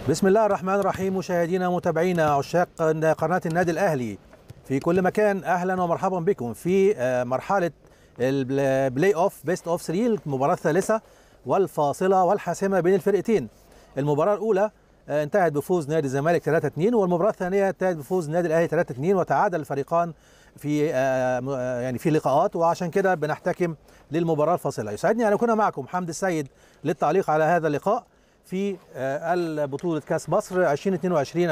بسم الله الرحمن الرحيم مشاهدينا ومتابعينا عشاق قناة النادي الأهلي في كل مكان أهلا ومرحبا بكم في مرحلة البلاي أوف بيست أوف 3 المباراة الثالثة والفاصلة والحاسمة بين الفرقتين المباراة الأولى انتهت بفوز نادي الزمالك 3-2 والمباراة الثانية انتهت بفوز نادي الأهلي 3-2 وتعادل الفريقان في يعني في لقاءات وعشان كده بنحتكم للمباراة الفاصلة يسعدني أن أكون معكم حمد السيد للتعليق على هذا اللقاء في البطولة كاس مصر 2022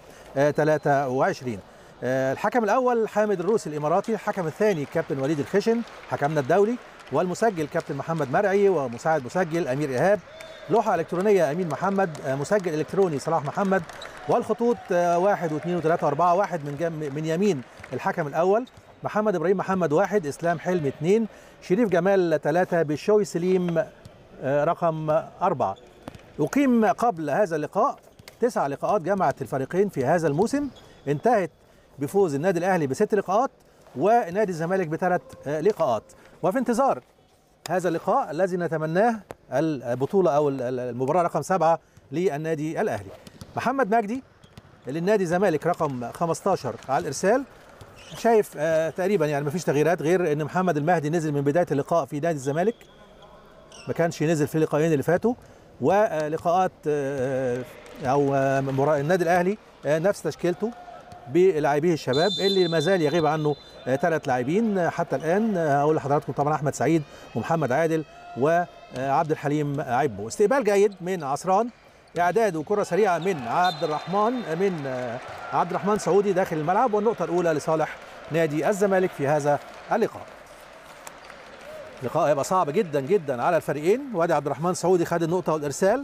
2023 الحكم الأول حامد الروسي الإماراتي الحكم الثاني كابتن وليد الخشن حكمنا الدولي والمسجل كابتن محمد مرعي ومساعد مسجل أمير إيهاب لوحة إلكترونية أمين محمد مسجل إلكتروني صلاح محمد والخطوط واحد واثنين وثلاثة وأربعة واحد من جم من يمين الحكم الأول محمد إبراهيم محمد واحد إسلام حلم اثنين شريف جمال ثلاثة بشوي سليم رقم أربعة أقيم قبل هذا اللقاء تسع لقاءات جمعت الفريقين في هذا الموسم انتهت بفوز النادي الأهلي بست لقاءات ونادي الزمالك بثلاث لقاءات وفي انتظار هذا اللقاء الذي نتمناه البطولة أو المباراة رقم سبعة للنادي الأهلي محمد مجدي للنادي الزمالك رقم 15 على الإرسال شايف آه تقريبا يعني مفيش تغييرات غير ان محمد المهدي نزل من بدايه اللقاء في نادي الزمالك ما كانش نزل في اللقاءين اللي فاتوا ولقاءات آه او آه النادي الاهلي نفس تشكيلته بلاعبيه الشباب اللي ما زال يغيب عنه ثلاث لاعبين حتى الان هقول لحضراتكم طبعا احمد سعيد ومحمد عادل وعبد الحليم عبو استقبال جيد من عصران اعداد وكره سريعه من عبد الرحمن من عبد الرحمن سعودي داخل الملعب والنقطه الاولى لصالح نادي الزمالك في هذا اللقاء لقاء هيبقى صعب جدا جدا على الفريقين وادي عبد الرحمن سعودي خد النقطه والارسال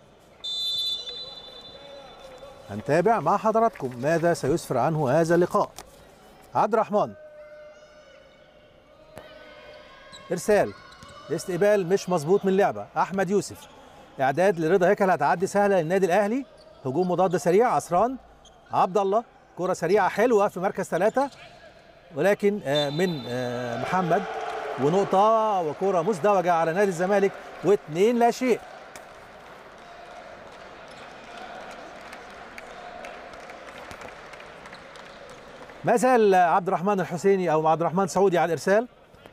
هنتابع مع حضراتكم ماذا سيسفر عنه هذا اللقاء عبد الرحمن ارسال الاستقبال مش مظبوط من اللعبه احمد يوسف اعداد لرضا هيكل هتعدي سهله للنادي الاهلي هجوم مضاد سريع عصران عبد الله كره سريعه حلوه في مركز ثلاثه ولكن من محمد ونقطه وكره مزدوجه على نادي الزمالك واثنين لا شيء ما زال عبد الرحمن الحسيني او عبد الرحمن سعودي على الارسال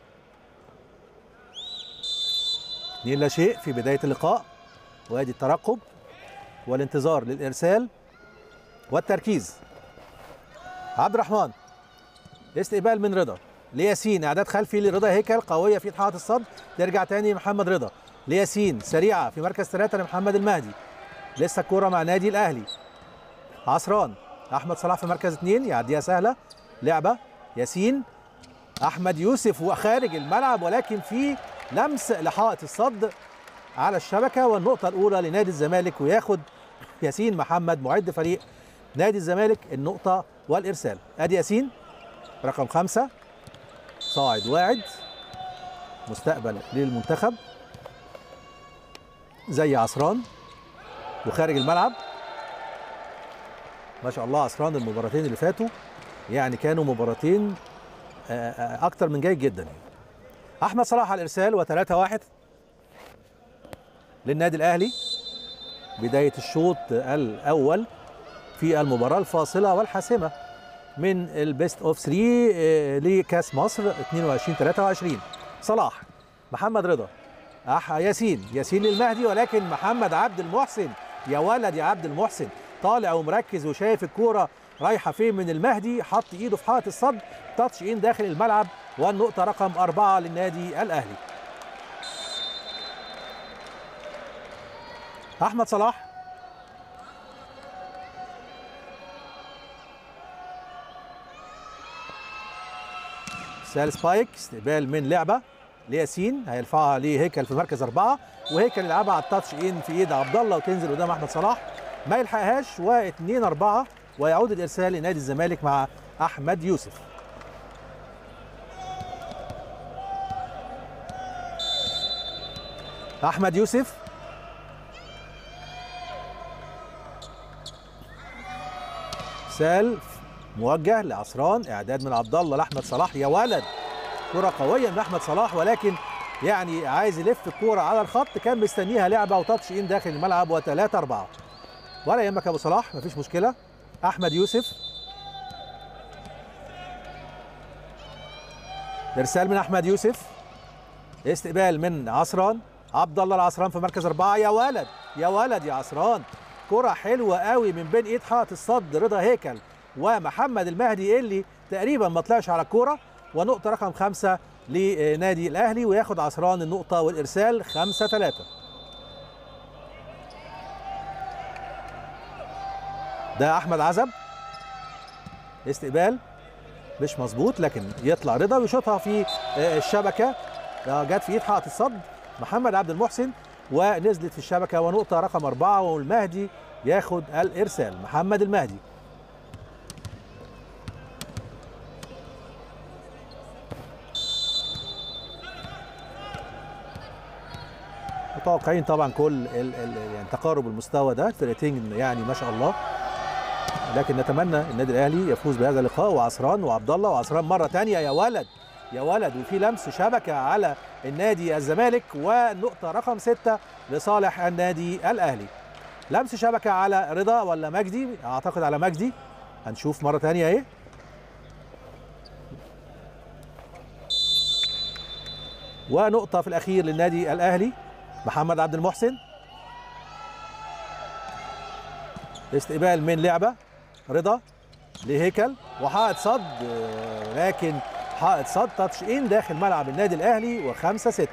اثنين لا شيء في بدايه اللقاء وادي الترقب والانتظار للارسال والتركيز عبد الرحمن استقبال من رضا لياسين اعداد خلفي لرضا هيكل قويه في حائط الصد ترجع تاني محمد رضا لياسين سريعه في مركز ثلاثه لمحمد المهدي لسه الكوره مع نادي الاهلي عصران احمد صلاح في مركز اثنين يعديها سهله لعبه ياسين احمد يوسف وخارج الملعب ولكن في لمس لحائط الصد على الشبكه والنقطه الاولى لنادي الزمالك وياخد ياسين محمد معد فريق نادي الزمالك النقطه والارسال ادي ياسين رقم خمسة صاعد واعد مستقبل للمنتخب زي عصران وخارج الملعب ما شاء الله عصران المباراتين اللي فاتوا يعني كانوا مباراتين اكتر من جيد جدا احمد صلاح على الارسال و3 1 للنادي الاهلي بدايه الشوط الاول في المباراه الفاصله والحاسمه من البيست اوف 3 لكاس مصر 22 23 صلاح محمد رضا أح ياسين ياسين للمهدي ولكن محمد عبد المحسن يا ولد يا عبد المحسن طالع ومركز وشايف الكوره رايحه فين من المهدي حط ايده في حائط الصد تاتش ان داخل الملعب والنقطه رقم أربعة للنادي الاهلي احمد صلاح سال سبايك استقبال من لعبه لياسين هيرفعها لهيكل في مركز اربعه وهيكل يلعبها على التاتش ان في ايد عبد الله وتنزل قدام احمد صلاح ما يلحقهاش واثنين اربعه ويعود الارسال لنادي الزمالك مع احمد يوسف احمد يوسف سال موجه لعصران اعداد من عبد الله لاحمد صلاح يا ولد كره قويه من احمد صلاح ولكن يعني عايز يلف الكوره على الخط كان مستنيها لعبه وتاتش ان داخل الملعب و3 4 ولا يهمك يا ابو صلاح مفيش مشكله احمد يوسف ارسال من احمد يوسف استقبال من عصران عبد الله العصران في مركز اربعه يا ولد يا ولد يا عصران كره حلوه قوي من بين ايد حائط الصد رضا هيكل ومحمد المهدي اللي تقريبا ما طلعش على الكوره ونقطه رقم خمسه لنادي الاهلي وياخد عصران النقطه والارسال خمسة ثلاثة ده احمد عزب استقبال مش مظبوط لكن يطلع رضا ويشوطها في الشبكه جت في ايد حائط الصد محمد عبد المحسن ونزلت في الشبكه ونقطه رقم اربعه والمهدي ياخد الارسال محمد المهدي متوقعين طبعا كل ال ال يعني تقارب المستوى ده فرقتين يعني ما شاء الله لكن نتمنى النادي الاهلي يفوز بهذا اللقاء وعصران وعبد الله وعصران مره ثانيه يا ولد يا ولد وفي لمس شبكه على النادي الزمالك ونقطه رقم ستة لصالح النادي الاهلي لمس شبكه على رضا ولا مجدي اعتقد على مجدي هنشوف مره ثانيه اهي ونقطه في الاخير للنادي الاهلي محمد عبد المحسن استقبال من لعبه رضا لهيكل وحائط صد لكن حائط صد تاتش ان داخل ملعب النادي الاهلي وخمسة ستة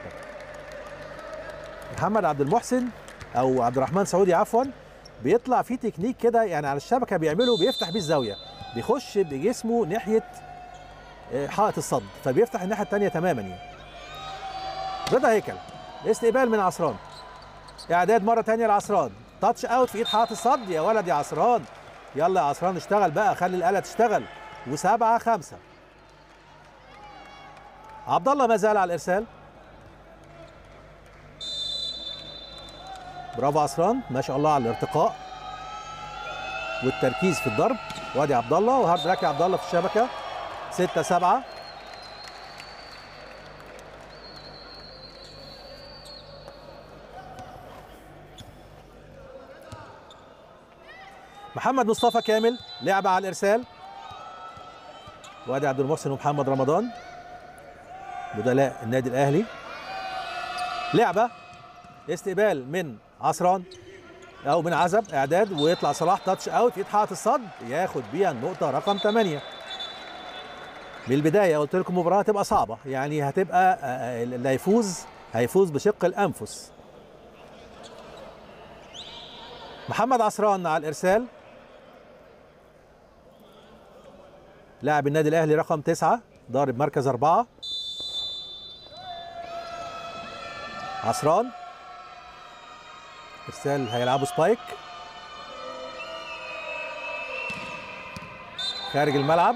محمد عبد المحسن او عبد الرحمن سعودي عفوا بيطلع في تكنيك كده يعني على الشبكه بيعمله بيفتح بيه الزاويه بيخش بجسمه ناحيه حائط الصد فبيفتح الناحيه الثانيه تماما يعني رضا هيكل استقبال من عصران اعداد مره ثانيه لعصران تاتش اوت في ايد حائط الصد يا ولد يا عصران يلا يا عصران اشتغل بقى خلي الاله تشتغل وسبعة خمسة عبد الله ما زال على الارسال برافو عصران ما شاء الله على الارتقاء والتركيز في الضرب وادي عبد الله وهارد لك يا عبد الله في الشبكه 6 7 محمد مصطفى كامل لعبة على الإرسال وادي عبد المحسن ومحمد رمضان بدلاء النادي الأهلي لعبة استقبال من عصران أو من عزب إعداد ويطلع صلاح تاتش أوت في حائط الصد ياخد بيها النقطة رقم 8 من البداية قلت لكم مباراة هتبقى صعبة يعني هتبقى اللي هيفوز هيفوز بشق الأنفس محمد عصران على الإرسال لاعب النادي الاهلي رقم تسعة ضارب مركز أربعة عصران ارسال هيلعبوا سبايك خارج الملعب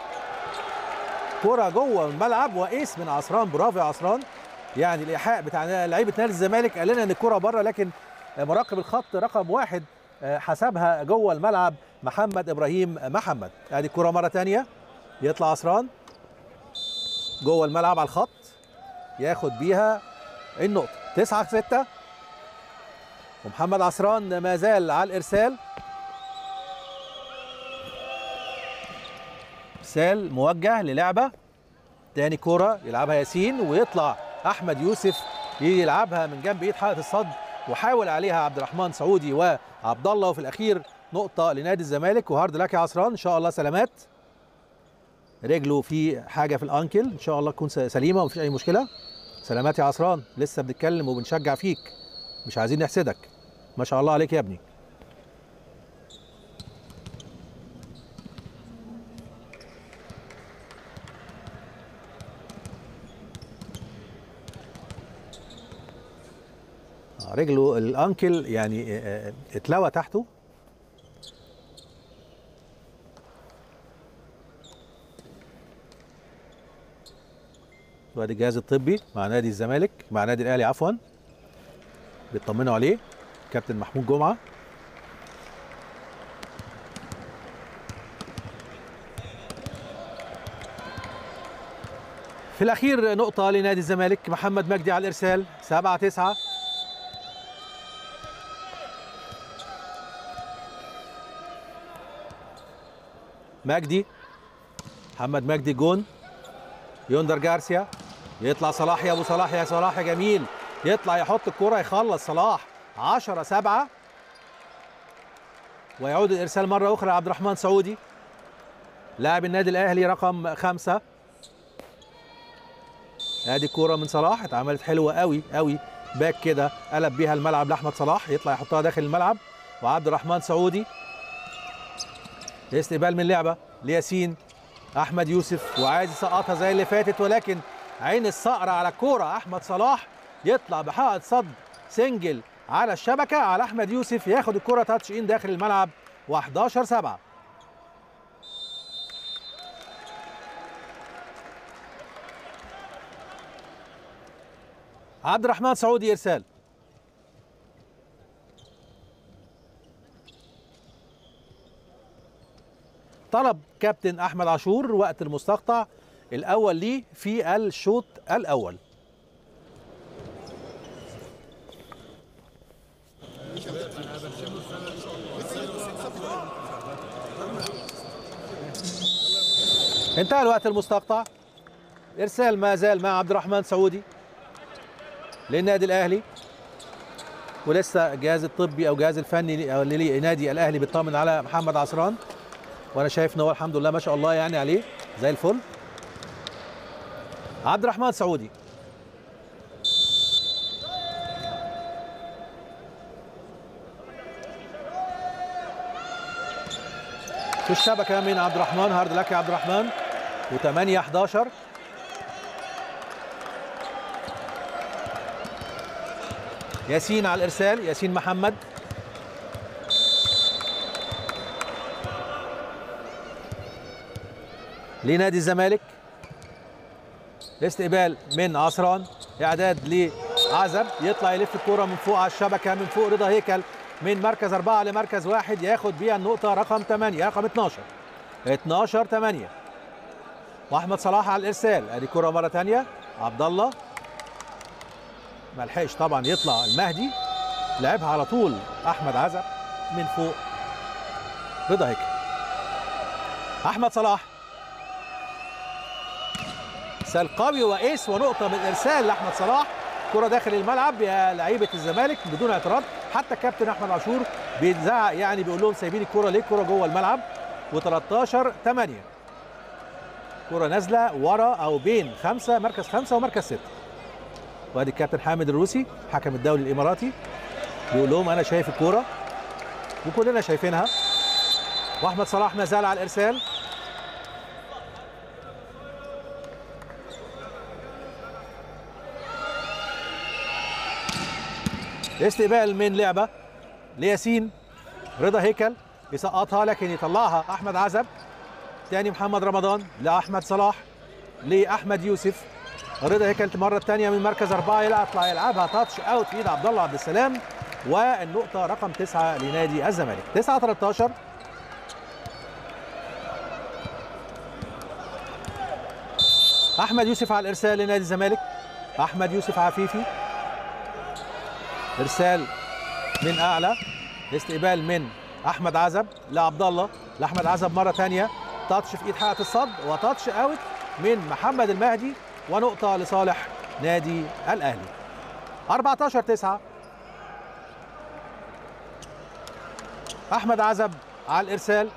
كرة جوه الملعب وايس من عصران برافو يا عصران يعني الايحاء بتاع لعيبه نادي الزمالك قال لنا ان الكرة بره لكن مراقب الخط رقم واحد حسبها جوه الملعب محمد ابراهيم محمد ادي الكره مره ثانيه يطلع عصران جوه الملعب على الخط ياخد بيها النقطه 9 6 ومحمد عصران ما زال على الارسال ارسال موجه للعبه تاني كرة يلعبها ياسين ويطلع احمد يوسف يلعبها من جنب ايد حائط الصد وحاول عليها عبد الرحمن سعودي وعبد الله وفي الاخير نقطه لنادي الزمالك وهارد لك يا عصران ان شاء الله سلامات رجله في حاجه في الانكل ان شاء الله تكون سليمه ومفيش اي مشكله سلامات يا عصران لسه بنتكلم وبنشجع فيك مش عايزين نحسدك ما شاء الله عليك يا ابني رجله الانكل يعني اتلوى تحته وادي الجهاز الطبي مع نادي الزمالك مع نادي الاهلي عفوا بيطمنوا عليه كابتن محمود جمعه في الاخير نقطه لنادي الزمالك محمد مجدي على الارسال 7 9 مجدي محمد مجدي جون يوندر جارسيا يطلع صلاح يا ابو صلاح يا صلاح يا جميل يطلع يحط الكرة يخلص صلاح 10 7 ويعود الارسال مره اخرى عبد الرحمن سعودي لاعب النادي الاهلي رقم خمسة ادي الكوره من صلاح اتعملت حلوه قوي قوي باك كده قلب بيها الملعب لاحمد صلاح يطلع يحطها داخل الملعب وعبد الرحمن سعودي استقبال من لعبه لياسين احمد يوسف وعايز يسقطها زي اللي فاتت ولكن عين الصقر على الكوره احمد صلاح يطلع بحائط صد سنجل على الشبكه على احمد يوسف ياخد الكره تاتش ان داخل الملعب و11 7 عبد الرحمن سعودي ارسال طلب كابتن احمد عاشور وقت المستقطع الاول ليه في الشوط الاول انتهى الوقت المستقطع ارسال ما زال مع عبد الرحمن سعودي للنادي الاهلي ولسه الجهاز الطبي او الجهاز الفني او لنادي الاهلي بيطمن على محمد عصران وانا شايف ان هو الحمد لله ما شاء الله يعني عليه زي الفل عبد الرحمن سعودي في الشبكه من عبد الرحمن هارد لك يا عبد الرحمن و8 11 ياسين على الارسال ياسين محمد لنادي الزمالك استقبال من عصران اعداد لعزب يطلع يلف الكرة من فوق على الشبكة من فوق رضا هيكل من مركز أربعة لمركز واحد ياخد بيها النقطة رقم 8 رقم 12 12 8 واحمد صلاح على الارسال ادي كرة مرة ثانية عبد الله ما لحقش طبعا يطلع المهدي لعبها على طول احمد عزب من فوق رضا هيكل احمد صلاح ارسال قوي وايس ونقطه من ارسال لاحمد صلاح كره داخل الملعب يا لعيبه الزمالك بدون اعتراض حتى الكابتن احمد عاشور بيزعق يعني بيقول لهم سايبين الكره ليه الكره جوه الملعب و13 8 كره نازله ورا او بين خمسه مركز خمسه ومركز سته وادي الكابتن حامد الروسي حكم الدولي الاماراتي بيقول لهم انا شايف الكوره وكلنا شايفينها واحمد صلاح ما زال على الارسال استقبال من لعبه لياسين رضا هيكل يسقطها لكن يطلعها احمد عزب تاني محمد رمضان لاحمد صلاح لاحمد يوسف رضا هيكل المره الثانيه من مركز اربعه يطلع يلعبها تاتش اوت في ايد عبد الله عبد السلام والنقطه رقم تسعه لنادي الزمالك 9 13 احمد يوسف على الارسال لنادي الزمالك احمد يوسف عفيفي ارسال من اعلى استقبال من احمد عزب لعبد الله لاحمد عزب مره ثانيه تاتش في ايد حلقه الصد وتاتش اوت من محمد المهدي ونقطه لصالح نادي الاهلي 14 9 احمد عزب على الارسال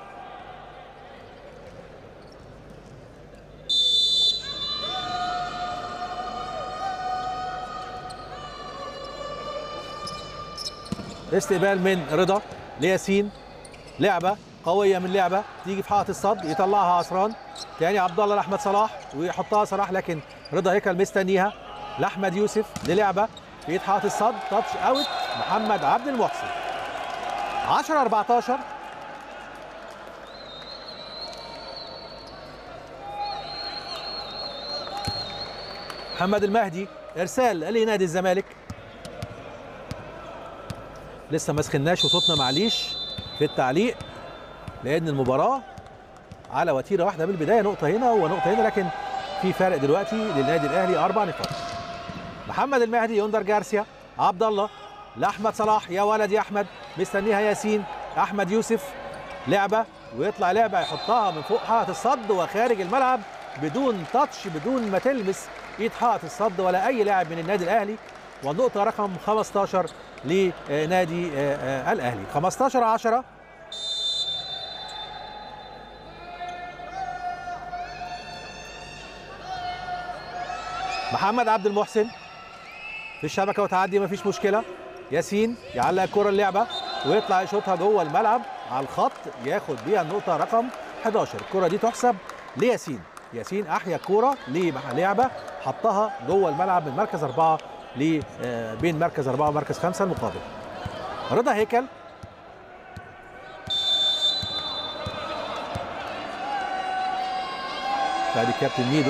استقبال من رضا لياسين لعبه قويه من لعبه تيجي في حائط الصد يطلعها عصران تاني عبد الله لاحمد صلاح ويحطها صلاح لكن رضا هيكل مستنيها لاحمد يوسف للعبه في ايد حائط الصد تاتش اوت محمد عبد المحسن 10 14 محمد المهدي ارسال لنادي الزمالك لسه ما سخناش وصوتنا معليش في التعليق لان المباراه على وتيره واحده من البدايه نقطه هنا ونقطه هنا لكن في فرق دلوقتي للنادي الاهلي اربع نقاط محمد المهدي يوندر جارسيا عبد الله لاحمد صلاح يا ولد يا احمد مستنيها ياسين احمد يوسف لعبه ويطلع لعبه يحطها من فوق حائط الصد وخارج الملعب بدون تاتش بدون ما تلمس ايد حائط الصد ولا اي لاعب من النادي الاهلي والنقطه رقم 15 لنادي الاهلي 15 10 محمد عبد المحسن في الشبكه وتعدي مفيش مشكله ياسين يعلق الكره اللعبه ويطلع يشوطها جوه الملعب على الخط ياخد بيها النقطه رقم 11 الكره دي تحسب لياسين ياسين احيا الكوره للعبه حطها جوه الملعب من مركز اربعه ل بين مركز اربعه ومركز خمسه المقابل رضا هيكل بعد كابتن ميدو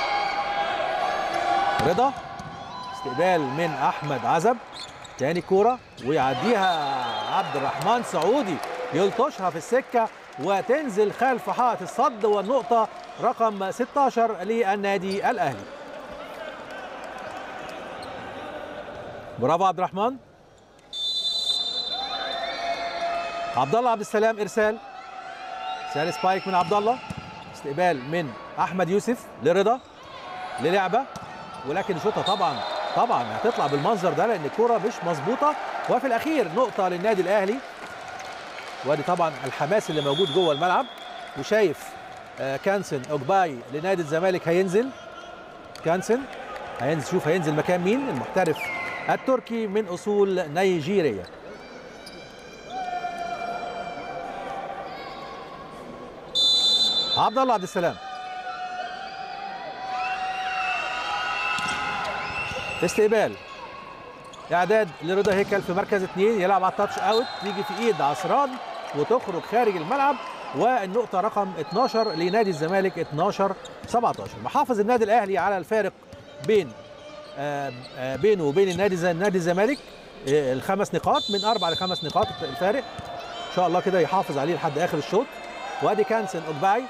رضا استقبال من احمد عزب تاني كوره ويعديها عبد الرحمن سعودي يلطشها في السكه وتنزل خلف حائط الصد والنقطه رقم 16 للنادي الاهلي برافو عبد الرحمن عبد الله عبد السلام ارسال ارسال سبايك من عبد الله استقبال من احمد يوسف لرضا للعبه ولكن شوطها طبعا طبعا هتطلع بالمنظر ده لان الكره مش مظبوطه وفي الاخير نقطه للنادي الاهلي وادي طبعا الحماس اللي موجود جوه الملعب وشايف آه كانسن اوجباي لنادي الزمالك هينزل كانسن هينزل شوف هينزل مكان مين المحترف التركي من اصول نيجيريه عبد الله عبد السلام استقبال اعداد لرضا هيكل في مركز اثنين يلعب على التاتش اوت تيجي في ايد عصران وتخرج خارج الملعب والنقطه رقم 12 لنادي الزمالك 12 17 محافظ النادي الاهلي على الفارق بين آآ آآ بينه وبين النادي زي نادي الزمالك الخمس نقاط من اربع لخمس نقاط الفارق ان شاء الله كده يحافظ عليه لحد اخر الشوط وادي كانسن اوجباي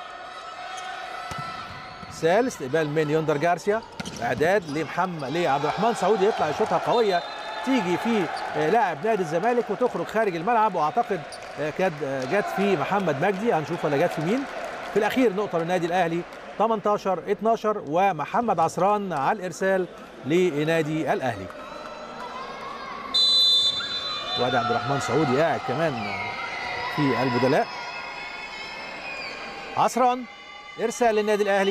سال استقبال من يوندر جارسيا اعداد لمحمد لعبد الرحمن سعودي يطلع يشوطها قويه تيجي في لاعب نادي الزمالك وتخرج خارج الملعب واعتقد كانت جت في محمد مجدي هنشوف ولا جت في مين في الاخير نقطه للنادي الاهلي 18 12 ومحمد عصران على الارسال لنادي الاهلي وادي عبد الرحمن سعودي قاعد كمان في البدلاء عصران ارسال للنادي الاهلي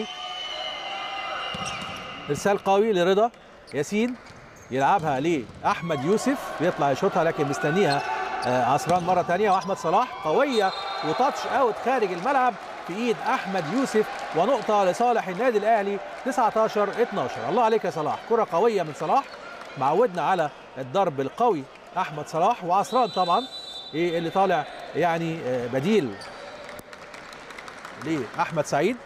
ارسال قوي لرضا ياسين يلعبها لاحمد يوسف بيطلع يشوطها لكن مستنيها عصران مره ثانيه واحمد صلاح قويه وتاتش اوت خارج الملعب في ايد احمد يوسف ونقطه لصالح النادي الاهلي 19 12 الله عليك يا صلاح كره قويه من صلاح معودنا على الضرب القوي احمد صلاح وعصران طبعا ايه اللي طالع يعني بديل لاحمد سعيد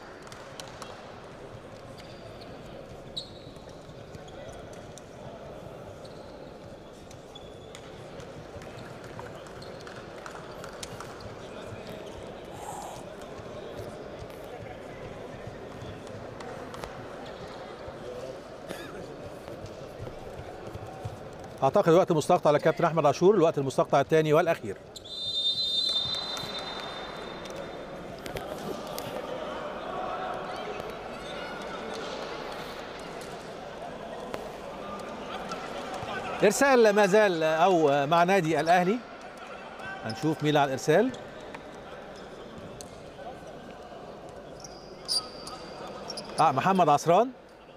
اعتقد الوقت مستقطع لكابتن احمد عاشور الوقت المستقطع الثاني والاخير ارسال ما زال او مع نادي الاهلي هنشوف مين على الارسال اه محمد عصران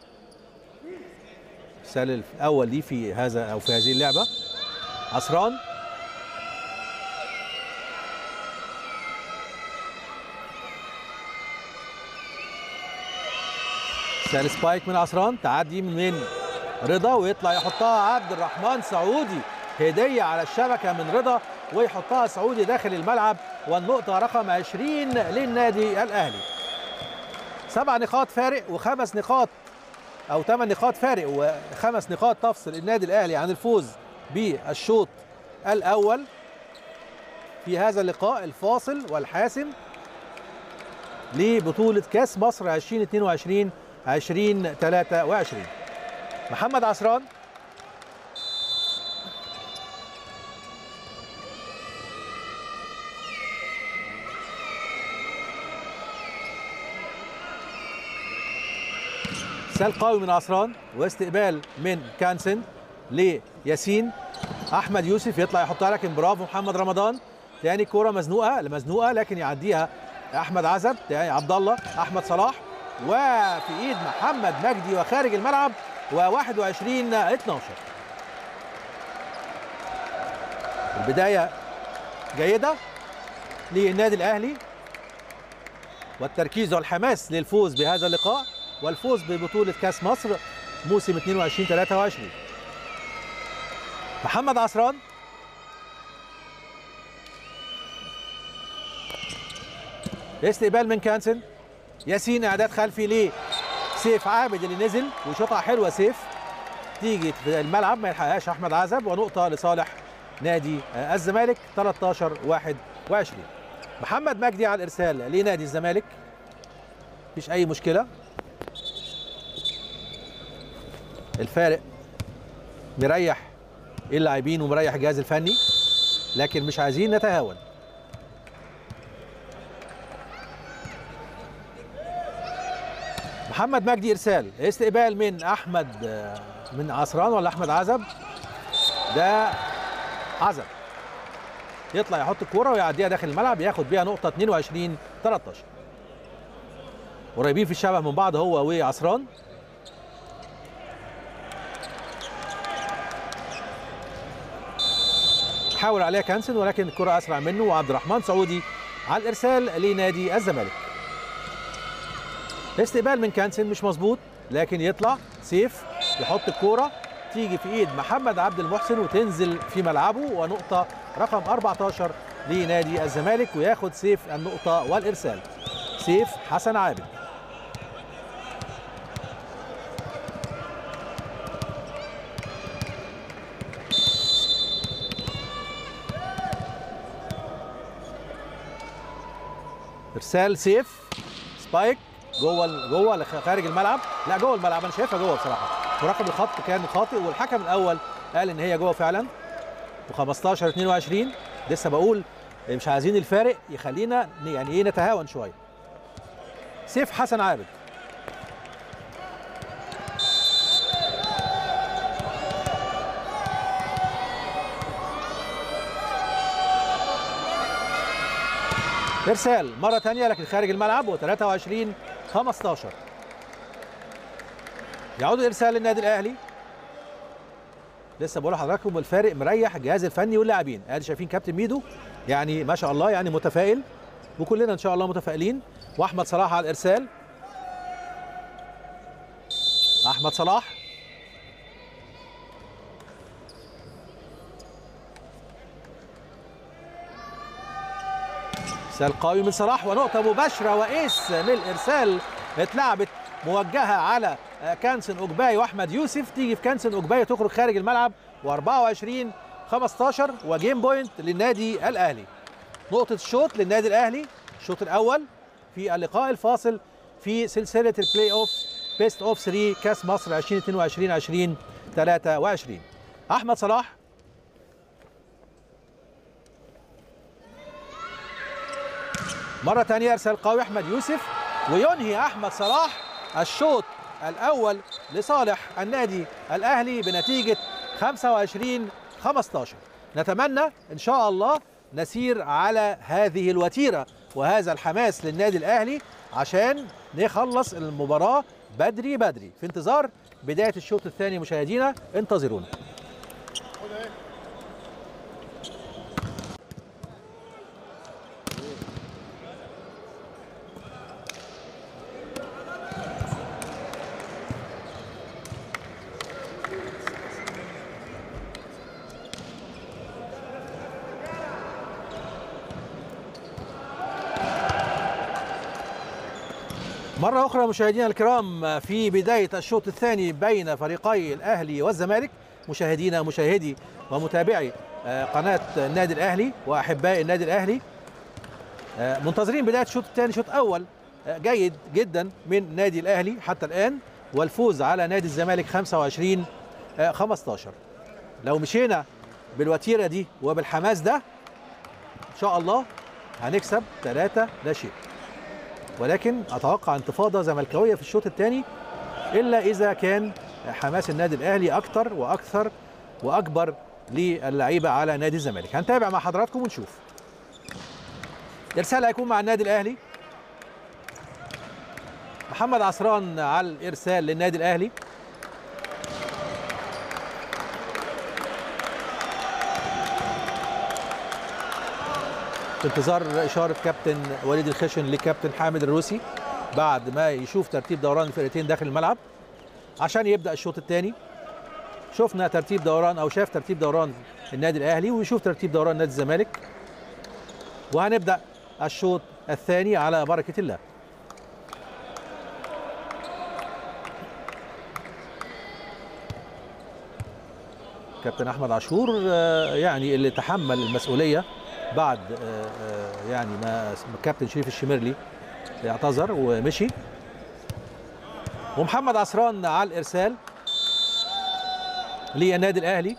الارسال الاول ليه في هذا او في هذه اللعبه عصران ارسال سبايك من عصران تعدي من رضا ويطلع يحطها عبد الرحمن سعودي هديه على الشبكه من رضا ويحطها سعودي داخل الملعب والنقطه رقم 20 للنادي الاهلي سبع نقاط فارق وخمس نقاط او ثمان نقاط فارق وخمس نقاط تفصل النادي الاهلي عن الفوز بالشوط الاول في هذا اللقاء الفاصل والحاسم لبطوله كاس مصر 2022 2023 محمد عصران ارسال قوي من عصران واستقبال من كانسن لياسين احمد يوسف يطلع يحطها لكن برافو محمد رمضان تاني كوره مزنوقه مزنوقه لكن يعديها احمد عزب تاني عبد الله احمد صلاح وفي ايد محمد مجدي وخارج الملعب و21 12 البدايه جيده للنادي الاهلي والتركيز والحماس للفوز بهذا اللقاء والفوز ببطوله كاس مصر موسم 22 23 محمد عصران استقبال من كانسن ياسين اعداد خلفي ليه سيف عابد اللي نزل وشوطها حلوه سيف تيجي في الملعب ما يلحقهاش احمد عزب ونقطه لصالح نادي الزمالك 13 21 محمد مجدي على الارسال لنادي الزمالك مفيش اي مشكله الفارق مريح اللاعبين ومريح الجهاز الفني لكن مش عايزين نتهاون محمد مجدي ارسال استقبال من احمد من عصران ولا احمد عزب ده عزب يطلع يحط الكوره ويعديها داخل الملعب ياخد بيها نقطه 22 13 قريبين في الشبه من بعض هو وعصران حاول عليها كانسن ولكن الكره اسرع منه وعبد الرحمن سعودي على الارسال لنادي الزمالك استقبال من كانسن مش مظبوط لكن يطلع سيف يحط الكوره تيجي في ايد محمد عبد المحسن وتنزل في ملعبه ونقطه رقم 14 لنادي الزمالك وياخد سيف النقطه والارسال سيف حسن عابد ارسال سيف سبايك جوه جوه خارج الملعب لا جوه الملعب انا شايفها جوه بصراحه مراقب الخط كان خاطئ والحكم الاول قال ان هي جوه فعلا و15 22 لسه بقول مش عايزين الفارق يخلينا يعني ايه نتهاون شويه سيف حسن عابد ارسال مره ثانيه لكن خارج الملعب و23 15 يعود الارسال للنادي الاهلي لسه بقول لحضراتكم الفارق مريح الجهاز الفني واللاعبين ادي شايفين كابتن ميدو يعني ما شاء الله يعني متفائل وكلنا ان شاء الله متفائلين واحمد صلاح على الارسال احمد صلاح ارسال قوي من صلاح ونقطه مباشره وايس من الارسال اتلعبت موجهه على كانسن اوجباي واحمد يوسف تيجي في كانسن اوجباي تخرج خارج الملعب و24 15 وجيم بوينت للنادي الاهلي نقطه الشوط للنادي الاهلي الشوط الاول في اللقاء الفاصل في سلسله البلاي اوف بيست اوف 3 كاس مصر 2022 20 23 احمد صلاح مرة ثانية ارسال قوي احمد يوسف وينهي احمد صلاح الشوط الاول لصالح النادي الاهلي بنتيجة 25 15 نتمنى ان شاء الله نسير على هذه الوتيرة وهذا الحماس للنادي الاهلي عشان نخلص المباراة بدري بدري في انتظار بداية الشوط الثاني مشاهدينا انتظرونا مرة أخرى مشاهدينا الكرام في بداية الشوط الثاني بين فريقي الأهلي والزمالك مشاهدينا مشاهدي ومتابعي قناة النادي الأهلي وأحباء النادي الأهلي منتظرين بداية الشوط الثاني شوط أول جيد جدا من نادي الأهلي حتى الآن والفوز على نادي الزمالك 25 15 لو مشينا بالوتيرة دي وبالحماس ده إن شاء الله هنكسب ثلاثة لا شيء ولكن اتوقع انتفاضه زملكاويه في الشوط الثاني الا اذا كان حماس النادي الاهلي اكتر واكثر واكبر للعيبه على نادي الزمالك هنتابع مع حضراتكم ونشوف ارسال هيكون مع النادي الاهلي محمد عصران على الارسال للنادي الاهلي في انتظار اشاره كابتن وليد الخشن لكابتن حامد الروسي بعد ما يشوف ترتيب دوران الفرقتين داخل الملعب عشان يبدا الشوط الثاني شفنا ترتيب دوران او شاف ترتيب دوران النادي الاهلي ويشوف ترتيب دوران نادي الزمالك وهنبدا الشوط الثاني على بركه الله كابتن احمد عاشور يعني اللي تحمل المسؤوليه بعد يعني ما الكابتن شريف الشمرلي اعتذر ومشي ومحمد عصران على الارسال للنادي الاهلي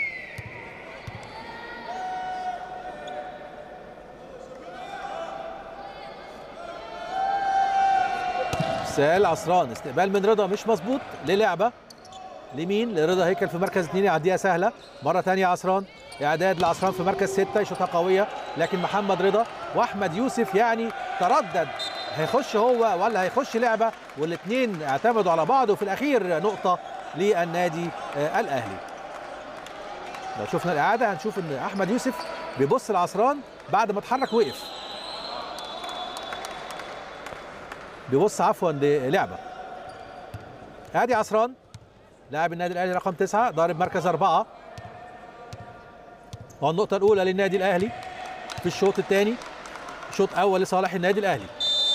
ارسال عصران استقبال من رضا مش مظبوط للعبه لمين لرضا هيكل في مركز اثنين يعديها سهله مره ثانيه عصران اعداد لعصران في مركز ستة يشوطها قويه لكن محمد رضا واحمد يوسف يعني تردد هيخش هو ولا هيخش لعبه والاثنين اعتمدوا على بعض وفي الاخير نقطه للنادي آه الاهلي لو شفنا الاعاده هنشوف ان احمد يوسف بيبص لعصران بعد ما اتحرك وقف بيبص عفوا للعبه ادي عصران لاعب النادي الاهلي رقم تسعة ضارب مركز أربعة والنقطة الأولى للنادي الأهلي في الشوط الثاني شوط أول لصالح النادي الأهلي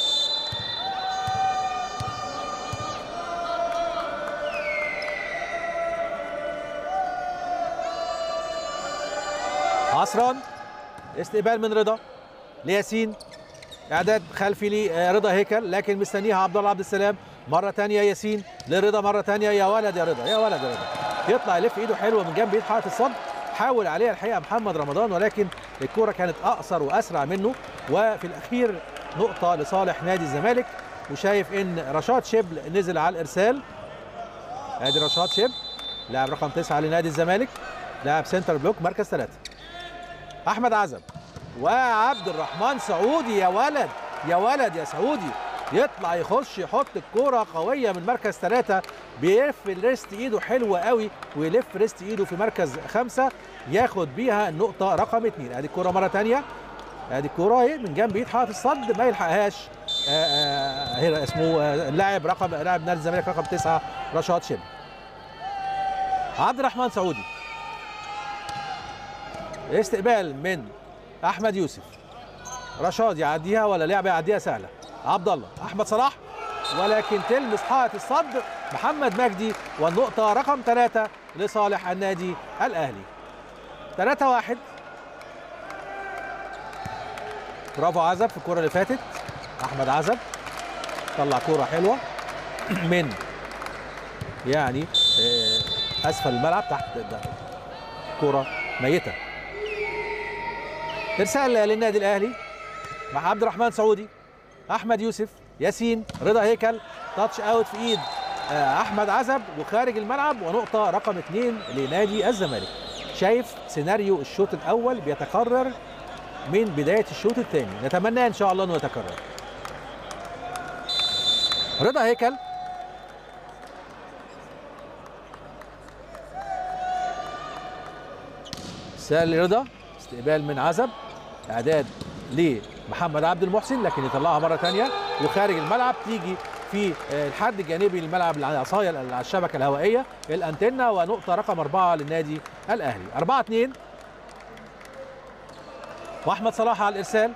عصران استقبال من رضا لياسين اعداد خلفي لرضا هيكل لكن مستنيها عبد الله عبد السلام مره ثانيه ياسين لرضا مره ثانيه يا ولد يا رضا يا ولد يا رضا يطلع يلف ايده حلوه من جنب ايد حائط الصد حاول عليها الحقيقه محمد رمضان ولكن الكره كانت اقصر واسرع منه وفي الاخير نقطه لصالح نادي الزمالك وشايف ان رشاد شبل نزل على الارسال ادي رشاد شبل لاعب رقم تسعة لنادي الزمالك لاعب سنتر بلوك مركز ثلاثة احمد عزب وعبد الرحمن سعودي يا ولد يا ولد يا سعودي يطلع يخش يحط الكرة قوية من مركز ثلاثة بيلف ريست ايده حلوة قوي ويلف ريست ايده في مركز خمسة ياخد بيها النقطة رقم اثنين ادي الكرة مرة تانية ادي الكرة اهي من جنب ايد حائط الصد ما يلحقهاش هنا اسمه اللاعب رقم لاعب نادي الزمالك رقم تسعة رشاد شبل عبد الرحمن سعودي استقبال من احمد يوسف رشاد يعديها ولا لعبه يعديها سهله عبد الله احمد صلاح ولكن تلمس حائط الصد محمد مجدي والنقطه رقم ثلاثة لصالح النادي الاهلي 3 واحد برافو عزب في الكره اللي فاتت احمد عزب طلع كوره حلوه من يعني اسفل الملعب تحت كوره ميته ارسال للنادي الاهلي مع عبد الرحمن سعودي احمد يوسف ياسين رضا هيكل تاتش اوت في ايد احمد عزب وخارج الملعب ونقطه رقم اثنين لنادي الزمالك شايف سيناريو الشوط الاول بيتكرر من بدايه الشوط الثاني نتمنى ان شاء الله انه يتكرر رضا هيكل سال رضا استقبال من عزب اعداد لمحمد عبد المحسن لكن يطلعها مره ثانيه وخارج الملعب تيجي في الحد الجانبي للملعب العصايه على الشبكه الهوائيه الانتنه ونقطه رقم اربعه للنادي الاهلي 4 2 واحمد صلاح على الارسال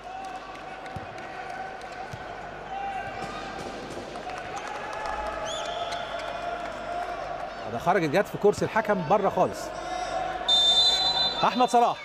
هذا خرجت جت في كرسي الحكم بره خالص احمد صلاح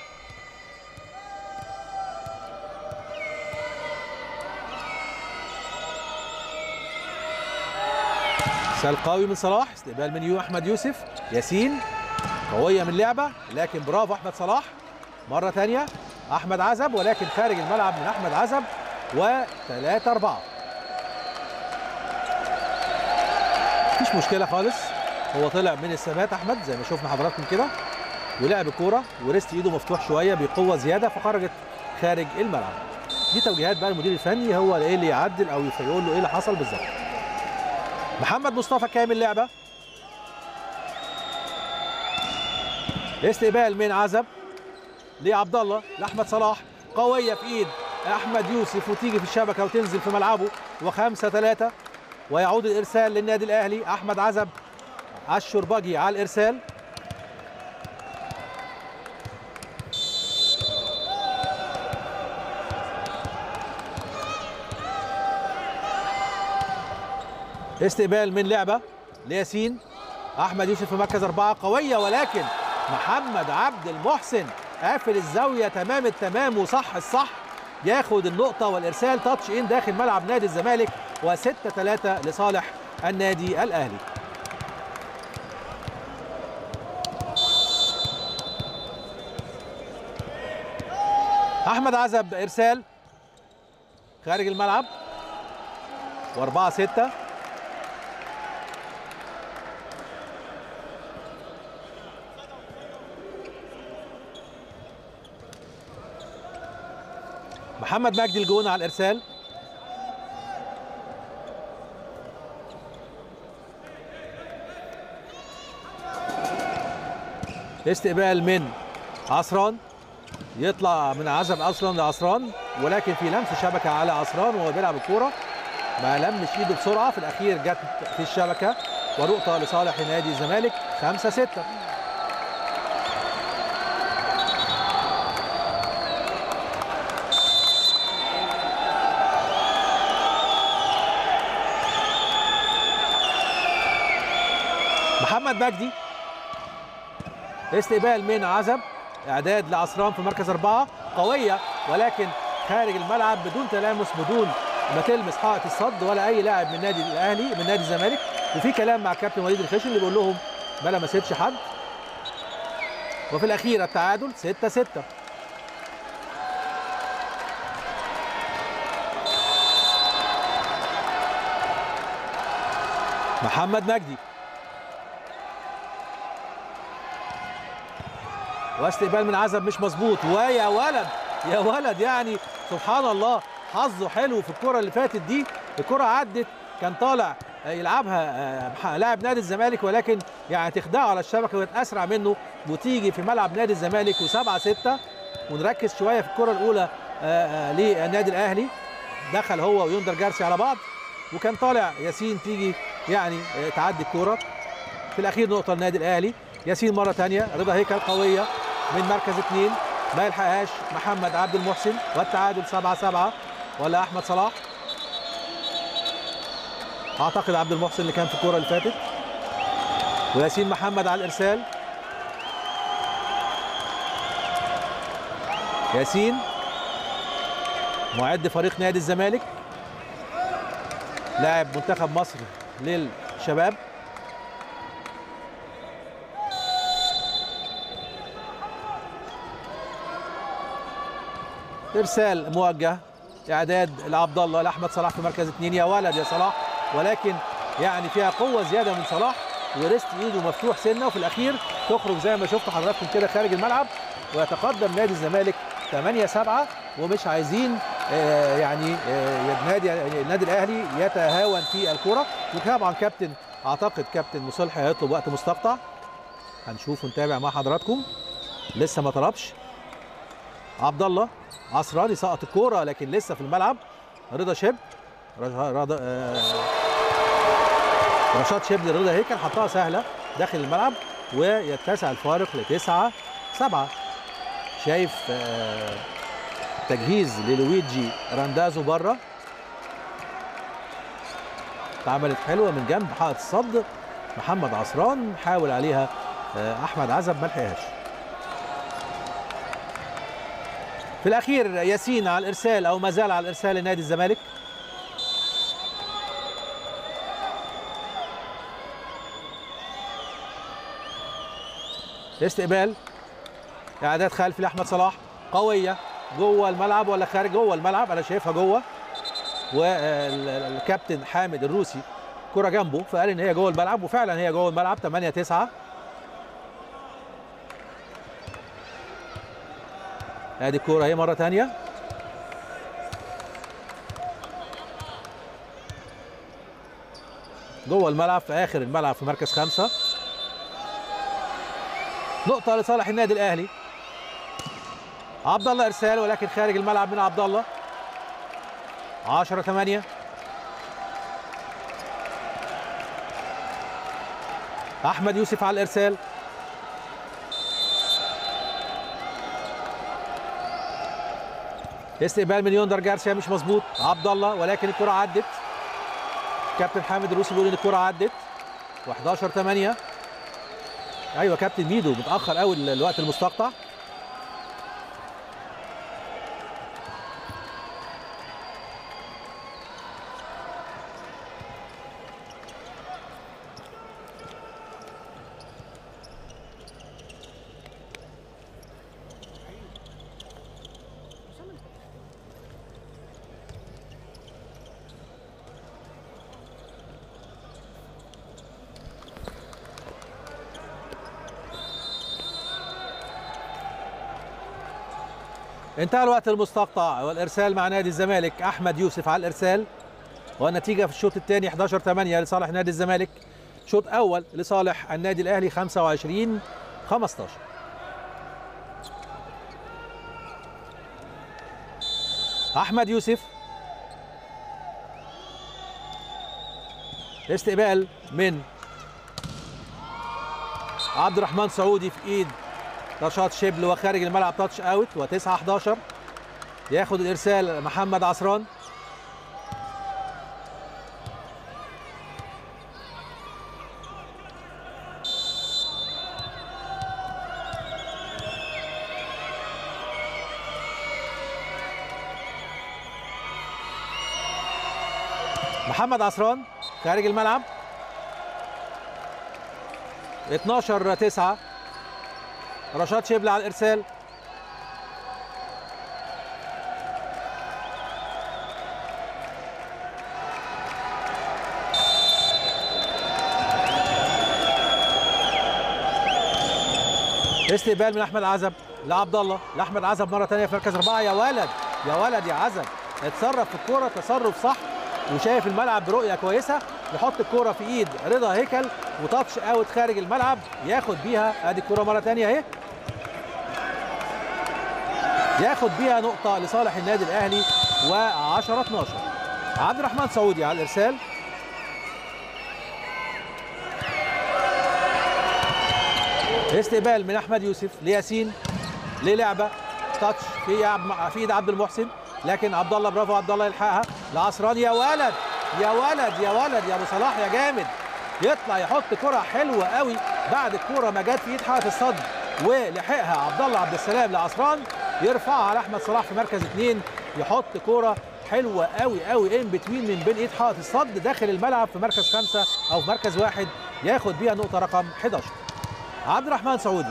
ارسال قوي من صلاح استقبال من يو احمد يوسف ياسين قويه من لعبه لكن برافو احمد صلاح مره ثانيه احمد عزب ولكن خارج الملعب من احمد عزب و3 4 مفيش مشكله خالص هو طلع من الثبات احمد زي ما شفنا حضراتكم كده ولعب الكوره وريست ايده مفتوح شويه بقوه زياده فخرجت خارج الملعب دي توجيهات بقى المدير الفني هو ايه اللي يعدل او يقول له ايه اللي حصل بالظبط محمد مصطفى كامل لعبه استقبال من عزب لعبد الله لاحمد صلاح قويه في ايد احمد يوسف وتيجي في الشبكه وتنزل في ملعبه وخمسة ثلاثة ويعود الارسال للنادي الاهلي احمد عزب الشربجي على الارسال استقبال من لعبه لياسين احمد يوسف في مركز اربعه قويه ولكن محمد عبد المحسن قافل الزاويه تمام التمام وصح الصح ياخد النقطه والارسال تاتش ان داخل ملعب نادي الزمالك و6 3 لصالح النادي الاهلي احمد عزب ارسال خارج الملعب و4 6 محمد مجدي الجون على الارسال استقبال من عصران يطلع من عزب اصلا لعصران ولكن في لمس شبكه على عصران وهو بيلعب الكوره ما لمش ايده بسرعه في الاخير جت في الشبكه ونقطه لصالح نادي الزمالك 5 6 محمد مجدي استقبال من عزب اعداد لعصران في مركز اربعه قويه ولكن خارج الملعب بدون تلامس بدون ما تلمس حائط الصد ولا اي لاعب من نادي الاهلي من نادي الزمالك وفي كلام مع كابتن وليد الخشن اللي بيقول لهم ما لمستش حد وفي الاخير التعادل 6 6 محمد مجدي واستقبال من عزب مش مظبوط ويا ولد يا ولد يعني سبحان الله حظه حلو في الكرة اللي فاتت دي الكرة عدت كان طالع يلعبها لاعب نادي الزمالك ولكن يعني تخدعه على الشبكه وكانت اسرع منه وتيجي في ملعب نادي الزمالك و7 6 ونركز شويه في الكره الاولى للنادي الاهلي دخل هو ويوندر جارسي على بعض وكان طالع ياسين تيجي يعني تعدي الكوره في الاخير نقطه للنادي الاهلي ياسين مره ثانيه رضا هيكل قويه من مركز اثنين ما يلحقهاش محمد عبد المحسن والتعادل 7 7 ولا احمد صلاح اعتقد عبد المحسن اللي كان في الكوره اللي فاتت وياسين محمد على الارسال ياسين معد فريق نادي الزمالك لاعب منتخب مصر للشباب ارسال موجه اعداد لعبد الله لاحمد صلاح في مركز اثنين يا ولد يا صلاح ولكن يعني فيها قوه زياده من صلاح وريست ايده مفتوح سنه وفي الاخير تخرج زي ما شفتوا حضراتكم كده خارج الملعب ويتقدم نادي الزمالك 8 7 ومش عايزين آه يعني آه النادي النادي الاهلي يتهاون في الكره وطبعا كابتن اعتقد كابتن مصلح هيطلب وقت مستقطع هنشوف ونتابع مع حضراتكم لسه ما طلبش عبد الله عصراني سقط الكوره لكن لسه في الملعب رضا شبل رضا آه رشاد شبل رضا هيكل حطها سهله داخل الملعب ويتسع الفارق لتسعة سبعة شايف آه تجهيز للويجي راندازو بره اتعملت حلوه من جنب حائط الصد محمد عصران حاول عليها آه احمد عزب ما لحقهاش في الاخير ياسين على الارسال او ما زال على الارسال لنادي الزمالك استقبال اعداد خلفي لاحمد صلاح قويه جوه الملعب ولا خارج جوه الملعب انا شايفها جوه والكابتن حامد الروسي كرة جنبه فقال ان هي جوه الملعب وفعلا هي جوه الملعب 8 9 ادي الكرة اهي مرة تانية جوه الملعب في اخر الملعب في مركز خمسة نقطة لصالح النادي الاهلي عبد الله ارسال ولكن خارج الملعب من عبد الله 10 8 احمد يوسف على الارسال استقبال من يوندر جارسيا مش مظبوط عبد الله ولكن الكره عدت كابتن حامد الروسي بيقول ان الكره عدت و11 8 ايوه كابتن ميدو متاخر قوي الوقت المستقطع انتهى الوقت المستقطع والارسال مع نادي الزمالك احمد يوسف على الارسال والنتيجه في الشوط الثاني 11 8 لصالح نادي الزمالك شوط اول لصالح النادي الاهلي 25 15 احمد يوسف استقبال من عبد الرحمن سعودي في ايد رشاد شبل وخارج الملعب تاتش اوت و9 11 ياخد الارسال محمد عصران محمد عصران خارج الملعب 12 9 رشاد شبل على الارسال استقبال من احمد عزب لعبد الله لاحمد عزب مره ثانيه في مركز اربعه يا ولد يا ولد يا عزب اتصرف في الكوره تصرف صح وشايف الملعب برؤيه كويسه يحط الكوره في ايد رضا هيكل وتاتش اوت خارج الملعب ياخد بيها ادي الكوره مره ثانيه اهي ياخد بيها نقطه لصالح النادي الاهلي و10 12 عبد الرحمن سعودي على الارسال استقبال من احمد يوسف لياسين للعبه تاتش في عب- في ايد عبد المحسن لكن عبد الله برافو عبد الله يلحقها لعصران يا ولد يا ولد يا ولد يا ابو صلاح يا جامد يطلع يحط كره حلوه قوي بعد الكره ما جت في ايد حائط الصد ولحقها عبد الله عبد السلام لعصران يرفعها على احمد صلاح في مركز اثنين يحط كره حلوه قوي قوي ان بتوين من بين ايد حائط الصد داخل الملعب في مركز خمسه او في مركز واحد ياخد بيها نقطه رقم 11 عبد الرحمن سعودي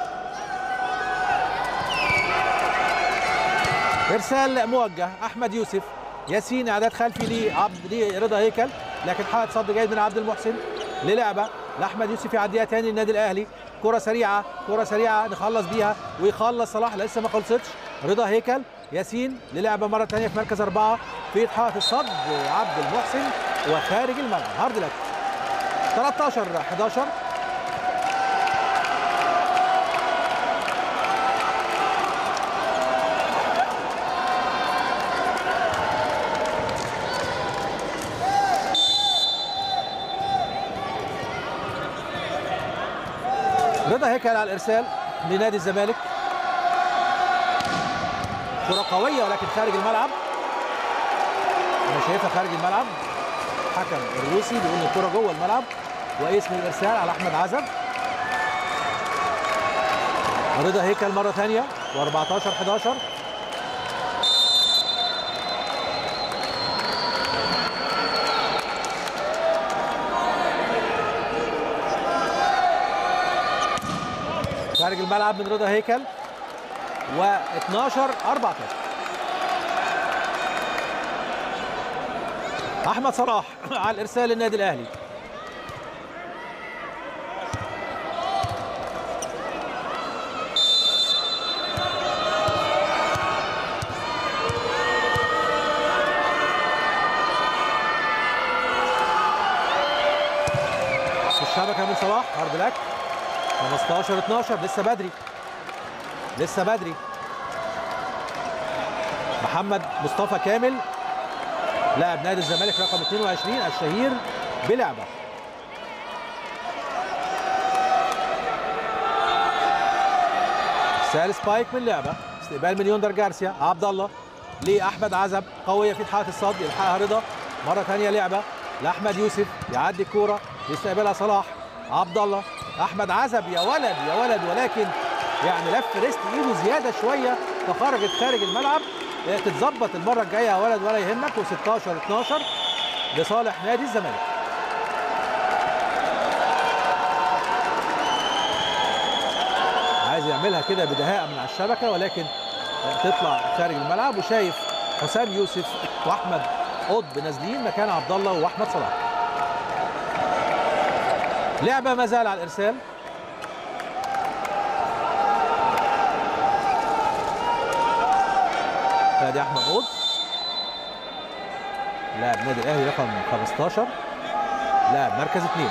ارسال موجه احمد يوسف ياسين اعداد خلفي لعبد لرضا هيكل لكن حائط صد جيد من عبد المحسن للعبه لاحمد يوسف يعديها تاني للنادي الاهلي كره سريعه كره سريعه نخلص بيها ويخلص صلاح لسه ما خلصتش رضا هيكل ياسين للعبه مره ثانيه في مركز اربعه في حائط الصد عبد المحسن وخارج الملعب هارد لك 13 11 رضا هيكل على الارسال لنادي الزمالك كرة قوية ولكن خارج الملعب انا شايفها خارج الملعب حكم الروسي بيقول ان الكرة جوه الملعب واسم الارسال على احمد عزب رضا هيكل مرة ثانية و14 11 خارج الملعب من رضا هيكل و12 14 احمد صلاح على الارسال للنادي الاهلي في الشبكه من صلاح هارد لك 15 12 لسه بدري لسه بدري محمد مصطفى كامل لاعب نادي الزمالك رقم 22 الشهير بلعبه سال سبايك من لعبه استقبال من يوندر جارسيا عبد الله لاحمد عزب قويه في حاله الصد يلحقها رضا مره ثانيه لعبه لاحمد يوسف يعدي الكوره يستقبلها صلاح عبد الله احمد عزب يا ولد يا ولد ولكن يعني لف ريست ايده زياده شويه فخرجت خارج الملعب تتظبط المره الجايه يا ولد ولا يهمك و16 12 لصالح نادي الزمالك عايز يعملها كده بدهاء من على الشبكه ولكن تطلع خارج الملعب وشايف حسام يوسف واحمد قطب نازلين مكان عبد الله واحمد صلاح لعبه ما زال على الارسال ادي احمد قطب لاعب نادي الاهلي رقم 15 لاعب مركز اثنين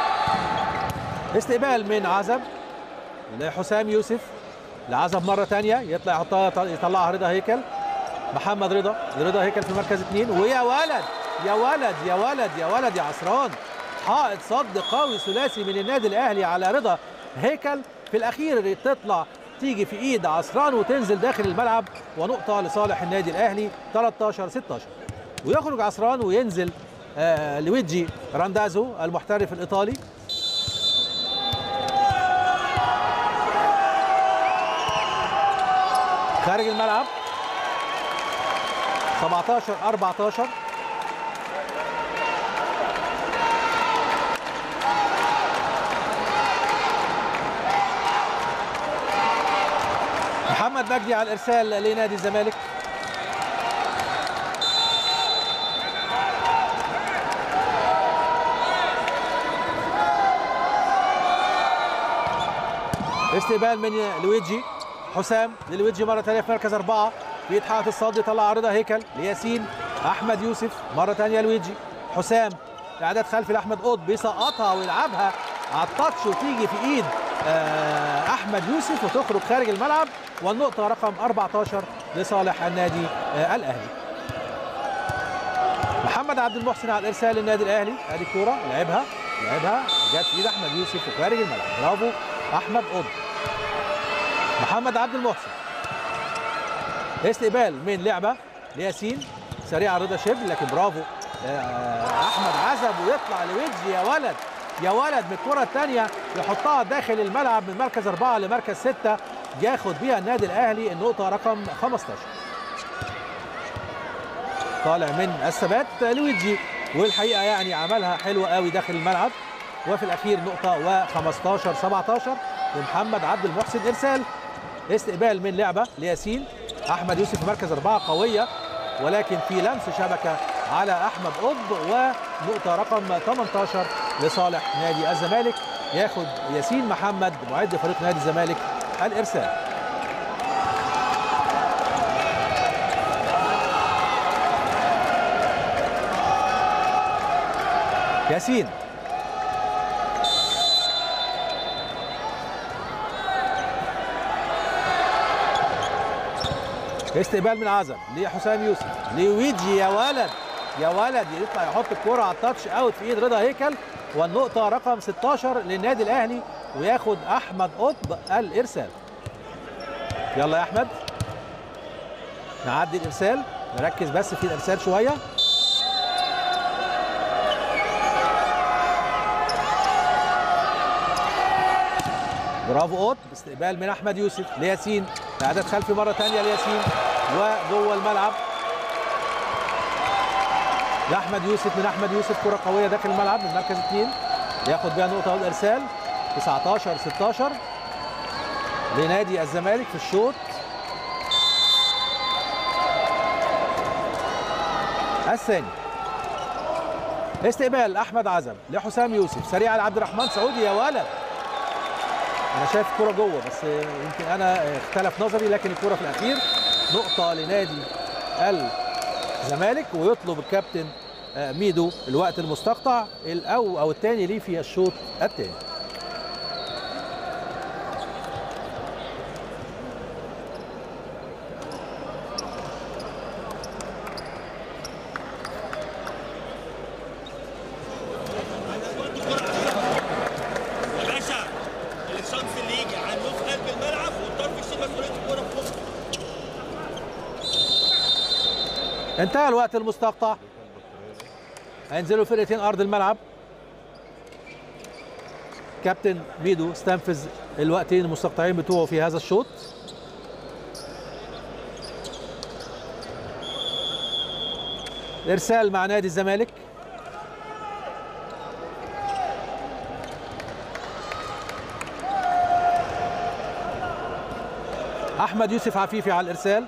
استقبال من عزب لحسام يوسف لعزب مره ثانيه يطلع يحطها يطلعها رضا هيكل محمد رضا رضا هيكل في مركز اثنين ويا ولد يا ولد يا ولد يا ولد يا عصران حائط صد قوي ثلاثي من النادي الاهلي على رضا هيكل في الاخير تطلع تيجي في ايد عصران وتنزل داخل الملعب ونقطه لصالح النادي الاهلي 13 16 ويخرج عصران وينزل آه لويجي راندازو المحترف الايطالي خارج الملعب 17 14 محمد مجدي على الارسال لنادي الزمالك استقبال من لويجي حسام للويجي مره ثانيه في مركز اربعه بيتحقق الصد يطلع رضا هيكل لياسين احمد يوسف مره ثانيه لويجي حسام اعداد خلفي لاحمد قطب بيسقطها ويلعبها على التاتش وتيجي في ايد احمد يوسف وتخرج خارج الملعب والنقطه رقم 14 لصالح النادي الاهلي محمد عبد المحسن على الارسال للنادي الاهلي ادي الكوره لعبها لعبها جت في ايد احمد يوسف وخارج الملعب برافو احمد قطب محمد عبد المحسن استقبال من لعبه لياسين سريعه رضا شبل لكن برافو احمد عزب ويطلع لويجي يا ولد يا ولد من الكره الثانيه يحطها داخل الملعب من مركز اربعه لمركز سته ياخد بيها النادي الاهلي النقطه رقم 15 طالع من الثبات لويجي والحقيقه يعني عملها حلوه قوي داخل الملعب وفي الاخير نقطه و15 17 لمحمد عبد المحسن ارسال استقبال من لعبه لياسين احمد يوسف في مركز اربعه قويه ولكن في لمس شبكه على احمد قطب ونقطه رقم 18 لصالح نادي الزمالك ياخد ياسين محمد معد فريق نادي الزمالك الارسال ياسين استقبال من عزم لحسام يوسف لويجي يا ولد يا ولد يطلع يحط الكرة على التاتش اوت في ايد رضا هيكل والنقطة رقم 16 للنادي الاهلي وياخد احمد قطب الارسال يلا يا احمد نعدي الارسال نركز بس في الارسال شوية برافو قطب استقبال من احمد يوسف لياسين اعداد خلفي مره ثانيه لياسين وجوه الملعب لاحمد يوسف من احمد يوسف كره قويه داخل الملعب من مركز اثنين ياخد بيها نقطه والارسال 19 16 لنادي الزمالك في الشوط الثاني استقبال احمد عزب لحسام يوسف سريع لعبد الرحمن سعودي يا ولد انا شايف الكره جوه بس يمكن انا اختلف نظري لكن الكره في الاخير نقطه لنادي الزمالك ويطلب الكابتن ميدو الوقت المستقطع الاول او الثاني ليه في الشوط الثاني يا باشا الشمس اللي يجي عنه في قلب الملعب والطرف يشيل مسؤوليه الكوره في فوق انتهى الوقت المستقطع هينزلوا فرقتين ارض الملعب كابتن ميدو استنفذ الوقتين المستقطعين بتوعه في هذا الشوط ارسال مع نادي الزمالك احمد يوسف عفيفي على الارسال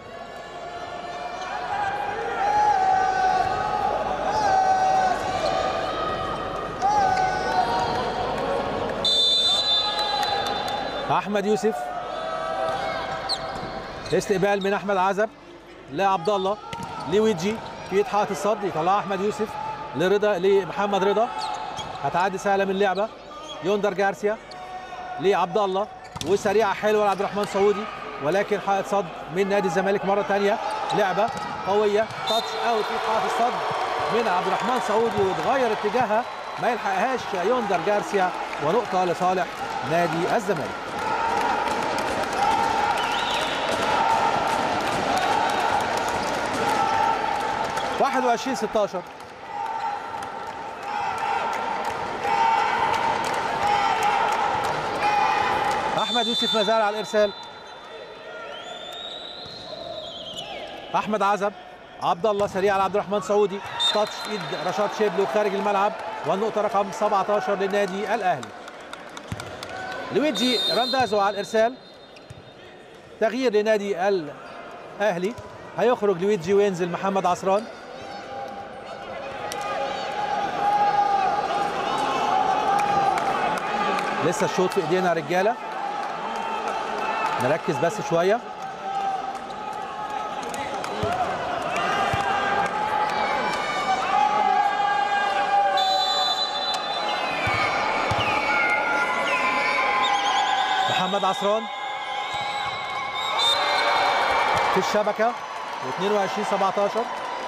احمد يوسف استقبال من احمد عزب لعبد الله لويجي في ايد حائط الصد يطلع احمد يوسف لرضا لمحمد رضا هتعدي سهله من اللعبه يوندر جارسيا لعبد الله وسريعه حلوه لعبد الرحمن سعودي ولكن حائط صد من نادي الزمالك مره ثانيه لعبه قويه تاتش اوت في حائط الصد من عبد الرحمن سعودي وتغير اتجاهها ما يلحقهاش يوندر جارسيا ونقطه لصالح نادي الزمالك 21 16 احمد يوسف ما زال على الارسال احمد عزب عبد الله سريع على عبد الرحمن سعودي تاتش ايد رشاد شبلو خارج الملعب والنقطه رقم 17 للنادي الاهلي لويجي راندازو على الارسال تغيير لنادي الاهلي هيخرج لويجي وينزل محمد عصران لسه الشوط في ايدينا يا رجاله نركز بس شويه محمد عصران في الشبكه و22 17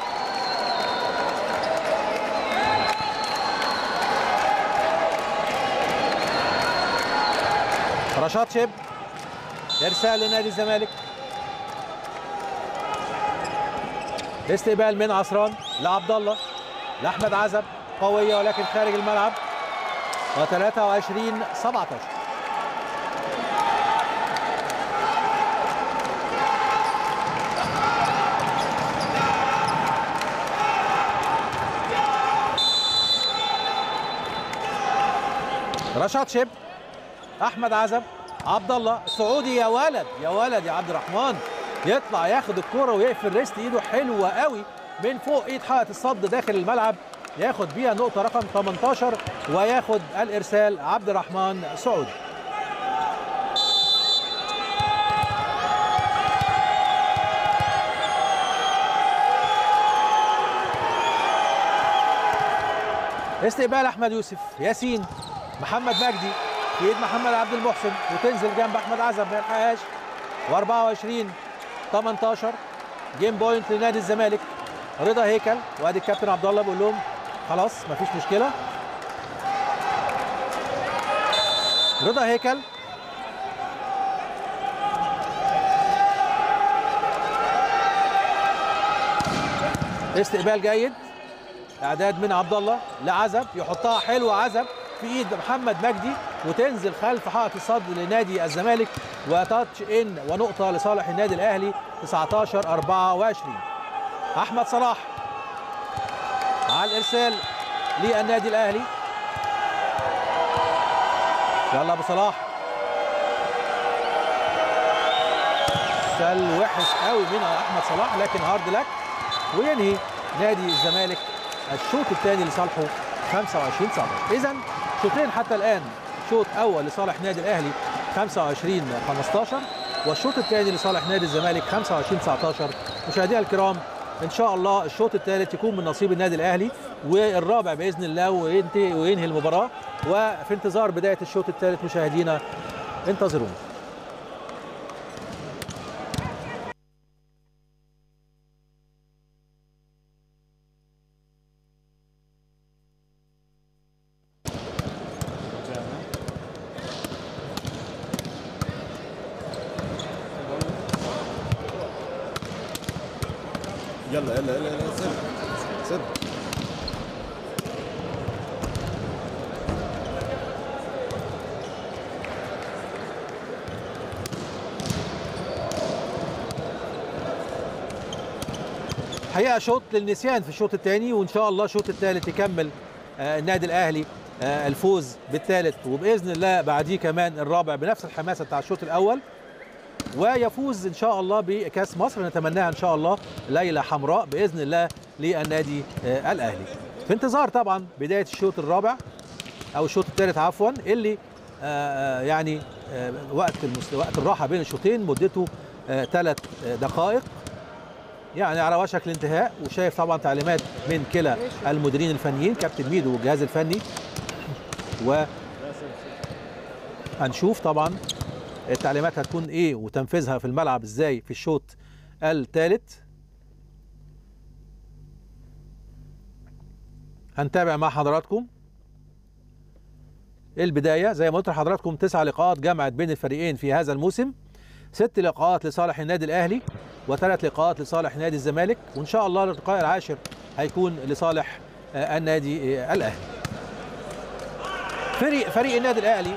رشاد شيب ارسال لنادي الزمالك استقبال من عصران لعبد الله لاحمد عزب قويه ولكن خارج الملعب و23 17 رشاد شيب احمد عزب عبد الله سعودي يا ولد يا ولد يا عبد الرحمن يطلع ياخد الكرة ويقفل ريست ايده حلوه قوي من فوق ايد حائط الصد داخل الملعب ياخد بيها نقطة رقم 18 وياخد الارسال عبد الرحمن سعودي استقبال احمد يوسف ياسين محمد مجدي في ايد محمد عبد المحسن وتنزل جنب احمد عزب ما يلحقهاش و24 18 جيم بوينت لنادي الزمالك رضا هيكل وادي الكابتن عبد الله بيقول لهم خلاص مفيش مشكله رضا هيكل استقبال جيد اعداد من عبد الله لعزب يحطها حلوه عزب في ايد محمد مجدي وتنزل خلف حائط الصد لنادي الزمالك وتاتش ان ونقطه لصالح النادي الاهلي 19 24 احمد صلاح على الارسال للنادي الاهلي يلا ابو صلاح سل وحش قوي من احمد صلاح لكن هارد لك وينهي نادي الزمالك الشوط الثاني لصالحه 25 19 اذا شوطين حتى الان شوط اول لصالح نادي الاهلي 25 15 والشوط الثاني لصالح نادي الزمالك 25 19 مشاهدينا الكرام ان شاء الله الشوط الثالث يكون من نصيب النادي الاهلي والرابع باذن الله وينتهي وينهي المباراه وفي انتظار بدايه الشوط الثالث مشاهدينا انتظرونا يلا يلا يلا يلا سر سر حقيقه شوط للنسيان في الشوط الثاني وان شاء الله الشوط الثالث يكمل آه، النادي الاهلي آه، الفوز بالثالث وباذن الله بعديه كمان الرابع بنفس الحماسه بتاع الشوط الاول ويفوز ان شاء الله بكاس مصر نتمناها ان شاء الله ليله حمراء باذن الله للنادي آه، الاهلي في انتظار طبعا بدايه الشوط الرابع او الشوط الثالث عفوا اللي آه، آه، يعني آه، وقت المس... وقت الراحه بين الشوطين مدته ثلاث دقائق يعني على وشك الانتهاء وشايف طبعا تعليمات من كلا المديرين الفنيين كابتن ميدو والجهاز الفني و هنشوف طبعا التعليمات هتكون ايه وتنفيذها في الملعب ازاي في الشوط الثالث هنتابع مع حضراتكم البدايه زي ما قلت لحضراتكم تسع لقاءات جمعت بين الفريقين في هذا الموسم ست لقاءات لصالح النادي الاهلي وثلاث لقاءات لصالح نادي الزمالك وان شاء الله اللقاء العاشر هيكون لصالح آه، النادي آه، الاهلي فريق فريق النادي الاهلي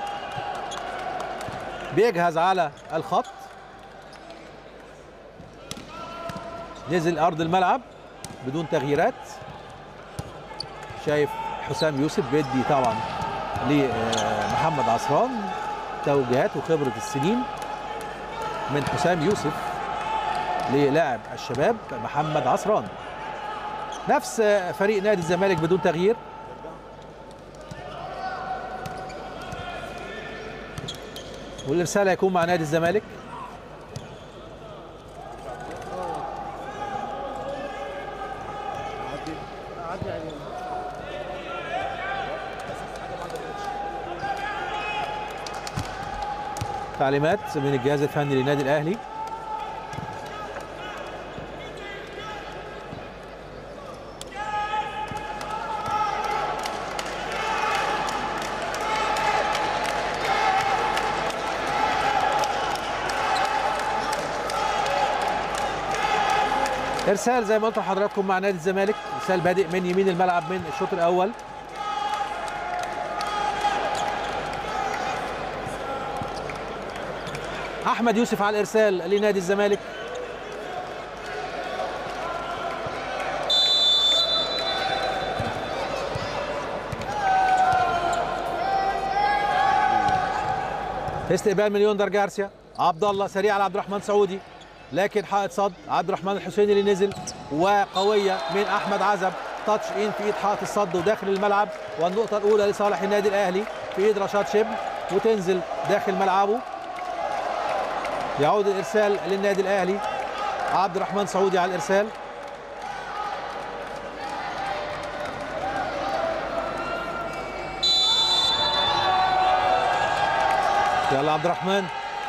بيجهز على الخط نزل ارض الملعب بدون تغييرات شايف حسام يوسف بيدي طبعا لمحمد عصران توجيهات وخبره السنين من حسام يوسف للاعب الشباب محمد عصران نفس فريق نادي الزمالك بدون تغيير والارسال هيكون مع نادي الزمالك تعليمات من الجهاز الفني للنادي الاهلي ارسال زي ما قلت لحضراتكم مع نادي الزمالك ارسال بادئ من يمين الملعب من الشوط الاول احمد يوسف على الارسال لنادي الزمالك استقبال من يوندر جارسيا عبد الله سريع على عبد الرحمن سعودي لكن حائط صد عبد الرحمن الحسيني اللي نزل وقويه من احمد عزب تاتش ان في ايد حائط الصد وداخل الملعب والنقطه الاولى لصالح النادي الاهلي في ايد رشاد شبل وتنزل داخل ملعبه يعود الارسال للنادي الاهلي عبد الرحمن سعودي على الارسال يلا عبد الرحمن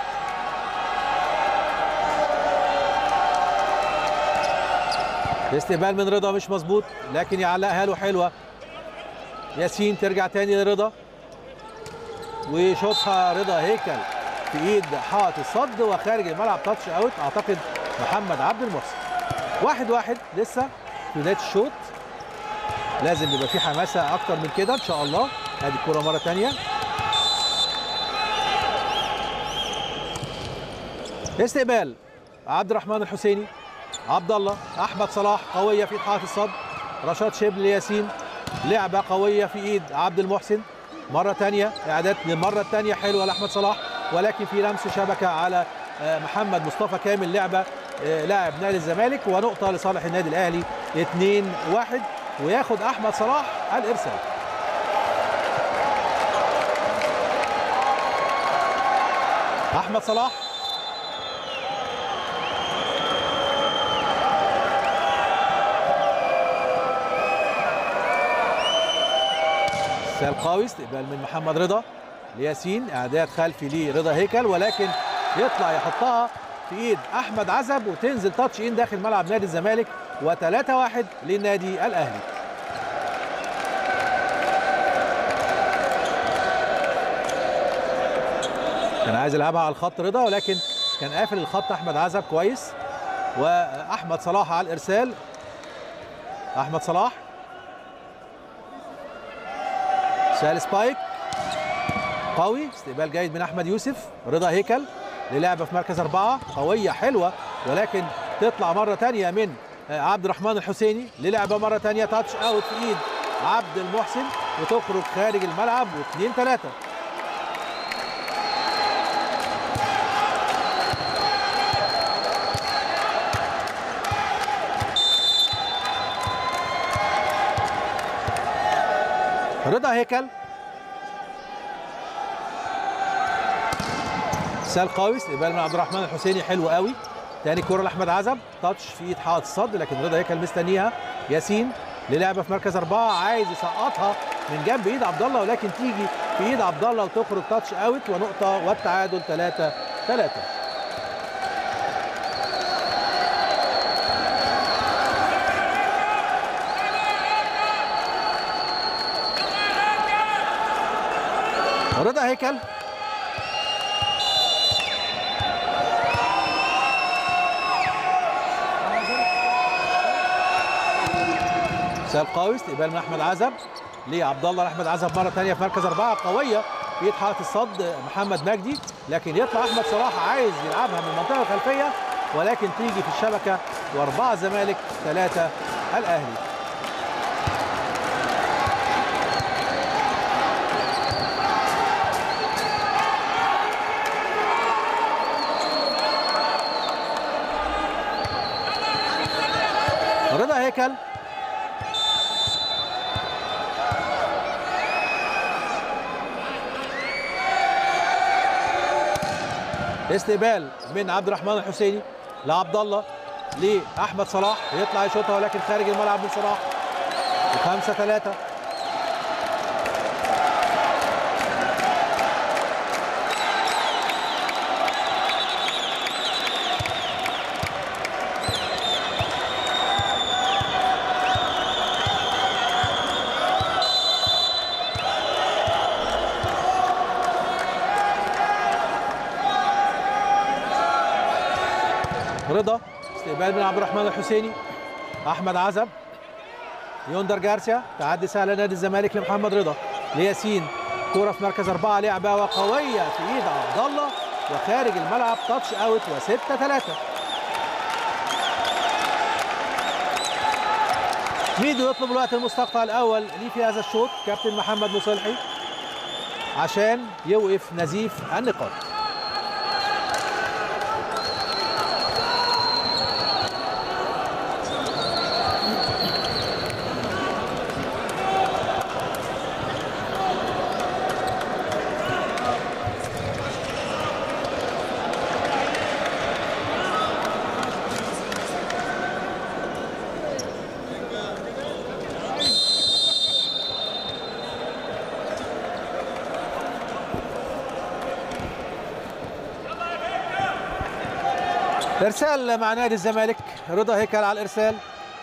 الاستقبال من رضا مش مظبوط لكن يعلقها له حلوه ياسين ترجع تاني لرضا ويشوطها رضا هيكل في ايد حائط الصد وخارج الملعب تاتش اوت اعتقد محمد عبد المحسن واحد واحد لسه في بدايه الشوط لازم يبقى في حماسه اكتر من كده ان شاء الله ادي الكوره مره ثانيه استقبال عبد الرحمن الحسيني عبد الله احمد صلاح قويه في حائط الصد رشاد شبل لياسين لعبه قويه في ايد عبد المحسن مره ثانيه اعداد للمره الثانيه حلوه لاحمد صلاح ولكن في لمس شبكه على آه، محمد مصطفى كامل لعبه آه، لاعب نادي الزمالك ونقطه لصالح النادي الاهلي 2 1 وياخد احمد صلاح الارسال احمد صلاح ارسال قوي استقبال من محمد رضا لياسين اعداد خلفي لرضا هيكل ولكن يطلع يحطها في ايد احمد عزب وتنزل تاتش ان داخل ملعب نادي الزمالك و3 1 للنادي الاهلي كان عايز يلعبها على الخط رضا ولكن كان قافل الخط احمد عزب كويس واحمد صلاح على الارسال احمد صلاح سال سبايك قوي استقبال جيد من احمد يوسف رضا هيكل للعبه في مركز اربعه قويه حلوه ولكن تطلع مره ثانيه من عبد الرحمن الحسيني للعبه مره ثانيه تاتش اوت في ايد عبد المحسن وتخرج خارج الملعب واثنين ثلاثه رضا هيكل سال قوي استقبال من عبد الرحمن الحسيني حلو قوي تاني كرة لاحمد عزب تاتش في ايد حائط الصد لكن رضا هيكل مستنيها ياسين للعبه في مركز اربعه عايز يسقطها من جنب ايد عبد الله ولكن تيجي في ايد عبد الله وتخرج تاتش اوت ونقطه والتعادل 3 3 رضا هيكل سال قوي استقبال من احمد عزب لعبد الله احمد عزب مره ثانيه في مركز اربعه قويه في ايد حائط الصد محمد مجدي لكن يطلع احمد صلاح عايز يلعبها من المنطقه الخلفيه ولكن تيجي في الشبكه واربعه زمالك ثلاثه الاهلي رضا هيكل استقبال من عبد الرحمن الحسيني لعبد الله لاحمد صلاح يطلع يشوطها ولكن خارج الملعب من صلاح وخمسة ثلاثة رضا استقبال من عبد الرحمن الحسيني احمد عزب يوندر جارسيا تعدي سهله نادي الزمالك لمحمد رضا لياسين كوره في مركز اربعه لعبه وقويه في ايد عبد الله وخارج الملعب تاتش اوت وستة ثلاثة ميدو يطلب الوقت المستقطع الاول ليه في هذا الشوط كابتن محمد مصلحي عشان يوقف نزيف النقاط ارسال مع نادي الزمالك رضا هيكل على الارسال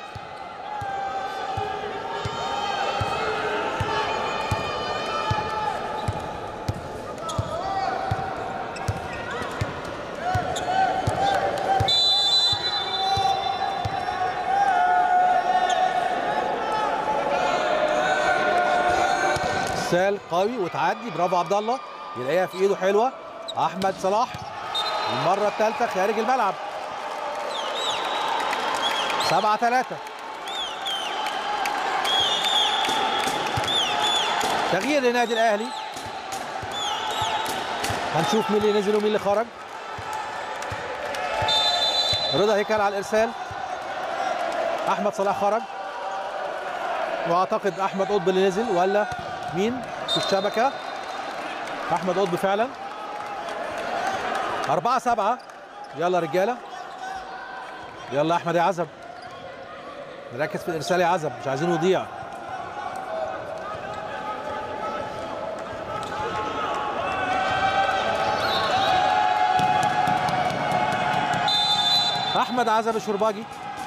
ارسال قوي وتعدي برافو عبد الله يلاقيها في ايده حلوه احمد صلاح المره الثالثه خارج الملعب سبعة ثلاثة تغيير لنادي الأهلي هنشوف مين اللي نزل ومين اللي خرج رضا هيكل على الإرسال أحمد صلاح خرج واعتقد احمد قطب اللي نزل ولا مين في الشبكه احمد قطب فعلا أربعة سبعة يلا رجالة يلا أحمد يا عزب نركز في الإرسال يا عزب مش عايزينه يضيع أحمد عزب الشرباجي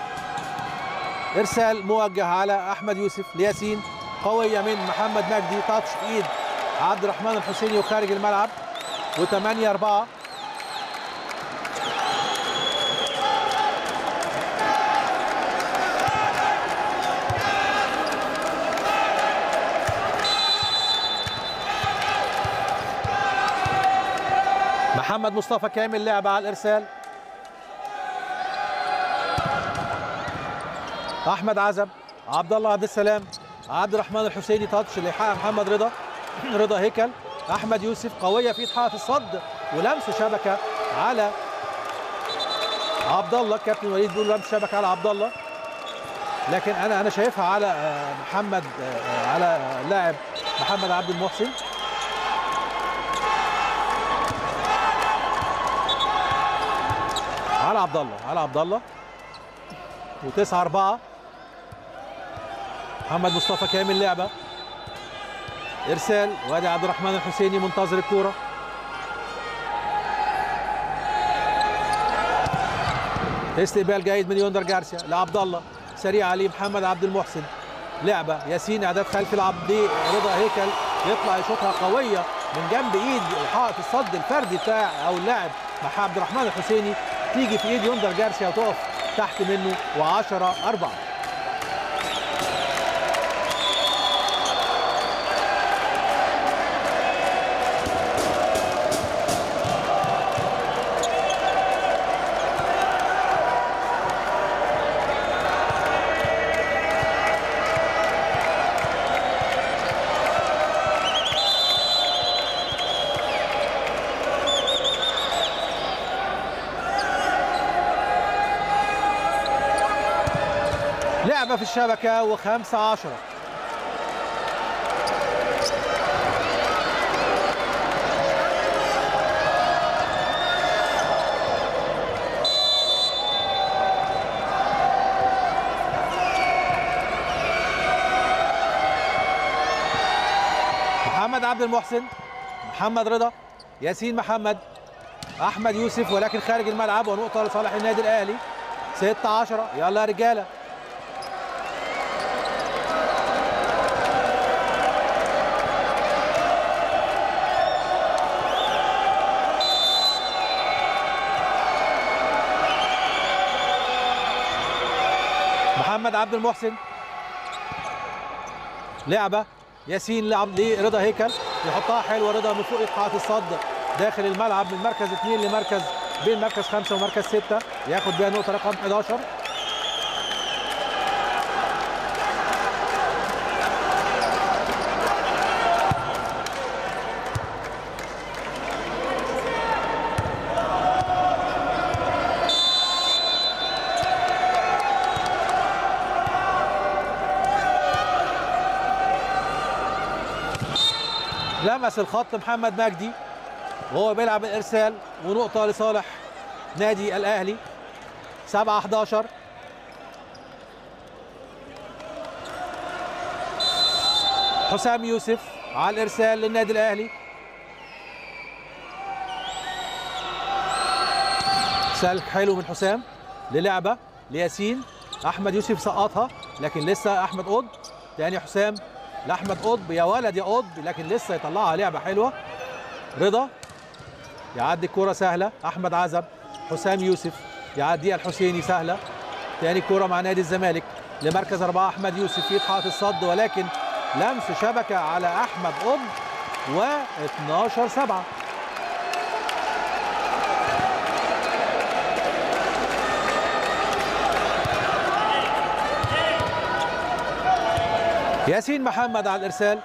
إرسال موجه على أحمد يوسف لياسين قوية من محمد مجدي تاتش في إيد عبد الرحمن الحسيني وخارج الملعب و8 4 محمد مصطفى كامل لعب على الارسال احمد عزب عبد الله عبد السلام عبد الرحمن الحسيني تاتش اللي يحقق محمد رضا رضا هيكل احمد يوسف قويه في حائط الصد ولمس شبكه على عبد الله كابتن وليد بيقول لمس شبكه على عبد الله لكن انا انا شايفها على آه، محمد آه، على لاعب محمد عبد المحسن على عبد الله على عبد الله و9 4 محمد مصطفى كامل لعبه ارسال وادي عبد الرحمن الحسيني منتظر الكوره استقبال جيد من يوندر جارسيا لعبد الله سريع عليه محمد عبد المحسن لعبه ياسين اعداد خلفي العبد رضا هيكل يطلع يشوطها قويه من جنب ايد حائط الصد الفردي بتاع او اللاعب مع عبد الرحمن الحسيني تيجي في ايد يوندر جارسيا وتقف تحت منه و10 4 لعبة في الشبكة وخمسة عشرة محمد عبد المحسن محمد رضا ياسين محمد احمد يوسف ولكن خارج الملعب ونقطه لصالح النادي الاهلي 6 10 يلا يا رجاله محمد عبد المحسن لعبه ياسين لعب لرضا هيكل يحطها حلوه رضا من فوق حائط الصد داخل الملعب من مركز اثنين لمركز بين مركز خمسه ومركز سته ياخد بيها نقطه رقم 11 لمس الخط محمد مجدي وهو بيلعب الارسال ونقطه لصالح نادي الاهلي 7 11 حسام يوسف على الارسال للنادي الاهلي سلك حلو من حسام للعبه لياسين احمد يوسف سقطها لكن لسه احمد قطب تاني حسام لاحمد قطب يا ولد يا قطب لكن لسه يطلعها لعبه حلوه رضا يعدي الكرة سهلة أحمد عزب حسام يوسف يعديها الحسيني سهلة تاني كرة مع نادي الزمالك لمركز أربعة أحمد يوسف في حائط الصد ولكن لمس شبكة على أحمد قطب و 12 7 ياسين محمد على الإرسال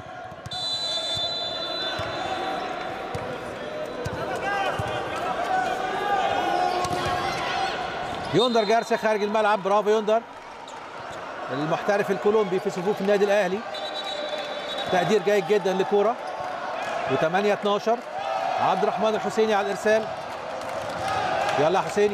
يوندر جارسيا خارج الملعب برافو يوندر المحترف الكولومبي في صفوف النادي الاهلي تقدير جيد جدا لكوره و8 12 عبد الرحمن الحسيني على الارسال يلا يا حسيني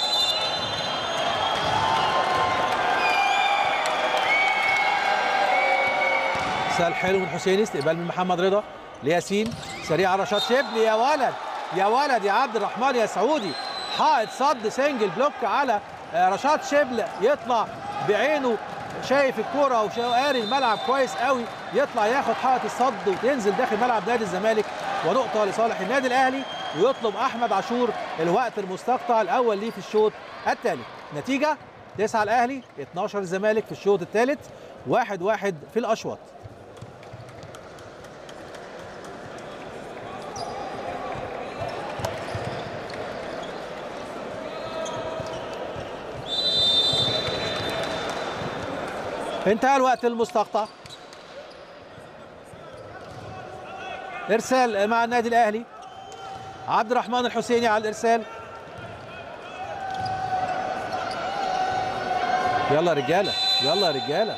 سال حلو من حسيني استقبال من محمد رضا لياسين سريع رشاد شبلي يا ولد يا ولد يا عبد الرحمن يا سعودي حائط صد سنجل بلوك على آه، رشاد شبل يطلع بعينه شايف الكوره وقاري الملعب كويس قوي يطلع ياخد حائط الصد وتنزل داخل ملعب نادي الزمالك ونقطه لصالح النادي الاهلي ويطلب احمد عاشور الوقت المستقطع الاول ليه في الشوط الثالث نتيجه 9 الاهلي 12 الزمالك في الشوط الثالث واحد واحد في الاشواط انتهى الوقت المستقطع ارسال مع النادي الاهلي عبد الرحمن الحسيني على الارسال يلا يا رجاله يلا يا رجاله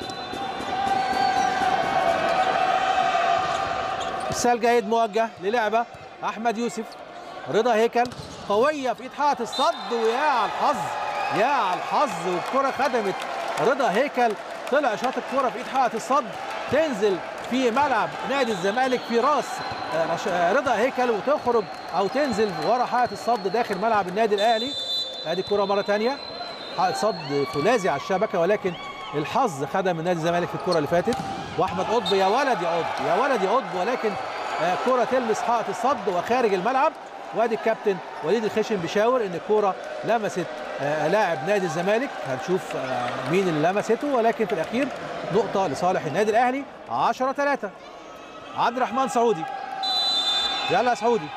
ارسال جيد موجه للعبه احمد يوسف رضا هيكل قويه في ايد حائط الصد ويا على الحظ يا على الحظ والكره خدمت رضا هيكل طلع شاط الكره في ايد حائط الصد تنزل في ملعب نادي الزمالك في راس آه، رش- آه، رضا هيكل وتخرج او تنزل ورا حائط الصد داخل ملعب النادي الاهلي ادي الكره مره ثانيه حائط صد فولاذي على الشبكه ولكن الحظ خدم النادي الزمالك في الكره اللي فاتت واحمد قطب يا ولد يا قطب يا ولد يا قطب ولكن آه، كره تلمس حائط الصد وخارج الملعب وادي الكابتن وليد الخشن بيشاور ان الكوره لمست آه، لاعب نادي الزمالك هنشوف آه، مين اللي لمسته ولكن في الاخير نقطه لصالح النادي الاهلي 10 3 عبد الرحمن سعودي يلا يا سعودي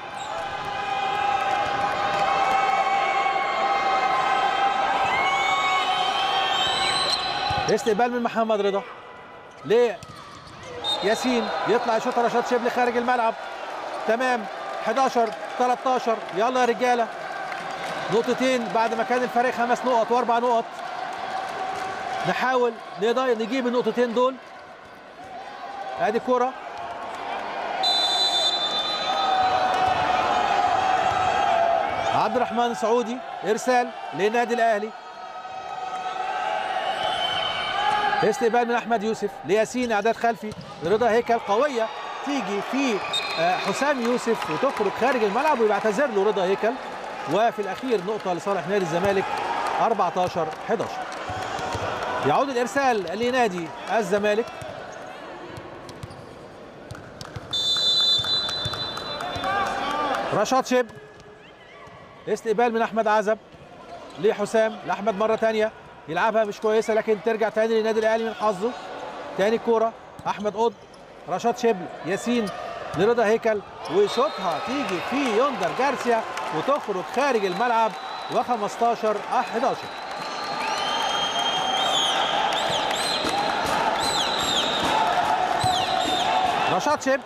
استقبال من محمد رضا ليه ياسين يطلع يشوط رشاد شبل خارج الملعب تمام 11 13 يلا يا رجاله نقطتين بعد ما كان الفريق خمس نقط واربع نقط نحاول نقدر نجيب النقطتين دول ادي كرة عبد الرحمن سعودي ارسال للنادي الاهلي استقبال من احمد يوسف لياسين اعداد خلفي لرضا هيكل قويه تيجي في آه، حسام يوسف وتخرج خارج الملعب ويعتذر له رضا هيكل وفي الاخير نقطه لصالح نادي الزمالك 14 11 يعود الارسال لنادي الزمالك رشاد شب استقبال من احمد عزب لحسام لاحمد مره ثانيه يلعبها مش كويسه لكن ترجع تاني للنادي الاهلي من حظه تاني كوره احمد قطب رشاد شبل ياسين لرضا هيكل ويشوطها تيجي في يوندر جارسيا وتخرج خارج الملعب و15 11 رشاد شبل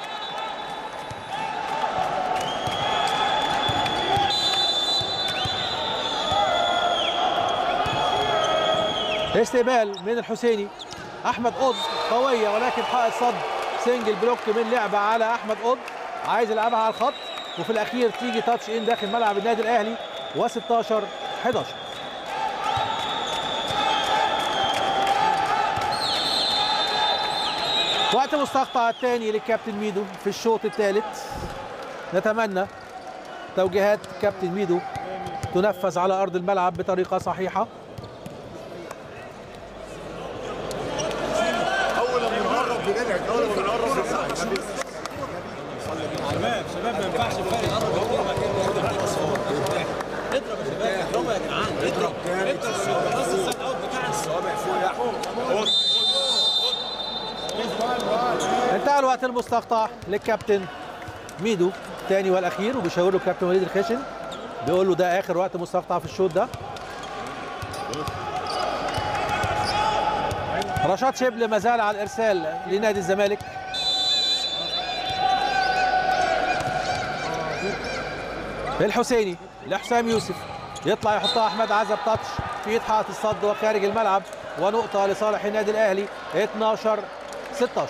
استقبال من الحسيني احمد قطب قويه ولكن حائط صد سنجل بلوك من لعبه على احمد قطب عايز يلعبها على الخط وفي الاخير تيجي تاتش ان داخل ملعب النادي الاهلي و16 11 وقت مستقطع الثاني للكابتن ميدو في الشوط الثالث نتمنى توجيهات كابتن ميدو تنفذ على ارض الملعب بطريقه صحيحه اول ما نقرب بندعك اول ما نقرب شباب شباب ما ينفعش الفرق يقرب الكوره بعد كده يضرب على الصوابع اضرب يا شباب اضربوا يا جدعان اضرب اضرب بس السد اوت بتاع الصوابع فوق يا احمد انتهى الوقت المستقطع للكابتن ميدو الثاني والاخير وبيشاور له الكابتن وليد الخشن بيقول له ده اخر وقت مستقطع في الشوط ده رشاد شبل ما زال على الارسال لنادي الزمالك الحسيني لحسام يوسف يطلع يحطها احمد عزب تاتش في ايد حائط الصد وخارج الملعب ونقطة لصالح النادي الأهلي 12 16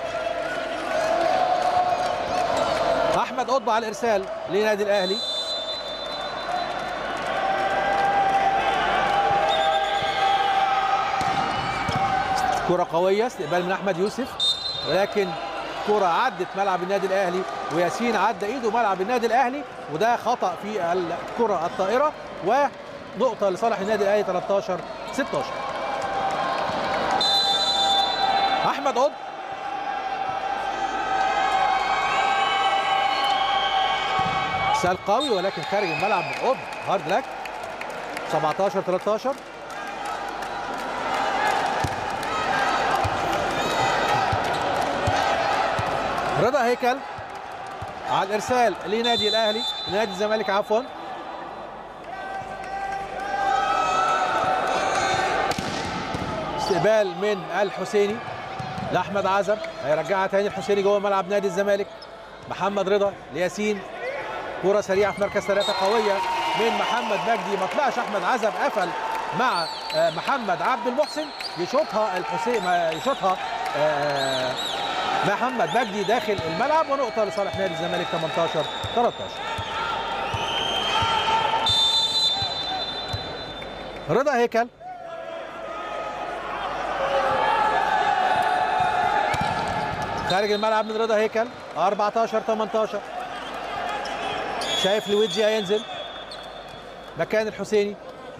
أحمد قطب على الإرسال لنادي الأهلي كرة قوية استقبال من أحمد يوسف ولكن كرة عدت ملعب النادي الأهلي وياسين عدى إيده ملعب النادي الأهلي وده خطأ في الكرة الطائرة ونقطة لصالح النادي الأهلي 13 16 أحمد قطب سال قوي ولكن خارج الملعب من قطب هارد لك 17 13 رضا هيكل على الارسال لنادي الاهلي لنادي الزمالك عفوا استقبال من الحسيني لاحمد عزب هيرجعها تاني الحسيني جوه ملعب نادي الزمالك محمد رضا لياسين كرة سريعة في مركز ثلاثة قوية من محمد مجدي ما طلعش أحمد عزب قفل مع آه، محمد عبد المحسن يشوطها الحسين ما يشوطها آه، محمد مجدي داخل الملعب ونقطة لصالح نادي الزمالك 18 13 رضا هيكل خارج الملعب من رضا هيكل 14 18 شايف لويجي هينزل مكان الحسيني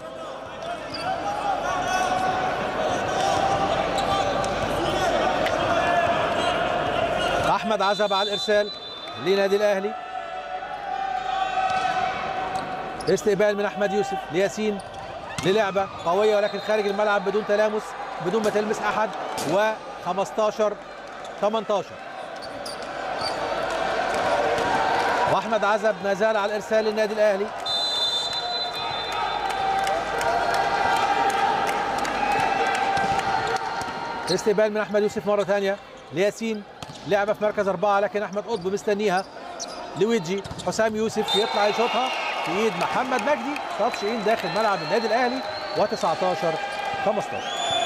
احمد عزب على الارسال لنادي الاهلي استقبال من احمد يوسف لياسين للعبه قويه ولكن خارج الملعب بدون تلامس بدون ما تلمس احد و15 18 واحمد عزب ما زال على الارسال للنادي الاهلي استقبال من احمد يوسف مره ثانيه لياسين لعبه في مركز اربعه لكن احمد قطب مستنيها لويجي حسام يوسف يطلع يشوطها في ايد محمد مجدي تاتش ان داخل ملعب النادي الاهلي و19 15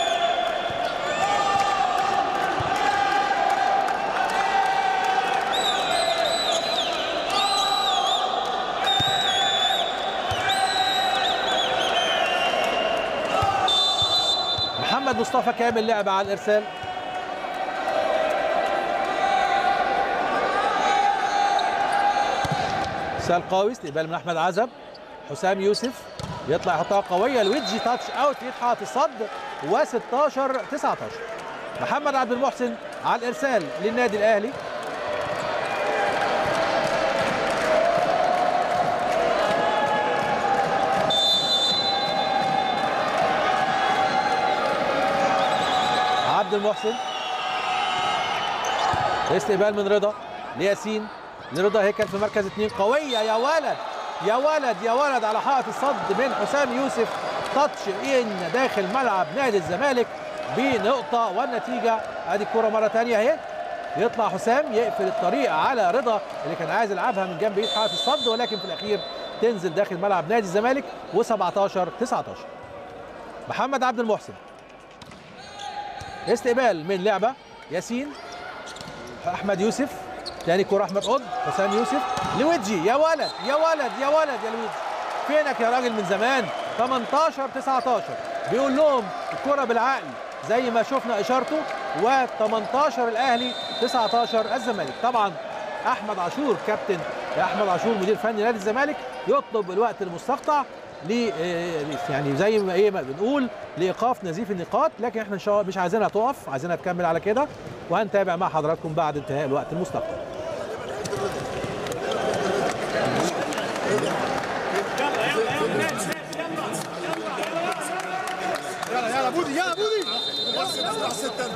محمد مصطفى كامل لعب على الارسال سال قوي استقبال من احمد عزب حسام يوسف يطلع يحطها قويه لويجي تاتش اوت يتحط الصد و16 19 محمد عبد المحسن على الارسال للنادي الاهلي عبد المحسن استقبال من رضا لياسين لرضا هيكل في مركز اثنين قوية يا ولد يا ولد يا ولد على حائط الصد من حسام يوسف تاتش ان داخل ملعب نادي الزمالك بنقطة والنتيجة ادي الكرة مرة ثانية اهي يطلع حسام يقفل الطريق على رضا اللي كان عايز يلعبها من جنب ايد حائط الصد ولكن في الاخير تنزل داخل ملعب نادي الزمالك و17 19 محمد عبد المحسن استقبال من لعبة ياسين احمد يوسف تاني كرة احمد قطب حسام يوسف لويجي يا ولد يا ولد يا ولد يا لويجي فينك يا راجل من زمان 18 19 بيقول لهم الكرة بالعقل زي ما شفنا اشارته و18 الاهلي 19 الزمالك طبعا احمد عاشور كابتن احمد عاشور مدير فني نادي الزمالك يطلب الوقت المستقطع ل يعني زي ما ايه ما بنقول لايقاف نزيف النقاط لكن احنا ان شاء الله مش عايزينها تقف عايزينها تكمل على كده وهنتابع مع حضراتكم بعد انتهاء الوقت المستقطع يلا يلا بودي يلا بودي بس افتح ستة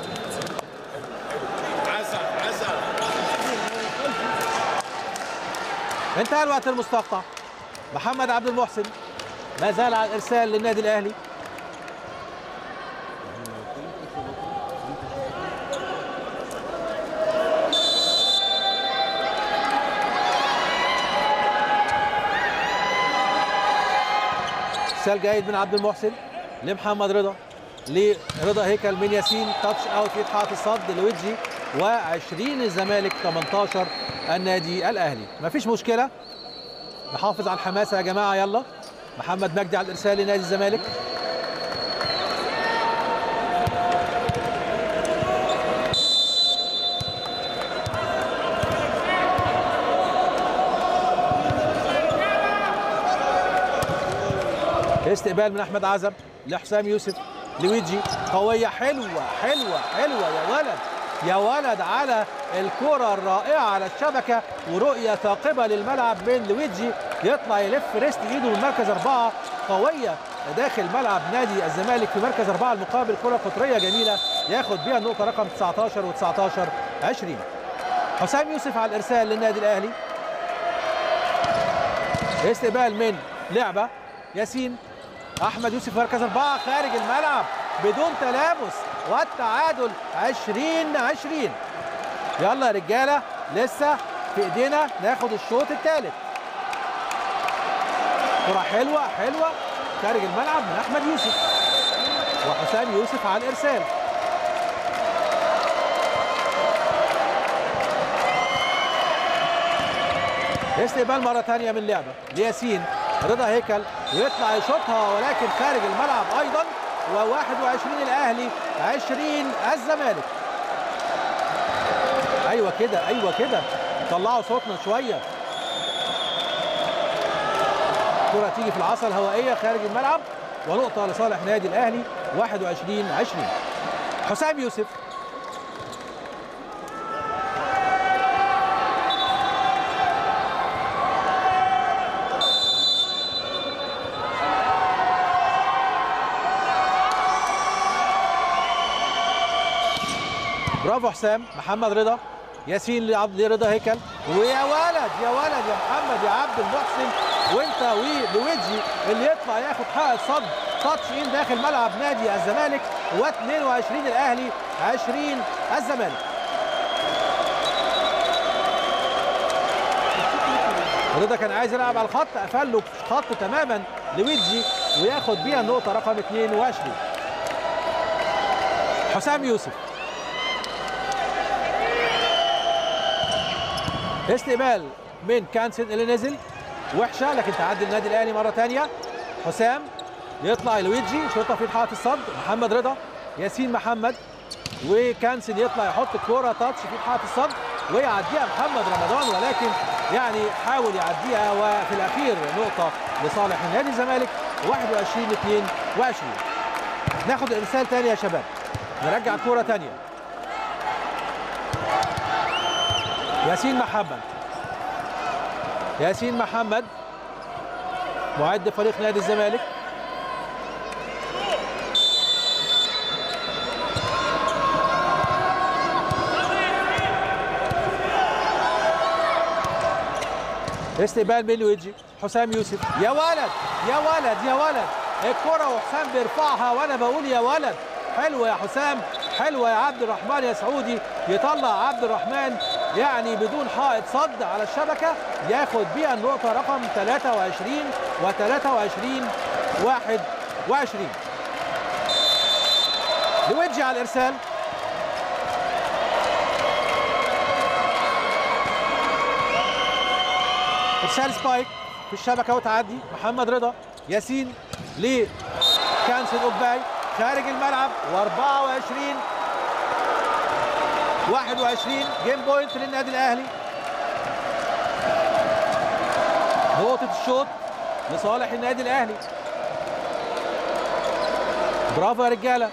عسل عسل انتهى الوقت المستقطع محمد عبد المحسن ما زال على الارسال للنادي الاهلي ارسال جيد من عبد المحسن لمحمد رضا لرضا هيكل من ياسين تاتش اوت في حائط الصد لويجي و20 الزمالك 18 النادي الاهلي مفيش مشكله نحافظ على الحماسه يا جماعه يلا محمد مجدي على الارسال لنادي الزمالك استقبال من احمد عزب لحسام يوسف لويجي قويه حلوه حلوه حلوه يا ولد يا ولد على الكره الرائعه على الشبكه ورؤيه ثاقبه للملعب من لويجي يطلع يلف ريست ايده من مركز اربعه قويه داخل ملعب نادي الزمالك في مركز اربعه المقابل كره قطريه جميله ياخد بيها النقطه رقم 19 و19 20 حسام يوسف على الارسال للنادي الاهلي استقبال من لعبه ياسين احمد يوسف مركز اربعه خارج الملعب بدون تلامس والتعادل 20 20 يلا يا رجاله لسه في ايدينا ناخد الشوط الثالث كرة حلوة حلوة خارج الملعب من احمد يوسف وحسام يوسف على الارسال استقبال مرة ثانية من لعبة لياسين رضا هيكل ويطلع يشوطها ولكن خارج الملعب ايضا و21 الاهلي 20 الزمالك ايوه كده ايوه كده طلعوا صوتنا شويه كرة تيجي في العصا الهوائية خارج الملعب ونقطة لصالح نادي الأهلي 21 20 حسام يوسف برافو حسام محمد رضا ياسين لعبد لرضا هيكل ويا ولد يا ولد يا محمد يا عبد المحسن وانت ولويجي اللي يطلع ياخد حائط صد تاتش ان داخل ملعب نادي الزمالك و22 الاهلي 20 الزمالك رضا كان عايز يلعب على الخط قفل له خط تماما لويجي وياخد بيها النقطه رقم 22 حسام يوسف استقبال من كانسن اللي نزل وحشه لكن تعدي النادي الاهلي مره ثانيه حسام يطلع لويجي شوطه في حائط الصد محمد رضا ياسين محمد وكانسن يطلع يحط الكوره تاتش في حائط الصد ويعديها محمد رمضان ولكن يعني حاول يعديها وفي الاخير نقطه لصالح نادي الزمالك 21 22 ناخد ارسال ثاني يا شباب نرجع الكوره ثانيه ياسين محمد ياسين محمد معد فريق نادي الزمالك استقبال من لويجي حسام يوسف يا ولد يا ولد يا ولد الكرة وحسام بيرفعها وانا بقول يا ولد حلوة يا حسام حلوة يا عبد الرحمن يا سعودي يطلع عبد الرحمن يعني بدون حائط صد على الشبكة ياخد بيها النقطة رقم 23 و23 21 لويجي على الإرسال إرسال سبايك في الشبكة وتعدي محمد رضا ياسين لكانسل أوباي خارج الملعب و24 21 جيم بوينت للنادي الاهلي نقطة الشوط لصالح النادي الاهلي برافو يا رجاله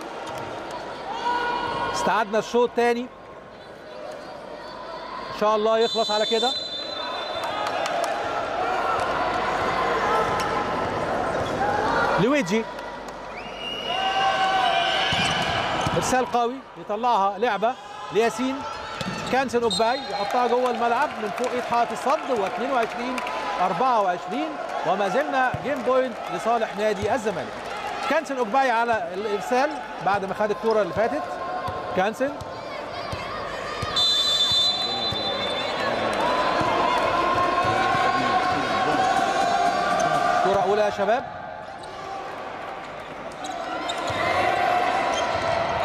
استعدنا الشوط تاني ان شاء الله يخلص على كده لويجي ارسال قوي يطلعها لعبه لياسين كانسن اوباي يحطها جوه الملعب من فوق ايد حائط الصد و22 24 وما زلنا جيم بوينت لصالح نادي الزمالك كانسن اوباي على الارسال بعد ما خد الكوره اللي فاتت كانسن كرة أولى يا شباب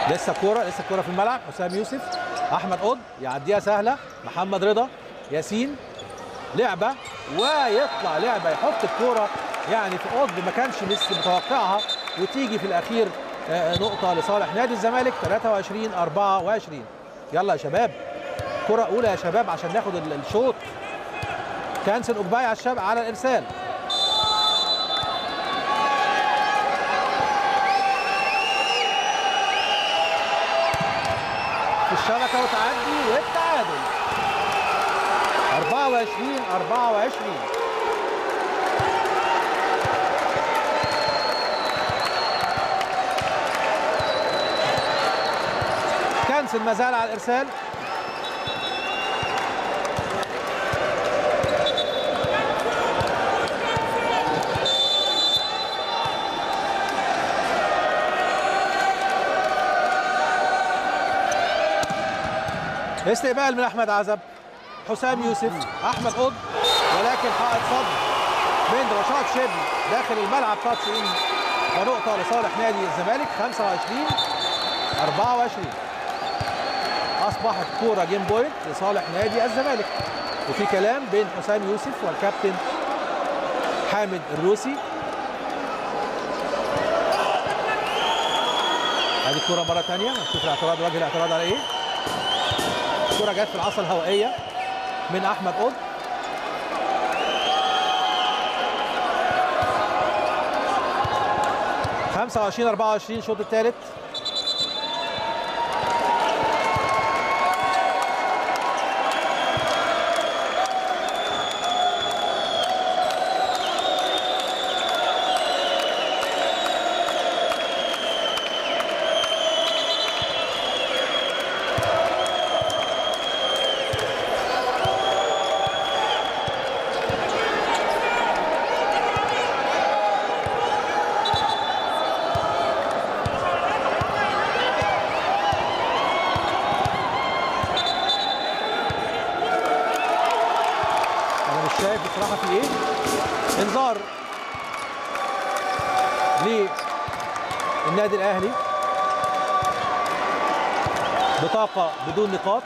لسه كوره لسه كوره في الملعب حسام يوسف احمد قطب يعديها سهله محمد رضا ياسين لعبه ويطلع لعبه يحط الكوره يعني في قطب ما كانش لسه متوقعها وتيجي في الاخير آه، نقطه لصالح نادي الزمالك 23 24 يلا يا شباب كره اولى يا شباب عشان ناخد ال- الشوط كانسل اوجباي على الشباب على الارسال في الشبكه وتعدي والتعادل 24 24 كانسل ما زال على الارسال استقبال من احمد عزب حسام يوسف احمد قطب ولكن حائط صد من رشاد شبل داخل الملعب تاتش ان ونقطه لصالح نادي الزمالك 25 24 اصبحت كوره جيم بوينت لصالح نادي الزمالك وفي كلام بين حسام يوسف والكابتن حامد الروسي هذه الكوره مره ثانيه نشوف الاعتراض وجه الاعتراض على ايه الكرة جت في العصا الهوائية من أحمد قطب خمسة وعشرين أربعة وعشرين الشوط الثالث أنا مش شايف بصراحة في إيه إنذار للنادي الأهلي بطاقة بدون نقاط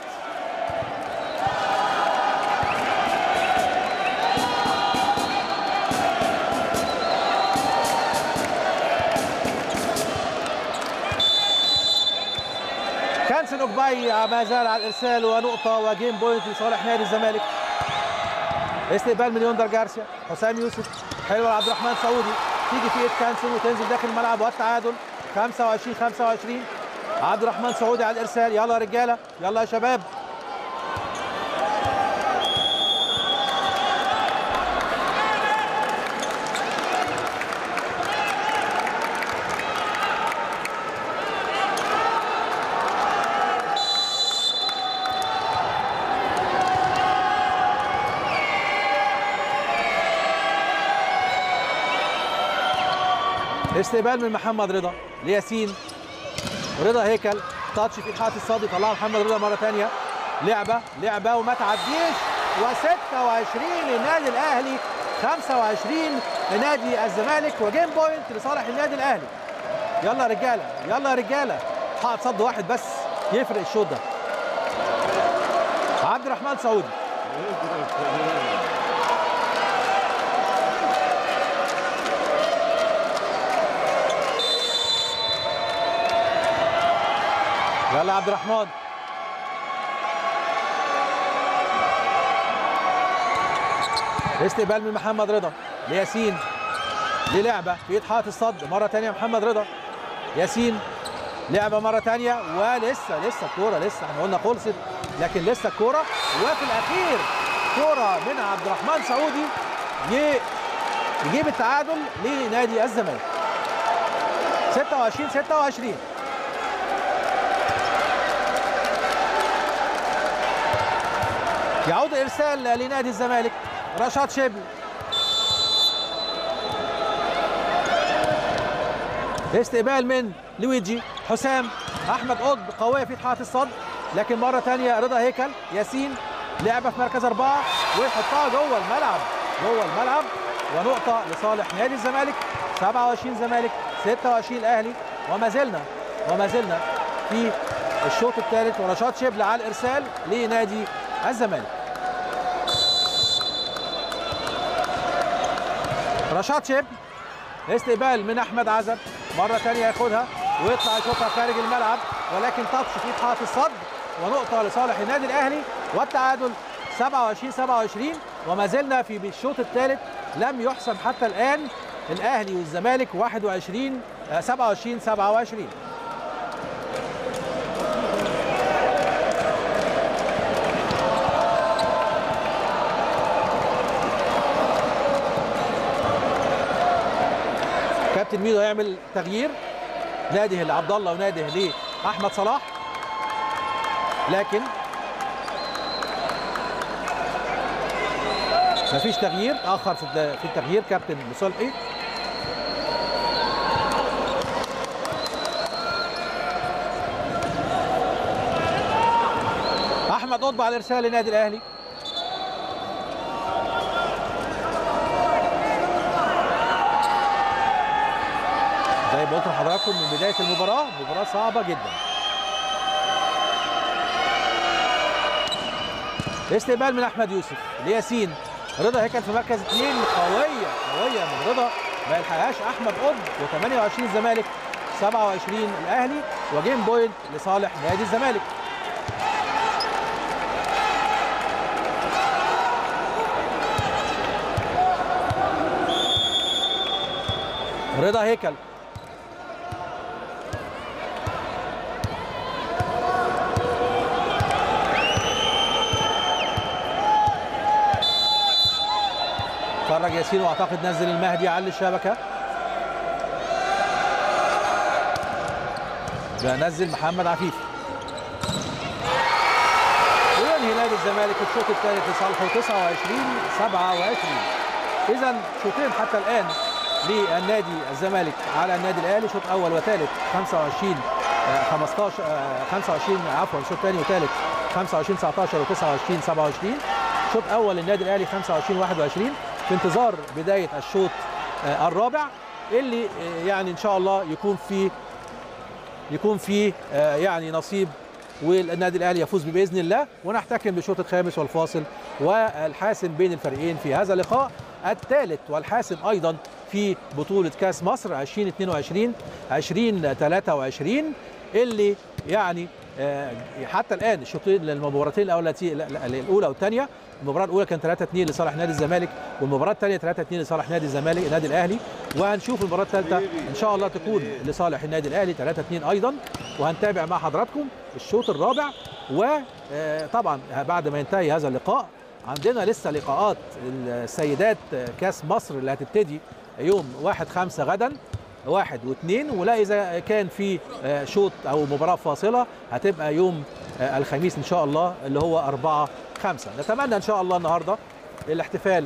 كانسن اوجباي ما زال على الارسال ونقطه وجيم بوينت لصالح نادي الزمالك استقبال من يوندر جارسيا حسام يوسف حلوه لعبد الرحمن سعودي تيجي في ايد كانسن وتنزل داخل الملعب والتعادل 25 25 عبد الرحمن سعودي على الارسال يلا يا رجاله يلا يا شباب استقبال من محمد رضا لياسين رضا هيكل تاتش في حائط الصاد يطلعها محمد رضا مره ثانيه لعبه لعبه وما تعديش و26 للنادي الاهلي 25 لنادي الزمالك وجيم بوينت لصالح النادي الاهلي يلا يا رجاله يلا يا رجاله حائط صد واحد بس يفرق الشوط ده عبد الرحمن سعودي يلا يا عبد الرحمن استقبال من محمد رضا لياسين للعبه في ايد حائط الصد مره ثانيه محمد رضا ياسين لعبه مره ثانيه ولسه لسه الكوره لسه احنا قلنا خلصت لكن لسه الكوره وفي الاخير كوره من عبد الرحمن سعودي ي- يجيب التعادل لنادي الزمالك 26 26 يعود ارسال لنادي الزمالك رشاد شبل استقبال من لويجي حسام احمد قطب قويه في حائط الصد لكن مره ثانيه رضا هيكل ياسين لعبه في مركز اربعه ويحطها جوه الملعب جوه الملعب ونقطه لصالح نادي الزمالك 27 زمالك 26 الاهلي وما زلنا وما زلنا في الشوط الثالث ورشاد شبل على الارسال لنادي الزمالك رشاد شبل استقبال من احمد عزب مره ثانيه ياخدها ويطلع يشوطها خارج الملعب ولكن تاتش في حائط الصد ونقطه لصالح النادي الاهلي والتعادل 27 27 وما زلنا في الشوط الثالث لم يحسم حتى الان الاهلي والزمالك 21 آه، 27 27 كابتن ميدو هيعمل تغيير ناده لعبد الله وناده لاحمد صلاح لكن مفيش تغيير اخر في الت- في التغيير كابتن مصلحي احمد قطب على الارسال للنادي الاهلي زي ما قلت لحضراتكم من بدايه المباراه مباراه صعبه جدا استقبال من احمد يوسف لياسين رضا هيكل في مركز اثنين قويه قويه من رضا ما يلحقهاش احمد قطب و28 الزمالك 27 الاهلي وجيم بوينت لصالح نادي الزمالك رضا هيكل خرج ياسين واعتقد نزل المهدي على الشبكه نزل محمد عفيف وينهي نادي الزمالك الشوط الثالث لصالحه 29 27 اذا شوطين حتى الان للنادي الزمالك على النادي الاهلي شوط اول وثالث 25 آه، 15 آه، 25 عفوا شوط ثاني وثالث 25 19 و29 27 شوط اول للنادي الاهلي 25 21 في انتظار بدايه الشوط آه، الرابع اللي آه، يعني ان شاء الله يكون فيه يكون فيه آه، يعني نصيب والنادي الاهلي يفوز باذن الله ونحتكم بالشوط الخامس والفاصل والحاسم بين الفريقين في هذا اللقاء الثالث والحاسم ايضا في بطوله كاس مصر 2022 2023 اللي يعني آه، حتى الان الشوطين المباراتين الاولتي لا- لا- الاولى والثانيه المباراه الاولى كان 3 2 لصالح نادي الزمالك والمباراه الثانيه 3 2 لصالح نادي الزمالك النادي الاهلي وهنشوف المباراه الثالثه ان شاء الله تكون لصالح النادي الاهلي 3 2 ايضا وهنتابع مع حضراتكم الشوط الرابع وطبعا بعد ما ينتهي هذا اللقاء عندنا لسه لقاءات السيدات كاس مصر اللي هتبتدي يوم 1 5 غدا واحد واثنين ولا اذا كان في آه، شوط او مباراه فاصله هتبقى يوم آه، الخميس ان شاء الله اللي هو 4 5 نتمنى ان شاء الله النهارده الاحتفال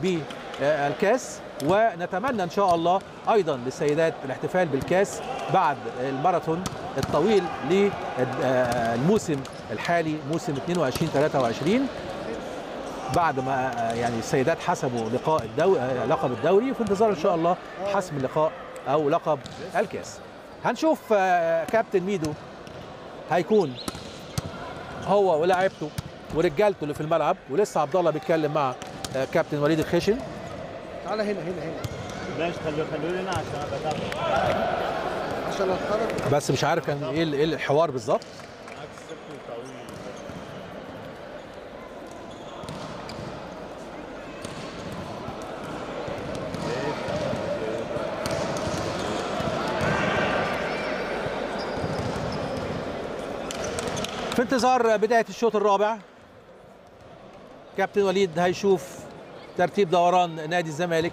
بالكاس ونتمنى ان شاء الله ايضا للسيدات الاحتفال بالكاس بعد الماراثون الطويل للموسم الحالي موسم 22 23 بعد ما آه، يعني السيدات حسموا لقاء الدو... آه، لقب الدوري وفي انتظار ان شاء الله حسم اللقاء او لقب الكاس هنشوف آه، كابتن ميدو هيكون هو ولاعيبته ورجالته اللي في الملعب ولسه عبد الله بيتكلم مع آه، كابتن وليد الخشن تعالى هنا هنا هنا ماشي خلوا خلوا لنا عشان ابقى عشان اتحرك بس مش عارف كان ايه ال- إيه الحوار بالظبط عكس سبت طويل في انتظار بداية الشوط الرابع كابتن وليد هيشوف ترتيب دوران نادي الزمالك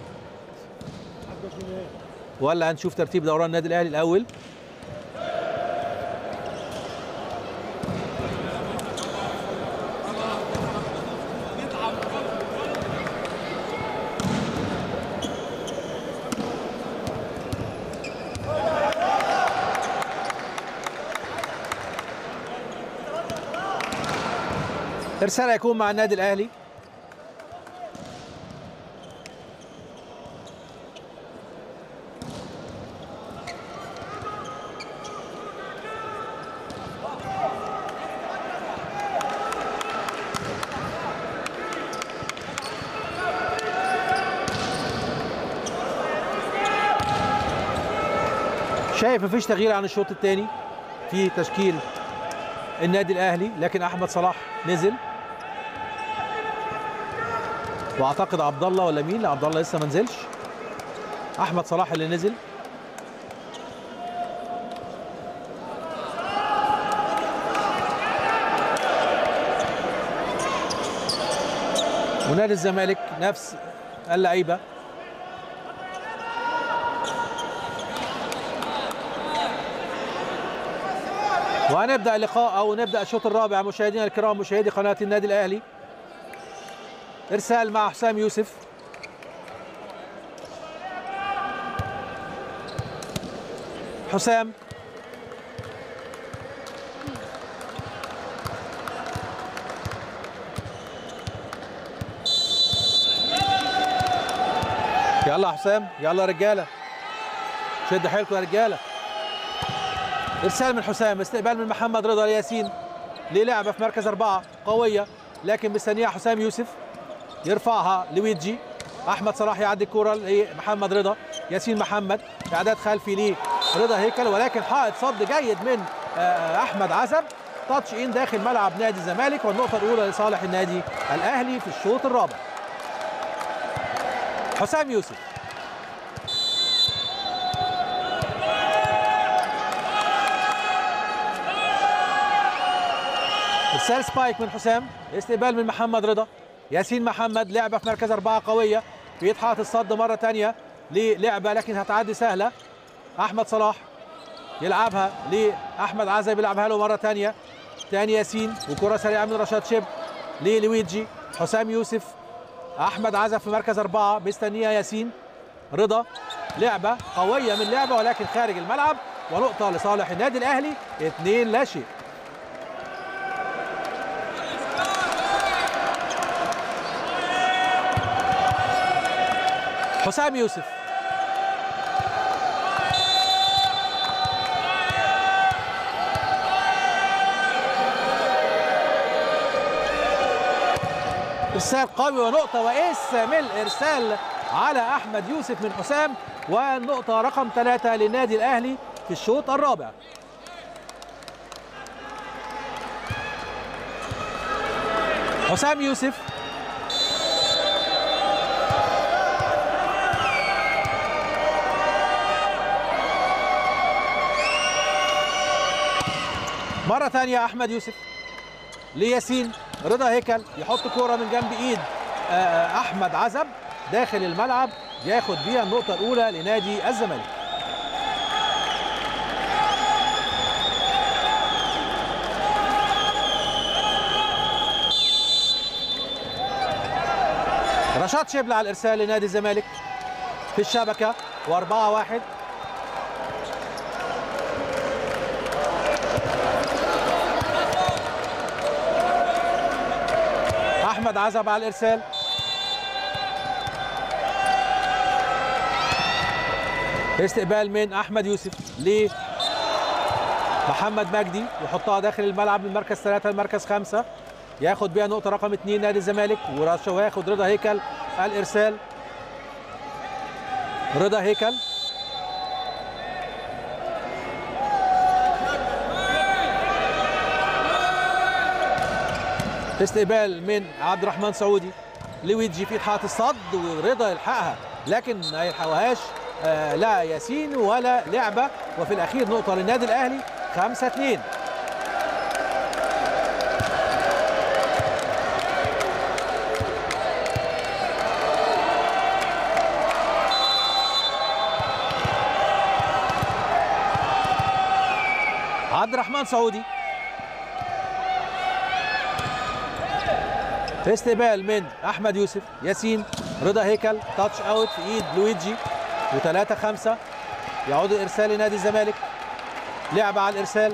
ولا هنشوف ترتيب دوران النادي الاهلي الاول ارسال هيكون مع النادي الاهلي شايف مفيش تغيير عن الشوط الثاني في تشكيل النادي الاهلي لكن احمد صلاح نزل واعتقد عبد الله ولا مين لا عبد الله لسه ما نزلش احمد صلاح اللي نزل ونادي الزمالك نفس اللعيبه وهنبدا اللقاء او نبدا الشوط الرابع مشاهدينا الكرام مشاهدي قناه النادي الاهلي ارسال مع حسام يوسف حسام يلا يا حسام يلا يا رجاله شد حيلكم يا رجاله ارسال من حسام استقبال من محمد رضا الياسين للعبه في مركز اربعه قويه لكن مستنيها حسام يوسف يرفعها لويجي احمد صلاح يعدي الكره لمحمد رضا ياسين محمد اعداد خلفي لرضا هيكل ولكن حائط صد جيد من آه، احمد عزب تاتش ان داخل ملعب نادي الزمالك والنقطه الاولى لصالح النادي الاهلي في الشوط الرابع حسام يوسف ارسال سبايك من حسام استقبال من محمد رضا ياسين محمد لعبه في مركز اربعه قويه بيتحط الصد مره ثانيه للعبه لكن هتعدي سهله احمد صلاح يلعبها لاحمد عزب يلعبها له مره ثانيه تاني ياسين وكره سريعه من رشاد شب للويجي حسام يوسف احمد عزب في مركز اربعه مستنيها ياسين رضا لعبه قويه من لعبه ولكن خارج الملعب ونقطه لصالح النادي الاهلي اثنين لا شيء حسام يوسف ارسال قوي ونقطه وايس من الارسال على احمد يوسف من حسام والنقطه رقم ثلاثه للنادي الاهلي في الشوط الرابع حسام يوسف مرة ثانية أحمد يوسف لياسين رضا هيكل يحط كورة من جنب إيد آه، آه، أحمد عزب داخل الملعب ياخد بيها النقطة الأولى لنادي الزمالك رشاد شبل على الإرسال لنادي الزمالك في الشبكة وأربعة واحد احمد عزب على الارسال استقبال من احمد يوسف ل محمد مجدي يحطها داخل الملعب من مركز ثلاثة لمركز خمسة ياخد بيها نقطة رقم اثنين نادي الزمالك ورشا وياخد رضا هيكل الارسال رضا هيكل استقبال من عبد الرحمن سعودي لويجي في حاط الصد ورضا يلحقها لكن ما يلحقوهاش آه لا ياسين ولا لعبه وفي الاخير نقطه للنادي الاهلي 5 2 عبد الرحمن سعودي في استقبال من احمد يوسف ياسين رضا هيكل تاتش اوت في ايد لويجي و3 5 يعود الارسال لنادي الزمالك لعبه على الارسال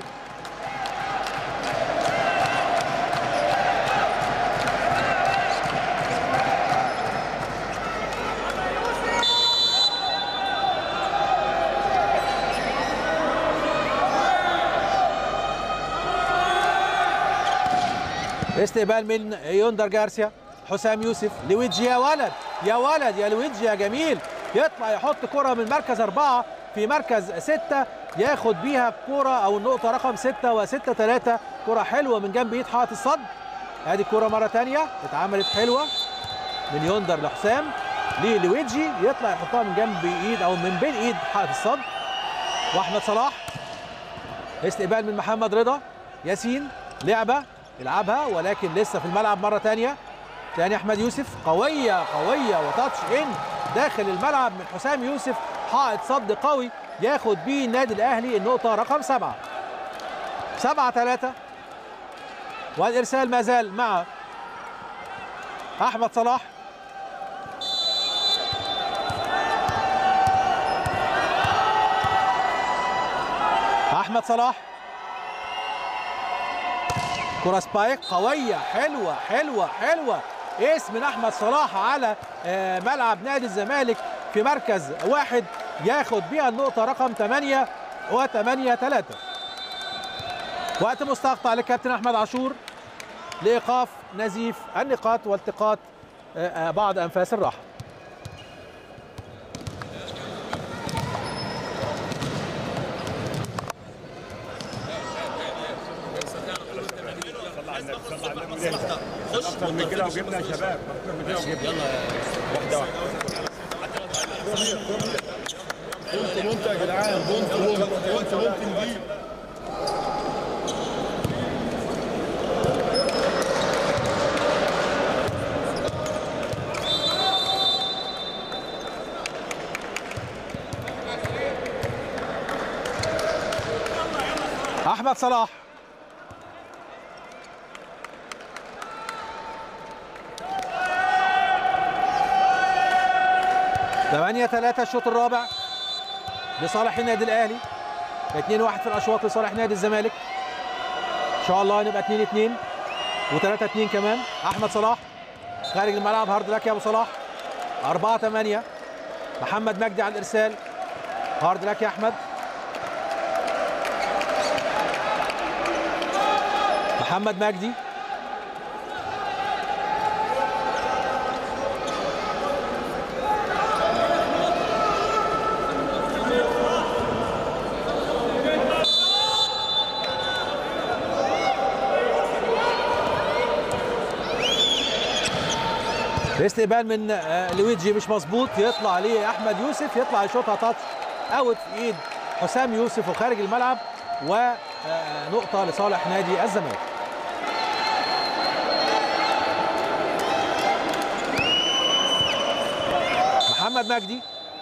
استقبال من يوندر جارسيا حسام يوسف لويجي يا ولد يا ولد يا لويجي يا جميل يطلع يحط كرة من مركز أربعة في مركز ستة ياخد بيها الكرة او النقطة رقم 6 و6 3 كرة حلوة من جنب ايد حائط الصد ادي الكرة مرة تانية اتعملت حلوة من يندر لحسام للويجي يطلع يحطها من جنب ايد او من بين ايد حائط الصد واحمد صلاح استقبال من محمد رضا ياسين لعبة يلعبها ولكن لسه في الملعب مرة تانية تاني احمد يوسف قوية قوية وتاتش ان داخل الملعب من حسام يوسف حائط صد قوي ياخد بيه النادي الاهلي النقطة رقم سبعة سبعة ثلاثة والارسال ما زال مع احمد صلاح احمد صلاح كرة سبايك قوية حلوة حلوة حلوة ايس من احمد صلاح على آه، ملعب نادي الزمالك في مركز واحد ياخد بيها النقطة رقم 8 و8 3 وقت مستقطع للكابتن احمد عاشور لايقاف نزيف النقاط والتقاط آه، آه، بعض انفاس الراحه اكتر من كده وجبنا يا شباب اكتر من كده وجبنا واحده واحده بونت بونت يا جدعان بونت بونت بونت بونت نجيب احمد صلاح ثمانية ثلاثة الشوط الرابع لصالح النادي الاهلي 2 1 في الاشواط لصالح نادي الزمالك ان شاء الله نبقى 2 2 و3 2 كمان احمد صلاح خارج الملعب هارد لك يا ابو صلاح 4 8 محمد مجدي على الارسال هارد لك يا احمد محمد مجدي استقبال من آه، لويجي مش مظبوط يطلع عليه احمد يوسف يطلع يشوطها تاتش اوت في ايد حسام يوسف وخارج الملعب ونقطه لصالح نادي الزمالك محمد مجدي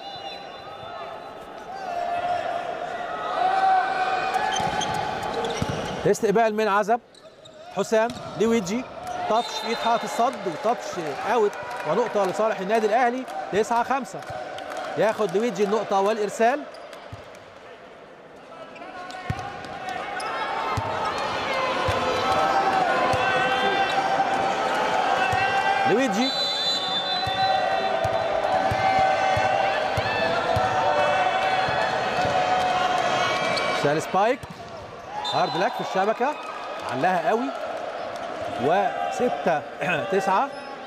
استقبال من عزب حسام لويجي تاتش في ايد حائط الصد وتاتش اوت ونقطة لصالح النادي الأهلي 9 5 ياخد لويجي النقطة والإرسال لويجي شال سبايك هارد لك في الشبكة علاها قوي وستة تسعة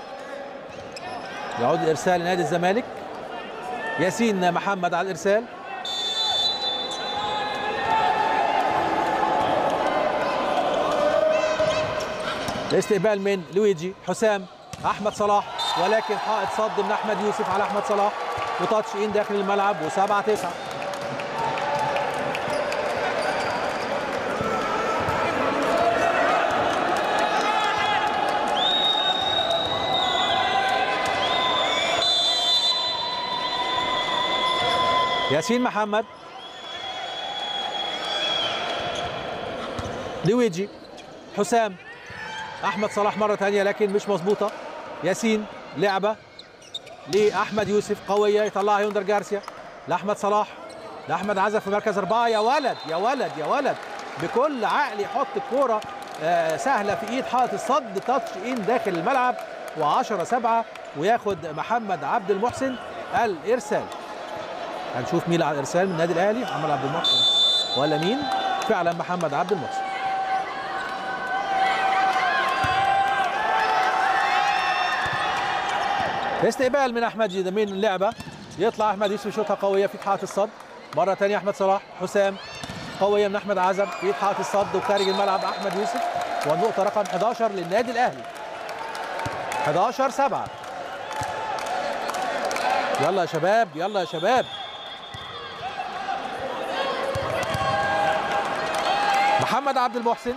يعود الإرسال لنادي الزمالك ياسين محمد على الإرسال استقبال من لويجي حسام أحمد صلاح ولكن حائط صد من أحمد يوسف على أحمد صلاح وتاتش إن داخل الملعب وسبعة تسعة ياسين محمد لويجي حسام احمد صلاح مره ثانيه لكن مش مظبوطه ياسين لعبه لاحمد يوسف قويه يطلعها يوندر جارسيا لاحمد صلاح لاحمد عزف في مركز اربعه يا ولد يا ولد يا ولد بكل عقل يحط الكوره آه، سهله في ايد حائط الصد تاتش ان داخل الملعب و10 7 وياخد محمد عبد المحسن الارسال هنشوف مين على الارسال من النادي الاهلي محمد عبد المحسن ولا مين فعلا محمد عبد المحسن استقبال من احمد جيده من اللعبه يطلع احمد يوسف شوطها قويه في حائط الصد مره ثانيه احمد صلاح حسام قويه من احمد عزب في ايد حائط الصد وخارج الملعب احمد يوسف والنقطه رقم 11 للنادي الاهلي 11 7 يلا يا شباب يلا يا شباب محمد عبد المحسن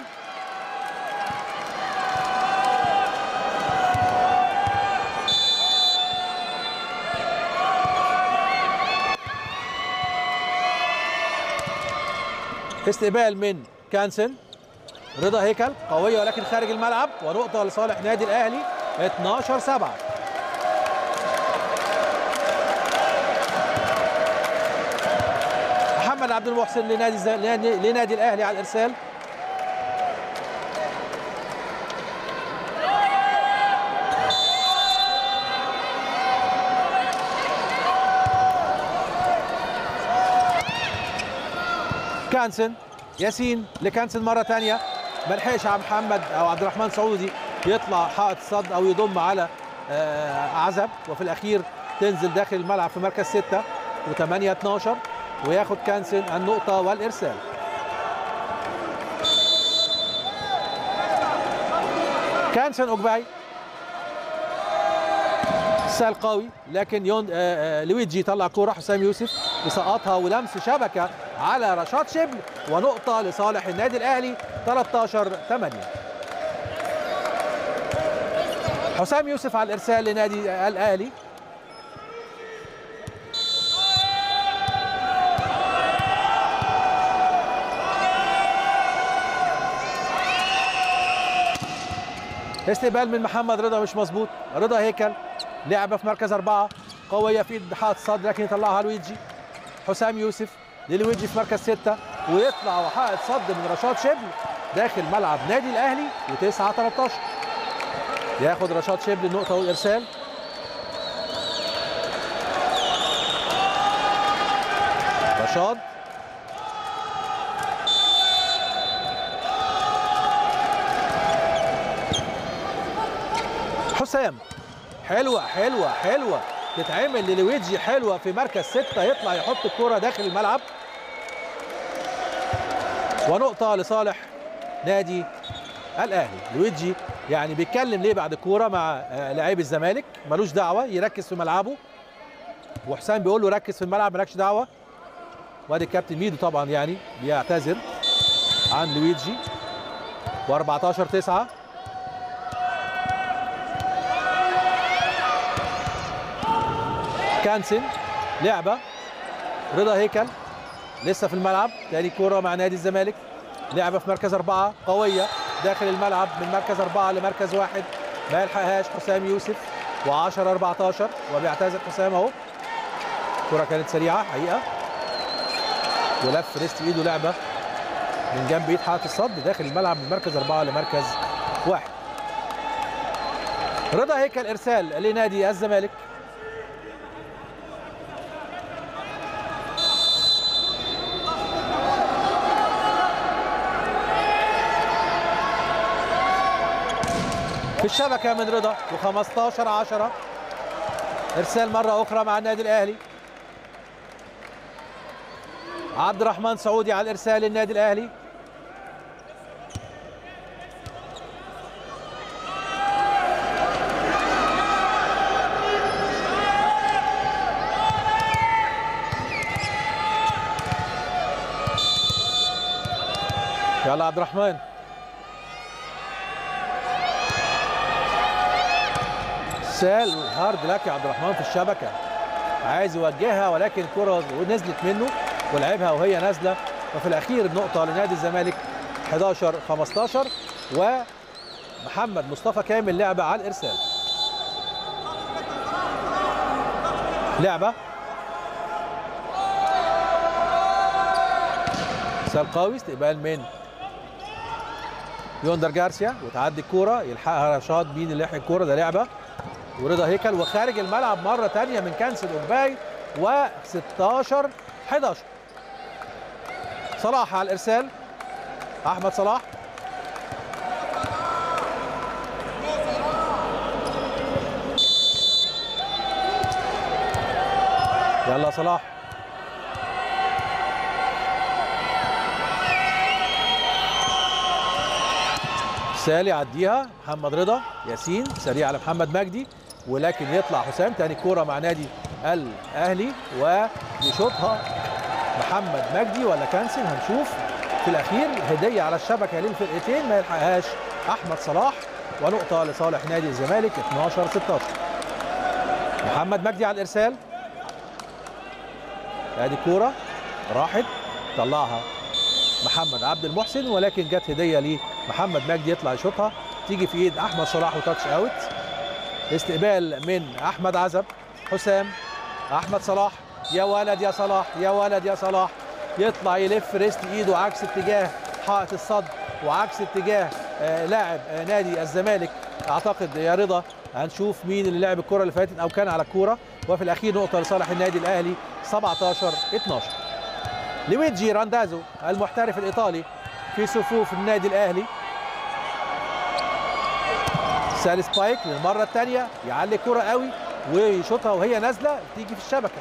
استقبال من كانسن رضا هيكل قوية ولكن خارج الملعب ونقطة لصالح نادي الأهلي 12 7 محمد عبد المحسن لنادي الز- لنادي لنادي الأهلي على الإرسال كانسن ياسين لكانسن مره ثانيه ما لحقش عبد محمد او عبد الرحمن سعودي يطلع حائط صد او يضم على آه، عزب وفي الاخير تنزل داخل الملعب في مركز 6 و8 12 وياخد كانسن النقطه والارسال كانسن اوجباي سال قوي لكن يون آه، آه، لويجي طلع كوره حسام يوسف يسقطها ولمس شبكه على رشاد شبل ونقطه لصالح النادي الاهلي 13 8 حسام يوسف على الارسال لنادي الاهلي استقبال من محمد رضا مش مظبوط رضا هيكل لعبه في مركز اربعه قويه في ايد حائط الصد لكن يطلعها لويجي حسام يوسف للويجي في مركز سته ويطلع وحائط صد من رشاد شبل داخل ملعب نادي الاهلي و9 13 ياخد رشاد شبل النقطه والارسال رشاد حسام حلوه حلوه حلوه تتعمل للويجي حلوه في مركز ستة يطلع يحط الكرة داخل الملعب ونقطة لصالح نادي الأهلي لويجي يعني بيتكلم ليه بعد الكورة مع آه، لاعبي الزمالك ملوش دعوة يركز في ملعبه وحسام بيقول له ركز في الملعب مالكش دعوة وادي الكابتن ميدو طبعا يعني بيعتذر عن لويجي و14 9 كانسن لعبه رضا هيكل لسه في الملعب تاني كوره مع نادي الزمالك لعبه في مركز اربعه قويه داخل الملعب من مركز اربعه لمركز واحد ما يلحقهاش حسام يوسف و10 14 وبيعتذر حسام اهو الكوره كانت سريعه حقيقه ولف ريست ايده لعبه من جنب ايد حائط الصد داخل الملعب من مركز اربعه لمركز واحد رضا هيكل ارسال لنادي الزمالك في الشبكة من رضا و15 10 إرسال مرة أخرى مع النادي الأهلي عبد الرحمن سعودي على الإرسال للنادي الأهلي يلا عبد الرحمن سال هارد لك يا عبد الرحمن في الشبكه عايز يوجهها ولكن الكره نزلت منه ولعبها وهي نازله وفي الاخير النقطه لنادي الزمالك 11 15 ومحمد مصطفى كامل لعبه على الارسال لعبه ارسال قوي استقبال من يوندر جارسيا وتعدي الكوره يلحقها رشاد مين اللي لحق الكوره ده لعبه ورضا هيكل وخارج الملعب مره ثانيه من كانسل اوجباي و16 11 صلاح على الارسال احمد صلاح يلا صلاح ارسال يعديها محمد رضا ياسين سريع على محمد مجدي ولكن يطلع حسام تاني كوره مع نادي الاهلي ويشوطها محمد مجدي ولا كانسل هنشوف في الاخير هديه على الشبكه للفرقتين ما يلحقهاش احمد صلاح ونقطه لصالح نادي الزمالك 12 16 محمد مجدي على الارسال ادي كوره راحت طلعها محمد عبد المحسن ولكن جت هديه لمحمد مجدي يطلع يشوطها تيجي في ايد احمد صلاح وتاتش اوت استقبال من احمد عزب حسام احمد صلاح يا ولد يا صلاح يا ولد يا صلاح يطلع يلف ريست ايده عكس اتجاه حائط الصد وعكس اتجاه آه لاعب آه نادي الزمالك اعتقد يا رضا هنشوف مين اللي لعب الكره اللي فاتت او كان على الكوره وفي الاخير نقطه لصالح النادي الاهلي 17 12 لويجي راندازو المحترف الايطالي في صفوف النادي الاهلي سال سبايك للمره الثانيه يعلي كرة قوي ويشوطها وهي نازله تيجي في الشبكه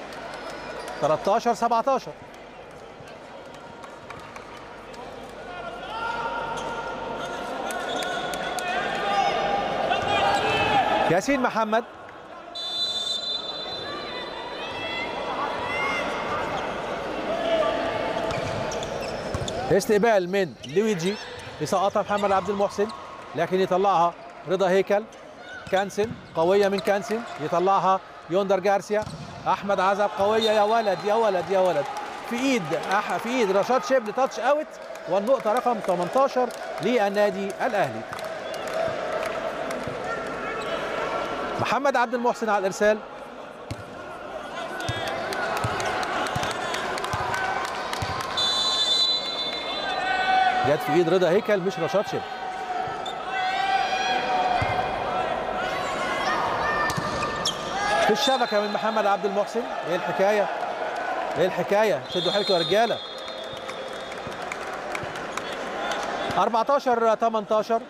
13 17 ياسين محمد استقبال من لويجي يسقطها محمد عبد المحسن لكن يطلعها رضا هيكل كانسن قوية من كانسن يطلعها يوندر جارسيا أحمد عزب قوية يا ولد يا ولد يا ولد في إيد أح في إيد رشاد شبل تاتش أوت والنقطة رقم 18 للنادي الأهلي محمد عبد المحسن على الإرسال جت في ايد رضا هيكل مش رشاد شبل في الشبكه من محمد عبد المحسن ايه الحكايه ايه الحكايه شدوا حيلكم يا رجاله 14 18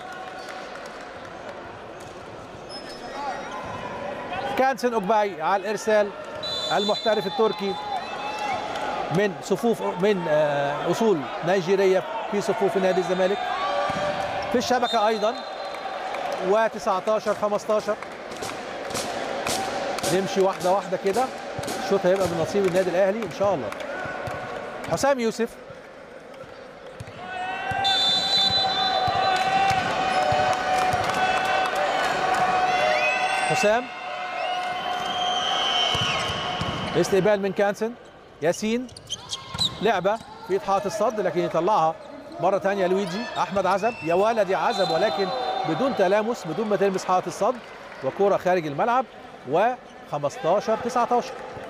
كانسن اوجباي على الارسال المحترف التركي من صفوف من آه، اصول نيجيريه في صفوف نادي الزمالك في الشبكه ايضا و19 15 نمشي واحده واحده كده الشوط هيبقى من نصيب النادي الاهلي ان شاء الله حسام يوسف حسام استقبال من كانسن ياسين لعبه في حائط الصد لكن يطلعها مره ثانيه لويجي احمد عزب يا ولد يا عزب ولكن بدون تلامس بدون ما تلمس حائط الصد وكره خارج الملعب و 15 19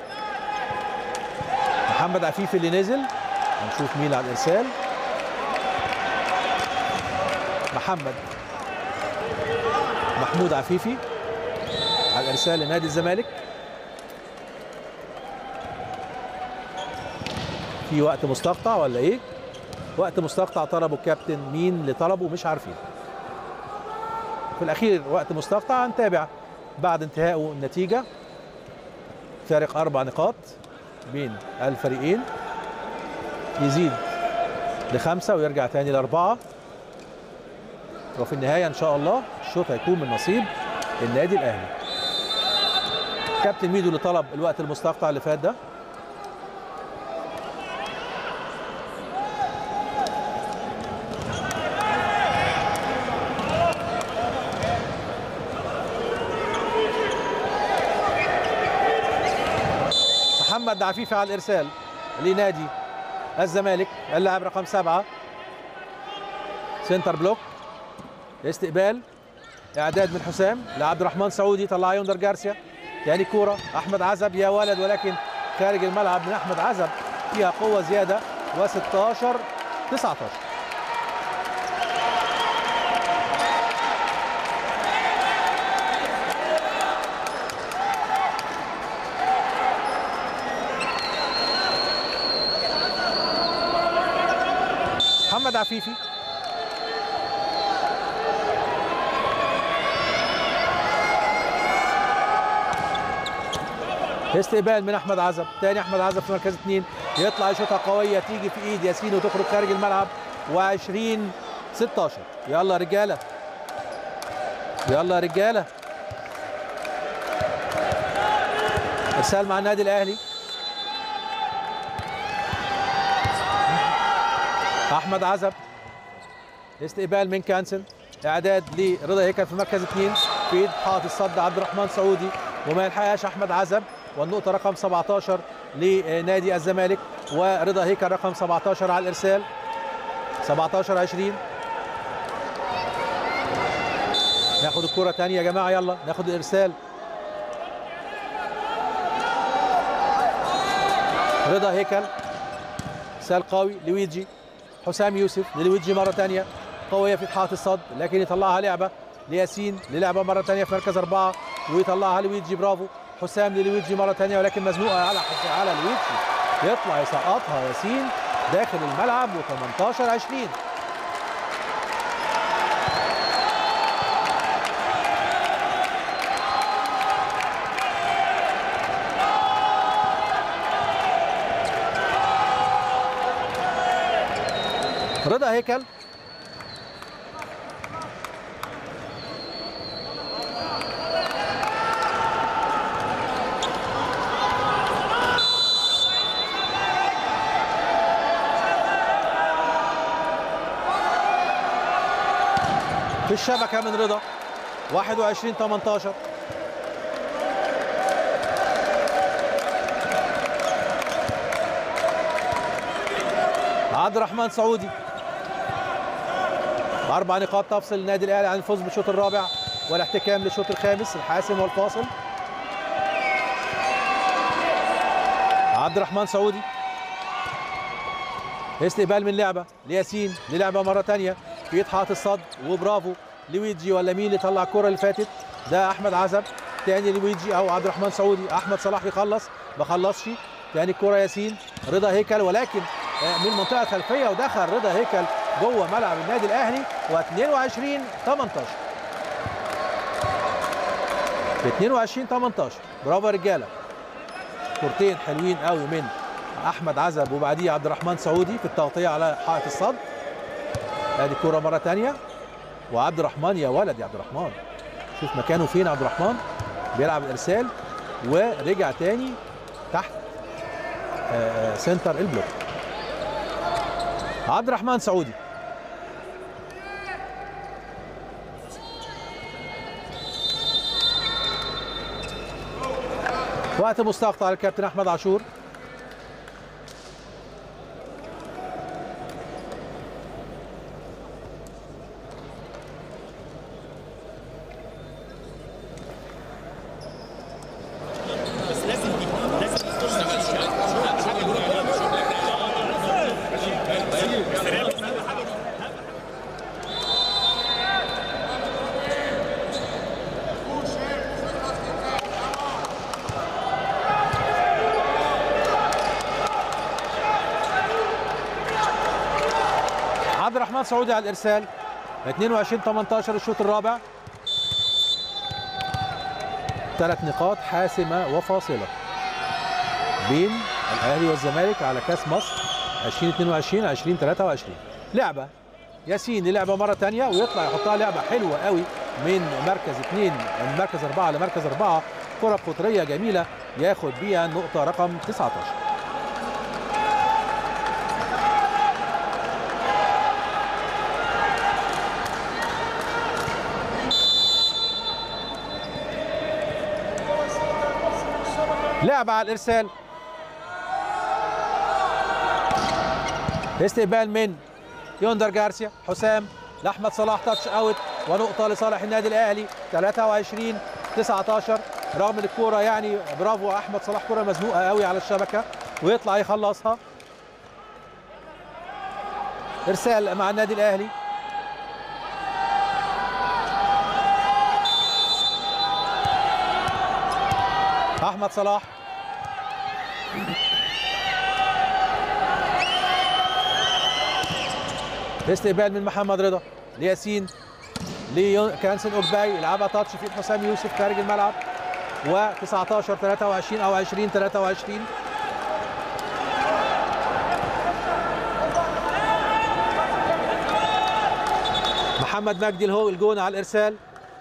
محمد عفيف اللي نزل هنشوف مين على الارسال محمد محمود عفيفي على الارسال لنادي الزمالك في وقت مستقطع ولا ايه وقت مستقطع طلبه الكابتن مين اللي طلبه مش عارفين في الاخير وقت مستقطع هنتابع بعد انتهائه النتيجه فارق اربع نقاط بين الفريقين يزيد لخمسه ويرجع تاني لاربعه وفي النهايه ان شاء الله الشوط هيكون من نصيب النادي الاهلي كابتن ميدو اللي طلب الوقت المستقطع اللي فات ده محمد عفيفي على الارسال لنادي الزمالك اللاعب رقم سبعه سنتر بلوك استقبال اعداد من حسام لعبد الرحمن سعودي طلع يوندر جارسيا يعني كوره احمد عزب يا ولد ولكن خارج الملعب من احمد عزب فيها قوه زياده و16 19 محمد عفيفي استقبال من احمد عزب تاني احمد عزب في مركز اثنين يطلع يشوطها قويه تيجي في ايد ياسين وتخرج خارج الملعب و20 16 يلا يا رجاله يلا يا رجاله ارسال مع النادي الاهلي احمد عزب استقبال من كانسل اعداد لرضا هيكل في مركز اثنين في ايد حائط الصد عبد الرحمن سعودي وما يلحقهاش احمد عزب والنقطه رقم 17 لنادي الزمالك ورضا هيكل رقم 17 على الارسال 17 20 ناخد الكرة تانية يا جماعة يلا ناخد الإرسال رضا هيكل إرسال قوي لويجي حسام يوسف للويجي مرة تانية قوية في حائط الصد لكن يطلعها لعبة لياسين للعبة مرة تانية في مركز أربعة ويطلعها لويجي برافو حسام للويجي مرة تانية ولكن مزنوقة على على لويجي يطلع يسقطها ياسين داخل الملعب و18 20 رضا هيكل في الشبكة من رضا 21 18 عبد الرحمن سعودي أربع نقاط تفصل النادي الأهلي عن الفوز بالشوط الرابع والاحتكام للشوط الخامس الحاسم والفاصل عبد الرحمن سعودي استقبال من لعبة لياسين للعبة مرة تانية في ايد حائط الصد وبرافو لويجي ولا مين اللي طلع الكرة اللي فاتت ده أحمد عزب تاني لويجي أو عبد الرحمن سعودي أحمد صلاح يخلص ما خلصش تاني الكرة ياسين رضا هيكل ولكن من منطقة خلفية ودخل رضا هيكل جوه ملعب النادي الاهلي و22 18 ب 22 18 برافو يا رجاله كورتين حلوين قوي من احمد عزب وبعديه عبد الرحمن سعودي في التغطيه على حائط الصد ادي الكوره مره ثانيه وعبد الرحمن يا ولد يا عبد الرحمن شوف مكانه فين عبد الرحمن بيلعب الارسال ورجع تاني تحت آه سنتر البلوك عبد الرحمن سعودي وقت مستقطع للكابتن احمد عاشور عبد الرحمن سعودي على الارسال 22 18 الشوط الرابع ثلاث نقاط حاسمه وفاصله بين الاهلي والزمالك على كاس مصر 2022 2023 لعبه ياسين لعبه مره ثانيه ويطلع يحطها لعبه حلوه قوي من مركز اثنين من مركز اربعه لمركز اربعه كره قطريه جميله ياخد بيها النقطه رقم 19 لعبة على الإرسال استقبال من يوندر جارسيا حسام لأحمد صلاح تاتش أوت ونقطة لصالح النادي الأهلي 23 19 رغم ان الكورة يعني برافو أحمد صلاح كرة مزنوقة قوي على الشبكة ويطلع يخلصها إرسال مع النادي الأهلي احمد صلاح استقبال من محمد رضا لياسين لكانسن اوجباي يلعبها تاتش في حسام يوسف خارج الملعب و19 23 او 20 23 20 محمد مجدي الهو الجون على الارسال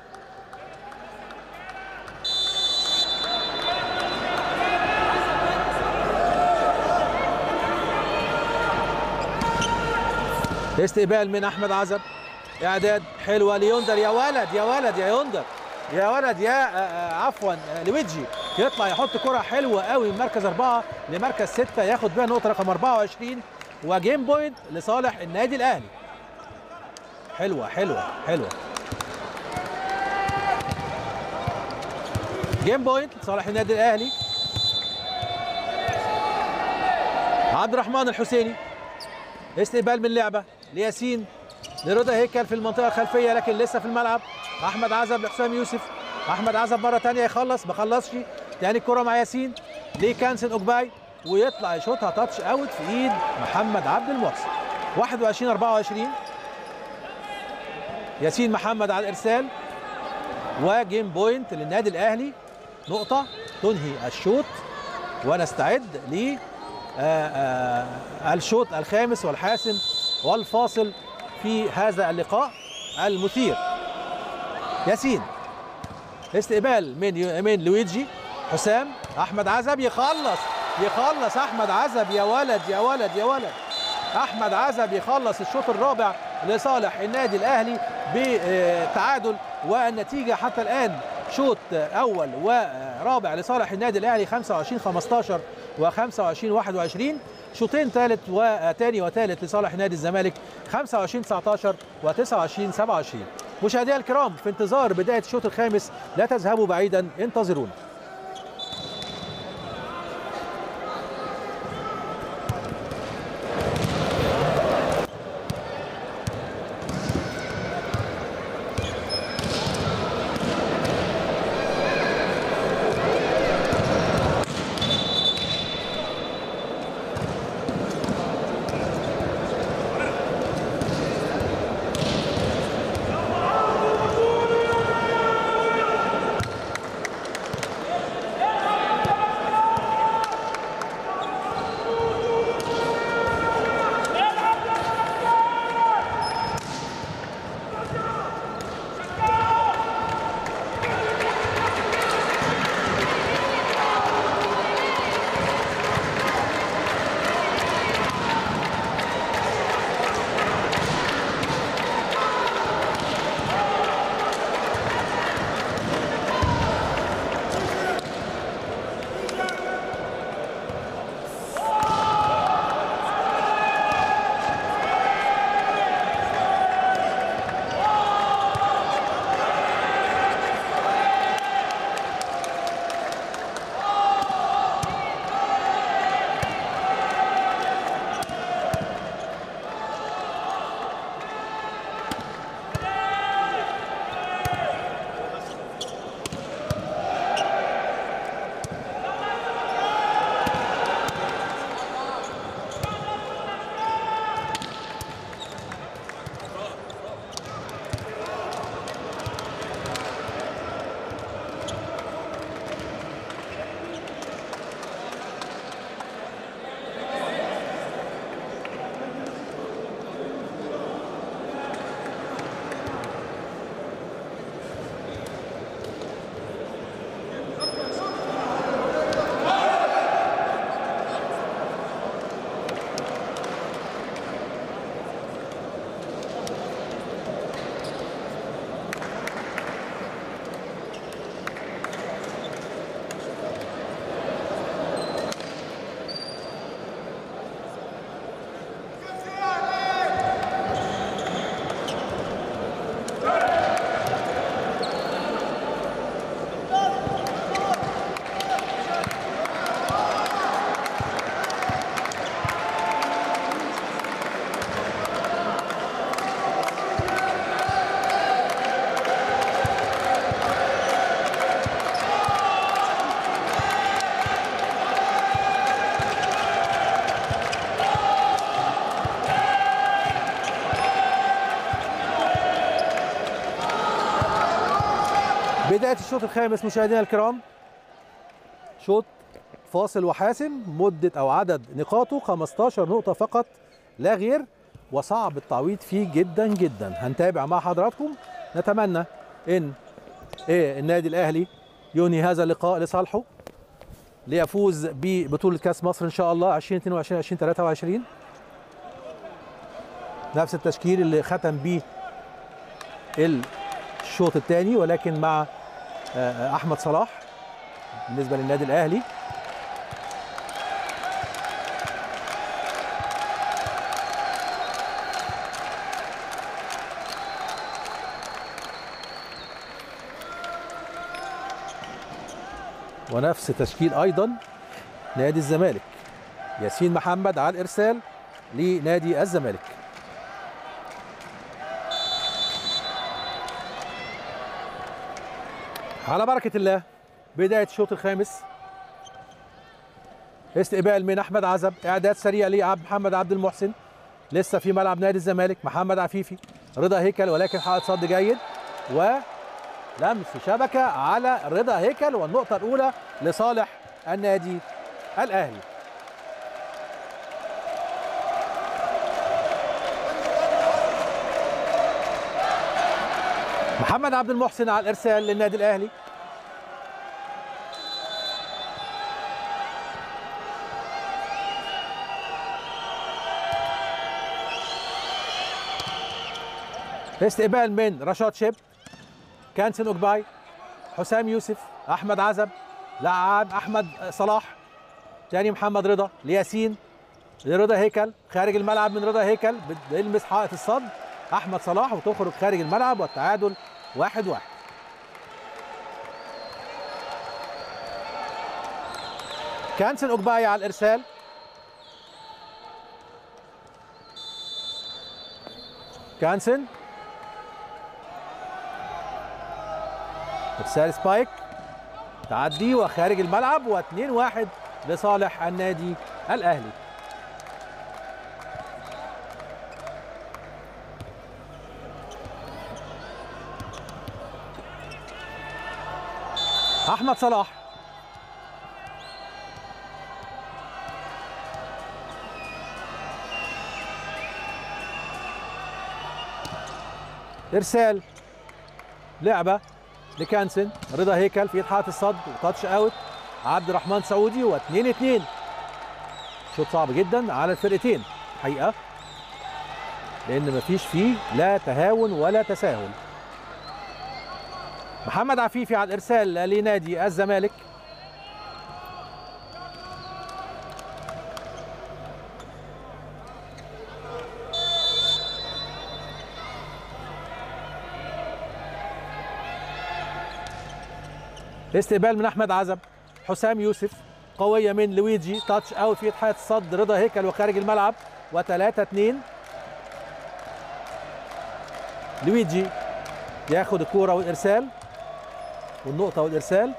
استقبال من احمد عزب اعداد حلوه ليوندر يا ولد يا ولد يا يوندر يا ولد يا آه، آه، عفوا آه، لويجي يطلع يحط كره حلوه قوي من مركز اربعه لمركز سته ياخد بيها نقطه رقم 24 وجيم بوينت لصالح النادي الاهلي حلوه حلوه حلوه جيم بوينت لصالح النادي الاهلي عبد الرحمن الحسيني استقبال من لعبه لياسين لرضا هيكل في المنطقه الخلفيه لكن لسه في الملعب احمد عزب لحسام يوسف احمد عزب مره ثانيه يخلص ما خلصش تاني الكره مع ياسين لكانسن اوجباي ويطلع يشوطها تاتش اوت في ايد محمد عبد المحسن 21 24 ياسين محمد على الارسال وجيم بوينت للنادي الاهلي نقطه تنهي الشوط ونستعد ل آه، آه، الشوط الخامس والحاسم والفاصل في هذا اللقاء المثير ياسين استقبال من من لويجي حسام احمد عزب يخلص يخلص احمد عزب يا ولد يا ولد يا ولد احمد عزب يخلص الشوط الرابع لصالح النادي الاهلي بتعادل والنتيجه حتى الان شوط اول ورابع لصالح النادي الاهلي 25 15 و25 21 شوطين ثالث وثاني وثالث لصالح نادي الزمالك 25 19 و29 27 مشاهدينا الكرام في انتظار بدايه الشوط الخامس لا تذهبوا بعيدا انتظرونا بداية الشوط الخامس مشاهدينا الكرام شوط فاصل وحاسم مدة أو عدد نقاطه 15 نقطة فقط لا غير وصعب التعويض فيه جدا جدا هنتابع مع حضراتكم نتمنى ان إيه النادي الاهلي ينهي هذا اللقاء لصالحه ليفوز ببطوله كاس مصر ان شاء الله 2022 2023 نفس التشكيل اللي ختم بيه الشوط الثاني ولكن مع آه، احمد صلاح بالنسبه للنادي الاهلي ونفس تشكيل ايضا نادي الزمالك ياسين محمد على الارسال لنادي الزمالك على بركه الله بدايه الشوط الخامس استقبال من احمد عزب اعداد سريع لعبد محمد عبد المحسن لسه في ملعب نادي الزمالك محمد عفيفي رضا هيكل ولكن حائط صد جيد ولمس شبكه على رضا هيكل والنقطه الاولى لصالح النادي الاهلي محمد عبد المحسن على الارسال للنادي الاهلي استقبال من رشاد شيب كانسن اوجباي حسام يوسف احمد عزب لاعب احمد صلاح تاني محمد رضا لياسين لرضا هيكل خارج الملعب من رضا هيكل بيلمس حائط الصد احمد صلاح وتخرج خارج الملعب والتعادل واحد واحد كانسن اوجباي على الارسال كانسن ارسال سبايك تعدي وخارج الملعب و2 1 لصالح النادي الاهلي احمد صلاح ارسال لعبه لكانسن رضا هيكل في حائط الصد وتاتش اوت عبد الرحمن سعودي و2 2 شوط صعب جدا على الفرقتين حقيقه لان مفيش فيه لا تهاون ولا تساهل محمد عفيفي على الارسال لنادي الزمالك استقبال من احمد عزب حسام يوسف قويه من لويجي تاتش اوت في حائط الصد رضا هيكل وخارج الملعب و3 2 لويجي ياخد الكوره والارسال والنقطه والارسال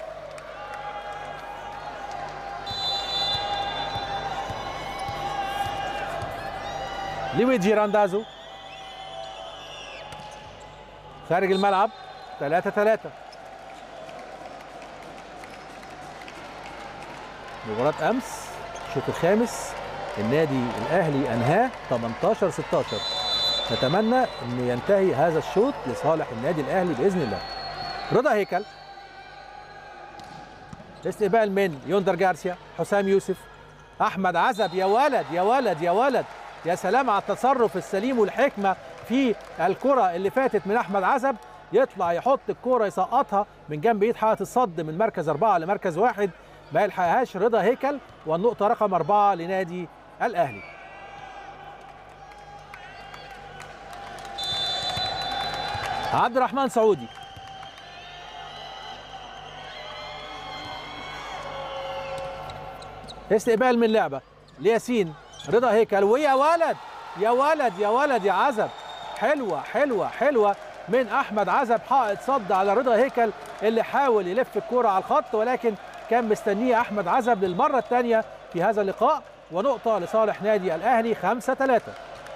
لويجي راندازو خارج الملعب 3 3 مباراة أمس الشوط الخامس النادي الأهلي أنهاه 18 16 نتمنى أن ينتهي هذا الشوط لصالح النادي الأهلي بإذن الله رضا هيكل استقبال من يوندر جارسيا حسام يوسف أحمد عزب يا ولد يا ولد يا ولد يا سلام على التصرف السليم والحكمة في الكرة اللي فاتت من أحمد عزب يطلع يحط الكرة يسقطها من جنب ايد حائط الصد من مركز أربعة لمركز واحد ما يلحقهاش رضا هيكل والنقطة رقم أربعة لنادي الأهلي عبد الرحمن سعودي استقبال من لعبة لياسين رضا هيكل ويا ولد يا ولد يا ولد يا عزب حلوة حلوة حلوة من أحمد عزب حائط صد على رضا هيكل اللي حاول يلف الكرة على الخط ولكن كان مستنيه احمد عزب للمره الثانيه في هذا اللقاء ونقطه لصالح نادي الاهلي 5 3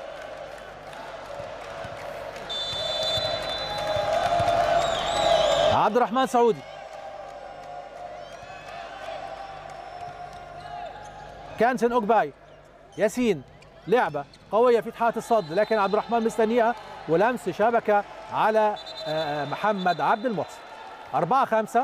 عبد الرحمن سعودي كانسن اوجباي ياسين لعبه قويه في اتحاد الصد لكن عبد الرحمن مستنيها ولمس شبكه على آه، محمد عبد المحسن 4 5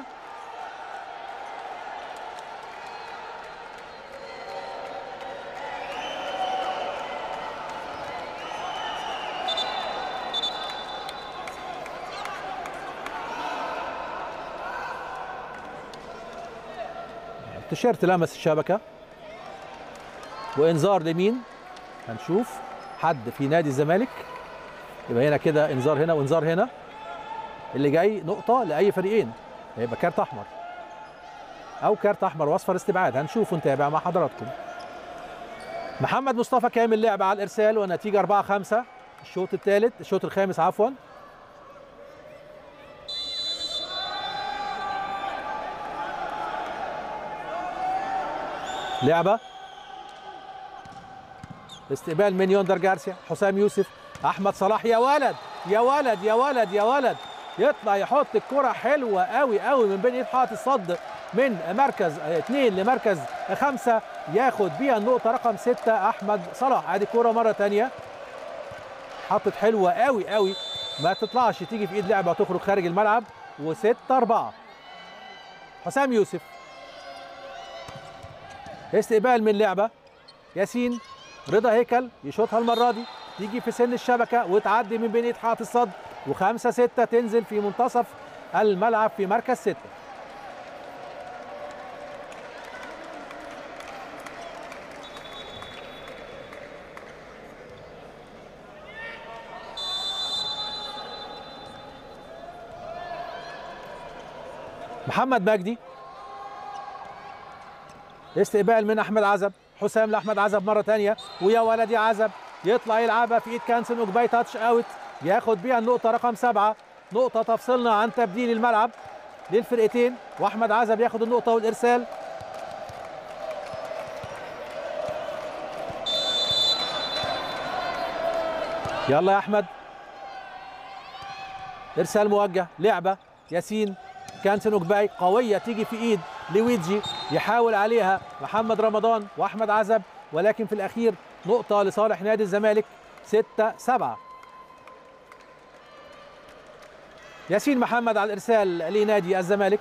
التيشيرت لمس الشبكه وانذار لمين هنشوف حد في نادي الزمالك يبقى هنا كده انذار هنا وانذار هنا اللي جاي نقطه لاي فريقين هيبقى كارت احمر او كارت احمر واصفر استبعاد هنشوف ونتابع مع حضراتكم محمد مصطفى كامل لعبه على الارسال والنتيجه 4 5 الشوط الثالث الشوط الخامس عفوا لعبه استقبال من يوندر جارسيا حسام يوسف احمد صلاح يا ولد يا ولد يا ولد يا ولد يطلع يحط الكره حلوه قوي قوي من بين ايد حائط الصد من مركز آه، اثنين لمركز خمسه ياخد بيها النقطه رقم سته احمد صلاح ادي كوره مره ثانيه حطت حلوه قوي قوي ما تطلعش تيجي في ايد لعبه وتخرج خارج الملعب وستة أربعة حسام يوسف استقبال من لعبه ياسين رضا هيكل يشوطها المره دي تيجي في سن الشبكه وتعدي من بين ايد حائط الصد وخمسة ستة تنزل في منتصف الملعب في مركز ستة محمد مجدي استقبال من احمد عزب حسام لاحمد عزب مره ثانيه ويا ولد يا عزب يطلع يلعبها في ايد كانسن اوجباي تاتش اوت ياخد بيها النقطه رقم سبعه نقطه تفصلنا عن تبديل الملعب للفرقتين واحمد عزب ياخد النقطه والارسال يلا يا احمد ارسال موجه لعبه ياسين كانسن اوجباي قويه تيجي في ايد لويجي يحاول عليها محمد رمضان واحمد عزب ولكن في الاخير نقطه لصالح نادي الزمالك 6 7 ياسين محمد على الارسال لنادي الزمالك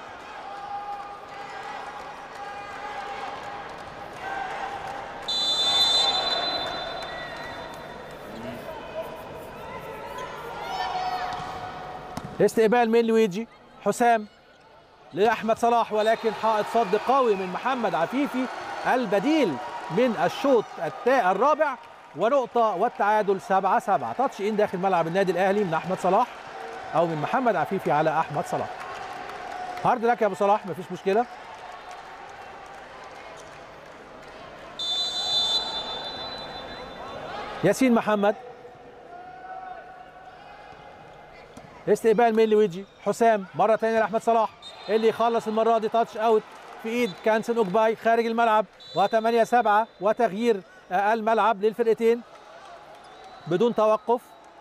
استقبال من لويجي حسام لاحمد صلاح ولكن حائط صد قوي من محمد عفيفي البديل من الشوط التا الرابع ونقطة والتعادل 7 7 تاتش ان داخل ملعب النادي الاهلي من احمد صلاح او من محمد عفيفي على احمد صلاح هارد لك يا ابو صلاح مفيش مشكلة ياسين محمد استقبال من لويجي حسام مره ثانيه لاحمد صلاح اللي يخلص المره دي تاتش اوت في ايد كانسن اوجباي خارج الملعب و8 7 وتغيير آه، الملعب للفرقتين بدون توقف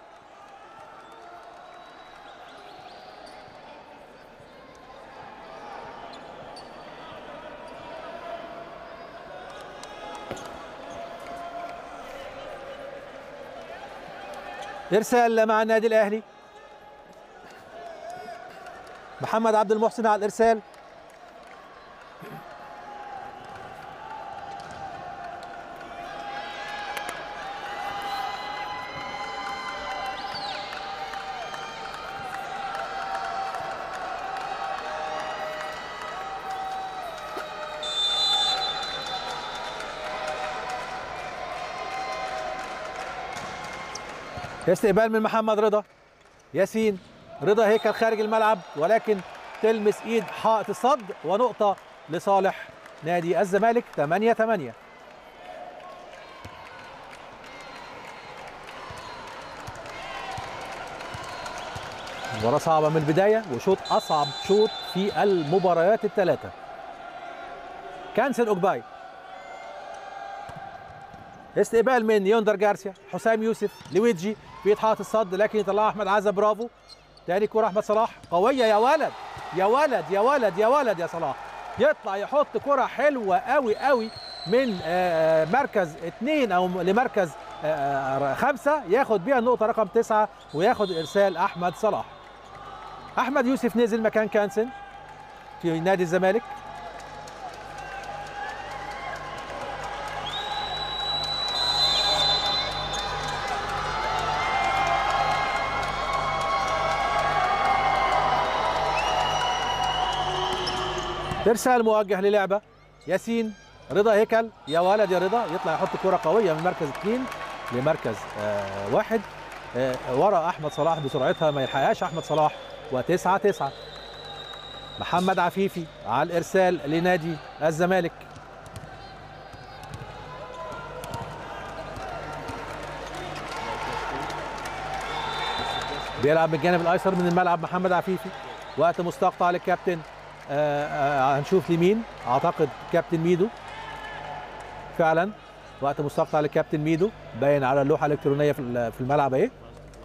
ارسال مع النادي الاهلي محمد عبد المحسن على الارسال استقبال من محمد رضا ياسين رضا هيكل خارج الملعب ولكن تلمس ايد حائط الصد ونقطة لصالح نادي الزمالك 8 8 مباراة صعبة من البداية وشوط أصعب شوط في المباريات الثلاثة كانسل أوجباي استقبال من يوندر جارسيا حسام يوسف لويجي في حائط الصد لكن يطلعها احمد عزة برافو تاني كوره احمد صلاح قويه يا ولد يا ولد يا ولد يا ولد يا صلاح يطلع يحط كره حلوه قوي قوي من آه، مركز اثنين او لمركز آه، خمسه ياخد بيها النقطه رقم تسعه وياخد ارسال احمد صلاح احمد يوسف نزل مكان كانسن في نادي الزمالك ارسال موجه للعبه ياسين رضا هيكل يا ولد يا رضا يطلع يحط كره قويه من مركز اثنين لمركز آه واحد آه ورا احمد صلاح بسرعتها ما يلحقهاش احمد صلاح وتسعة تسعة محمد عفيفي على الارسال لنادي الزمالك بيلعب من الجانب الايسر من الملعب محمد عفيفي وقت مستقطع للكابتن آه، آه، هنشوف لمين اعتقد كابتن ميدو فعلا وقت مستقطع لكابتن ميدو باين على اللوحه الالكترونيه في ال- في الملعب اهي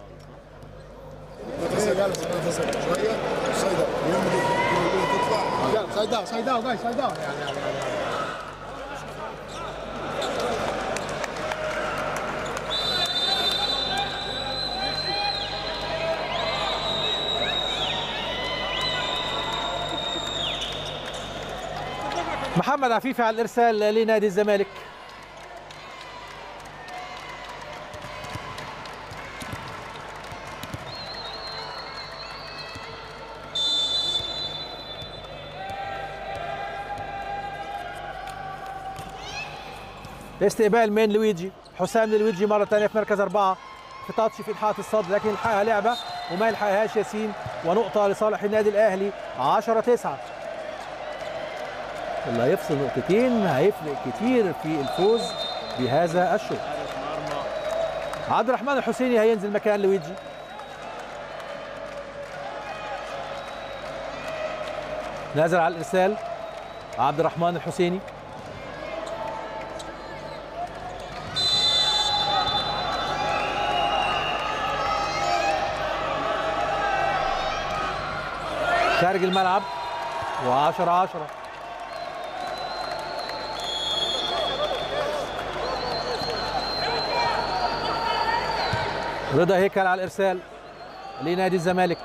شويه سايد اب المهم دي الكرة الأولى تطلع سايد داون سايد داون جاي سايد داون يعني يعني محمد عفيفي على الارسال لنادي الزمالك استقبال من لويجي حسام لويجي مره ثانيه في مركز اربعه في تاتش في الحاق الصدر لكن الحقها لعبه وما يلحقهاش ياسين ونقطه لصالح النادي الاهلي 10 9 اللي هيفصل نقطتين هيفرق كتير في الفوز بهذا الشوط عبد الرحمن الحسيني هينزل مكان لويجي نازل على الارسال عبد الرحمن الحسيني خارج الملعب و10 10 رضا هيكل على الارسال لنادي الزمالك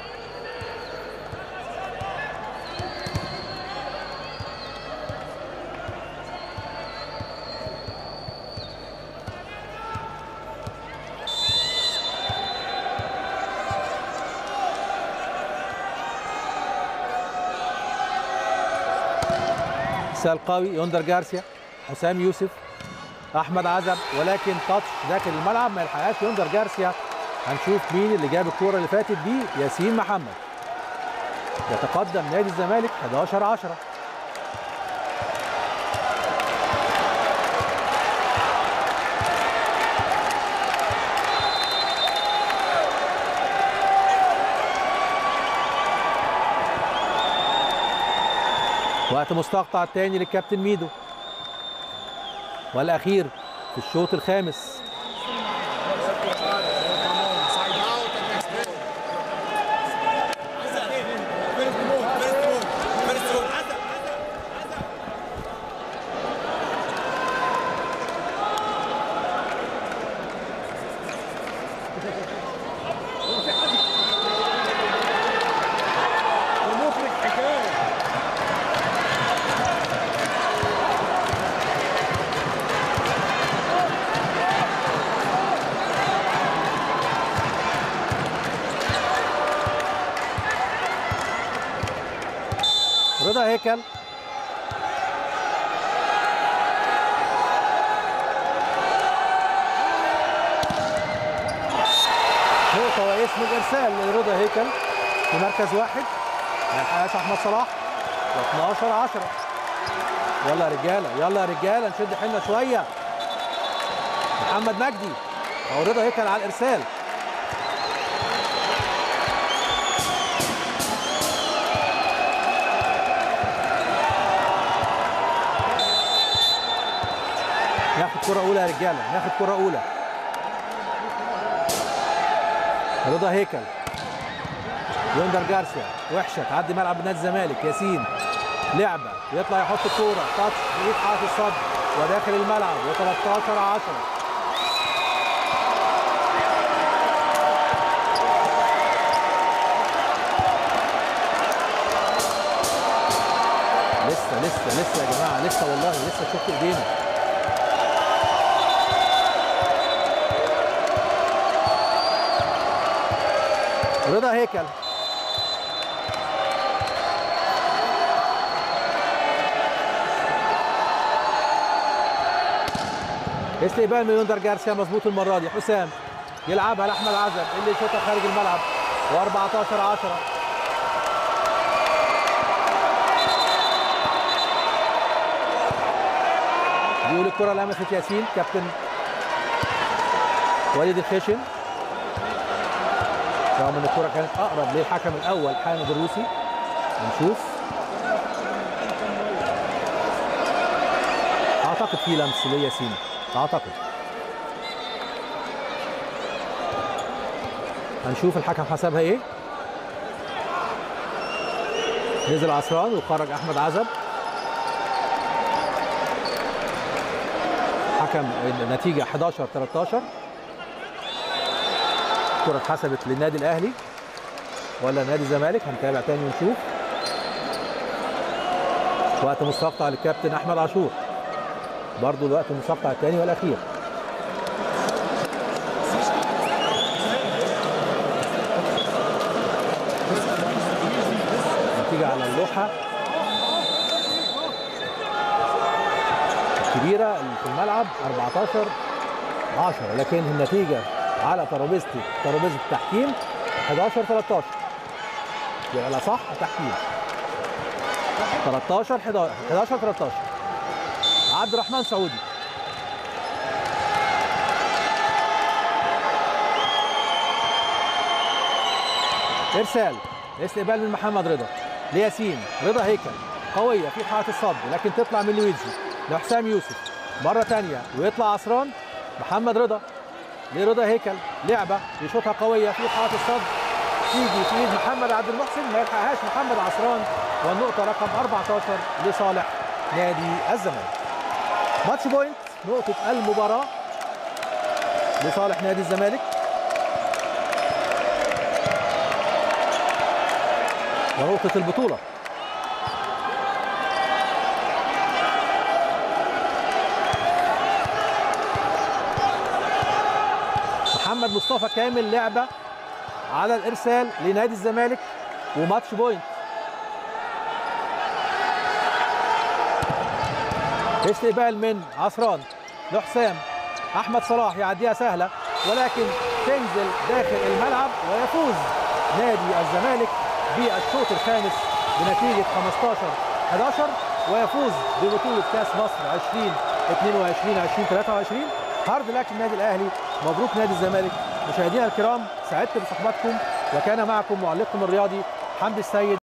ارسال قوي يوندر جارسيا حسام يوسف احمد عزب ولكن تاتش داخل الملعب ما يلحقهاش يوندر جارسيا هنشوف مين اللي جاب الكوره اللي فاتت دي ياسين محمد يتقدم نادي الزمالك 11 10 وقت مستقطع الثاني للكابتن ميدو والاخير في الشوط الخامس المخرج حكايه رضا هيكل نقطة واسم الإرسال لرضا هيكل في مركز واحد ما يلحقهاش أحمد صلاح و12 10 يلا يا رجالة يلا يا رجالة نشد حيلنا شوية محمد مجدي أو رضا هيكل على الإرسال ناخد كرة أولى يا رجالة ناخد كرة أولى رضا هيكل يوندر جارسيا وحشة تعدي ملعب نادي الزمالك ياسين لعبة يطلع يحط الكورة تاتش في ايد حارس الصد وداخل الملعب و13 10 لسه لسه لسه يا جماعه لسه والله لسه شفت ايدينا رضا هيكل استقبال من يوندر جارسيا مظبوط المره دي حسام يلعبها لاحمد عزب اللي يشوطها خارج الملعب و14 10 بيقول الكره لمست ياسين كابتن وليد الخشن رغم ان الكره كانت اقرب للحكم الاول حامد الروسي هنشوف اعتقد في لمس لياسين اعتقد هنشوف الحكم حسبها ايه نزل عصران وخرج احمد عزب حكم النتيجه 11 13 الكره اتحسبت للنادي الاهلي ولا نادي الزمالك هنتابع تاني ونشوف وقت مستقطع للكابتن احمد عاشور برضو الوقت المستقطع الثاني والاخير نتيجة على اللوحة الكبيرة اللي في الملعب 14 10 لكن النتيجة على ترابيزة ترابيزة التحكيم 11 13 يبقى لا صح تحكيم 13 11 11 13 عبد الرحمن سعودي ارسال استقبال من محمد رضا لياسين رضا هيكل قويه في حاله الصد لكن تطلع من لويجي لحسام يوسف مره ثانيه ويطلع عصران محمد رضا لرضا هيكل لعبه يشوطها قويه في حاله الصد تيجي في ايد محمد عبد المحسن ما يلحقهاش محمد عصران والنقطه رقم 14 لصالح نادي الزمالك ماتش بوينت نقطة المباراة لصالح نادي الزمالك ونقطة البطولة محمد مصطفى كامل لعبة على الإرسال لنادي الزمالك وماتش بوينت استقبال من عصران لحسام احمد صلاح يعديها سهله ولكن تنزل داخل الملعب ويفوز نادي الزمالك بالشوط الخامس بنتيجه 15 11 ويفوز ببطوله كاس مصر 2022 2023 هارد لك النادي الاهلي مبروك نادي الزمالك مشاهدينا الكرام سعدت بصحبتكم وكان معكم معلقكم الرياضي حمدي السيد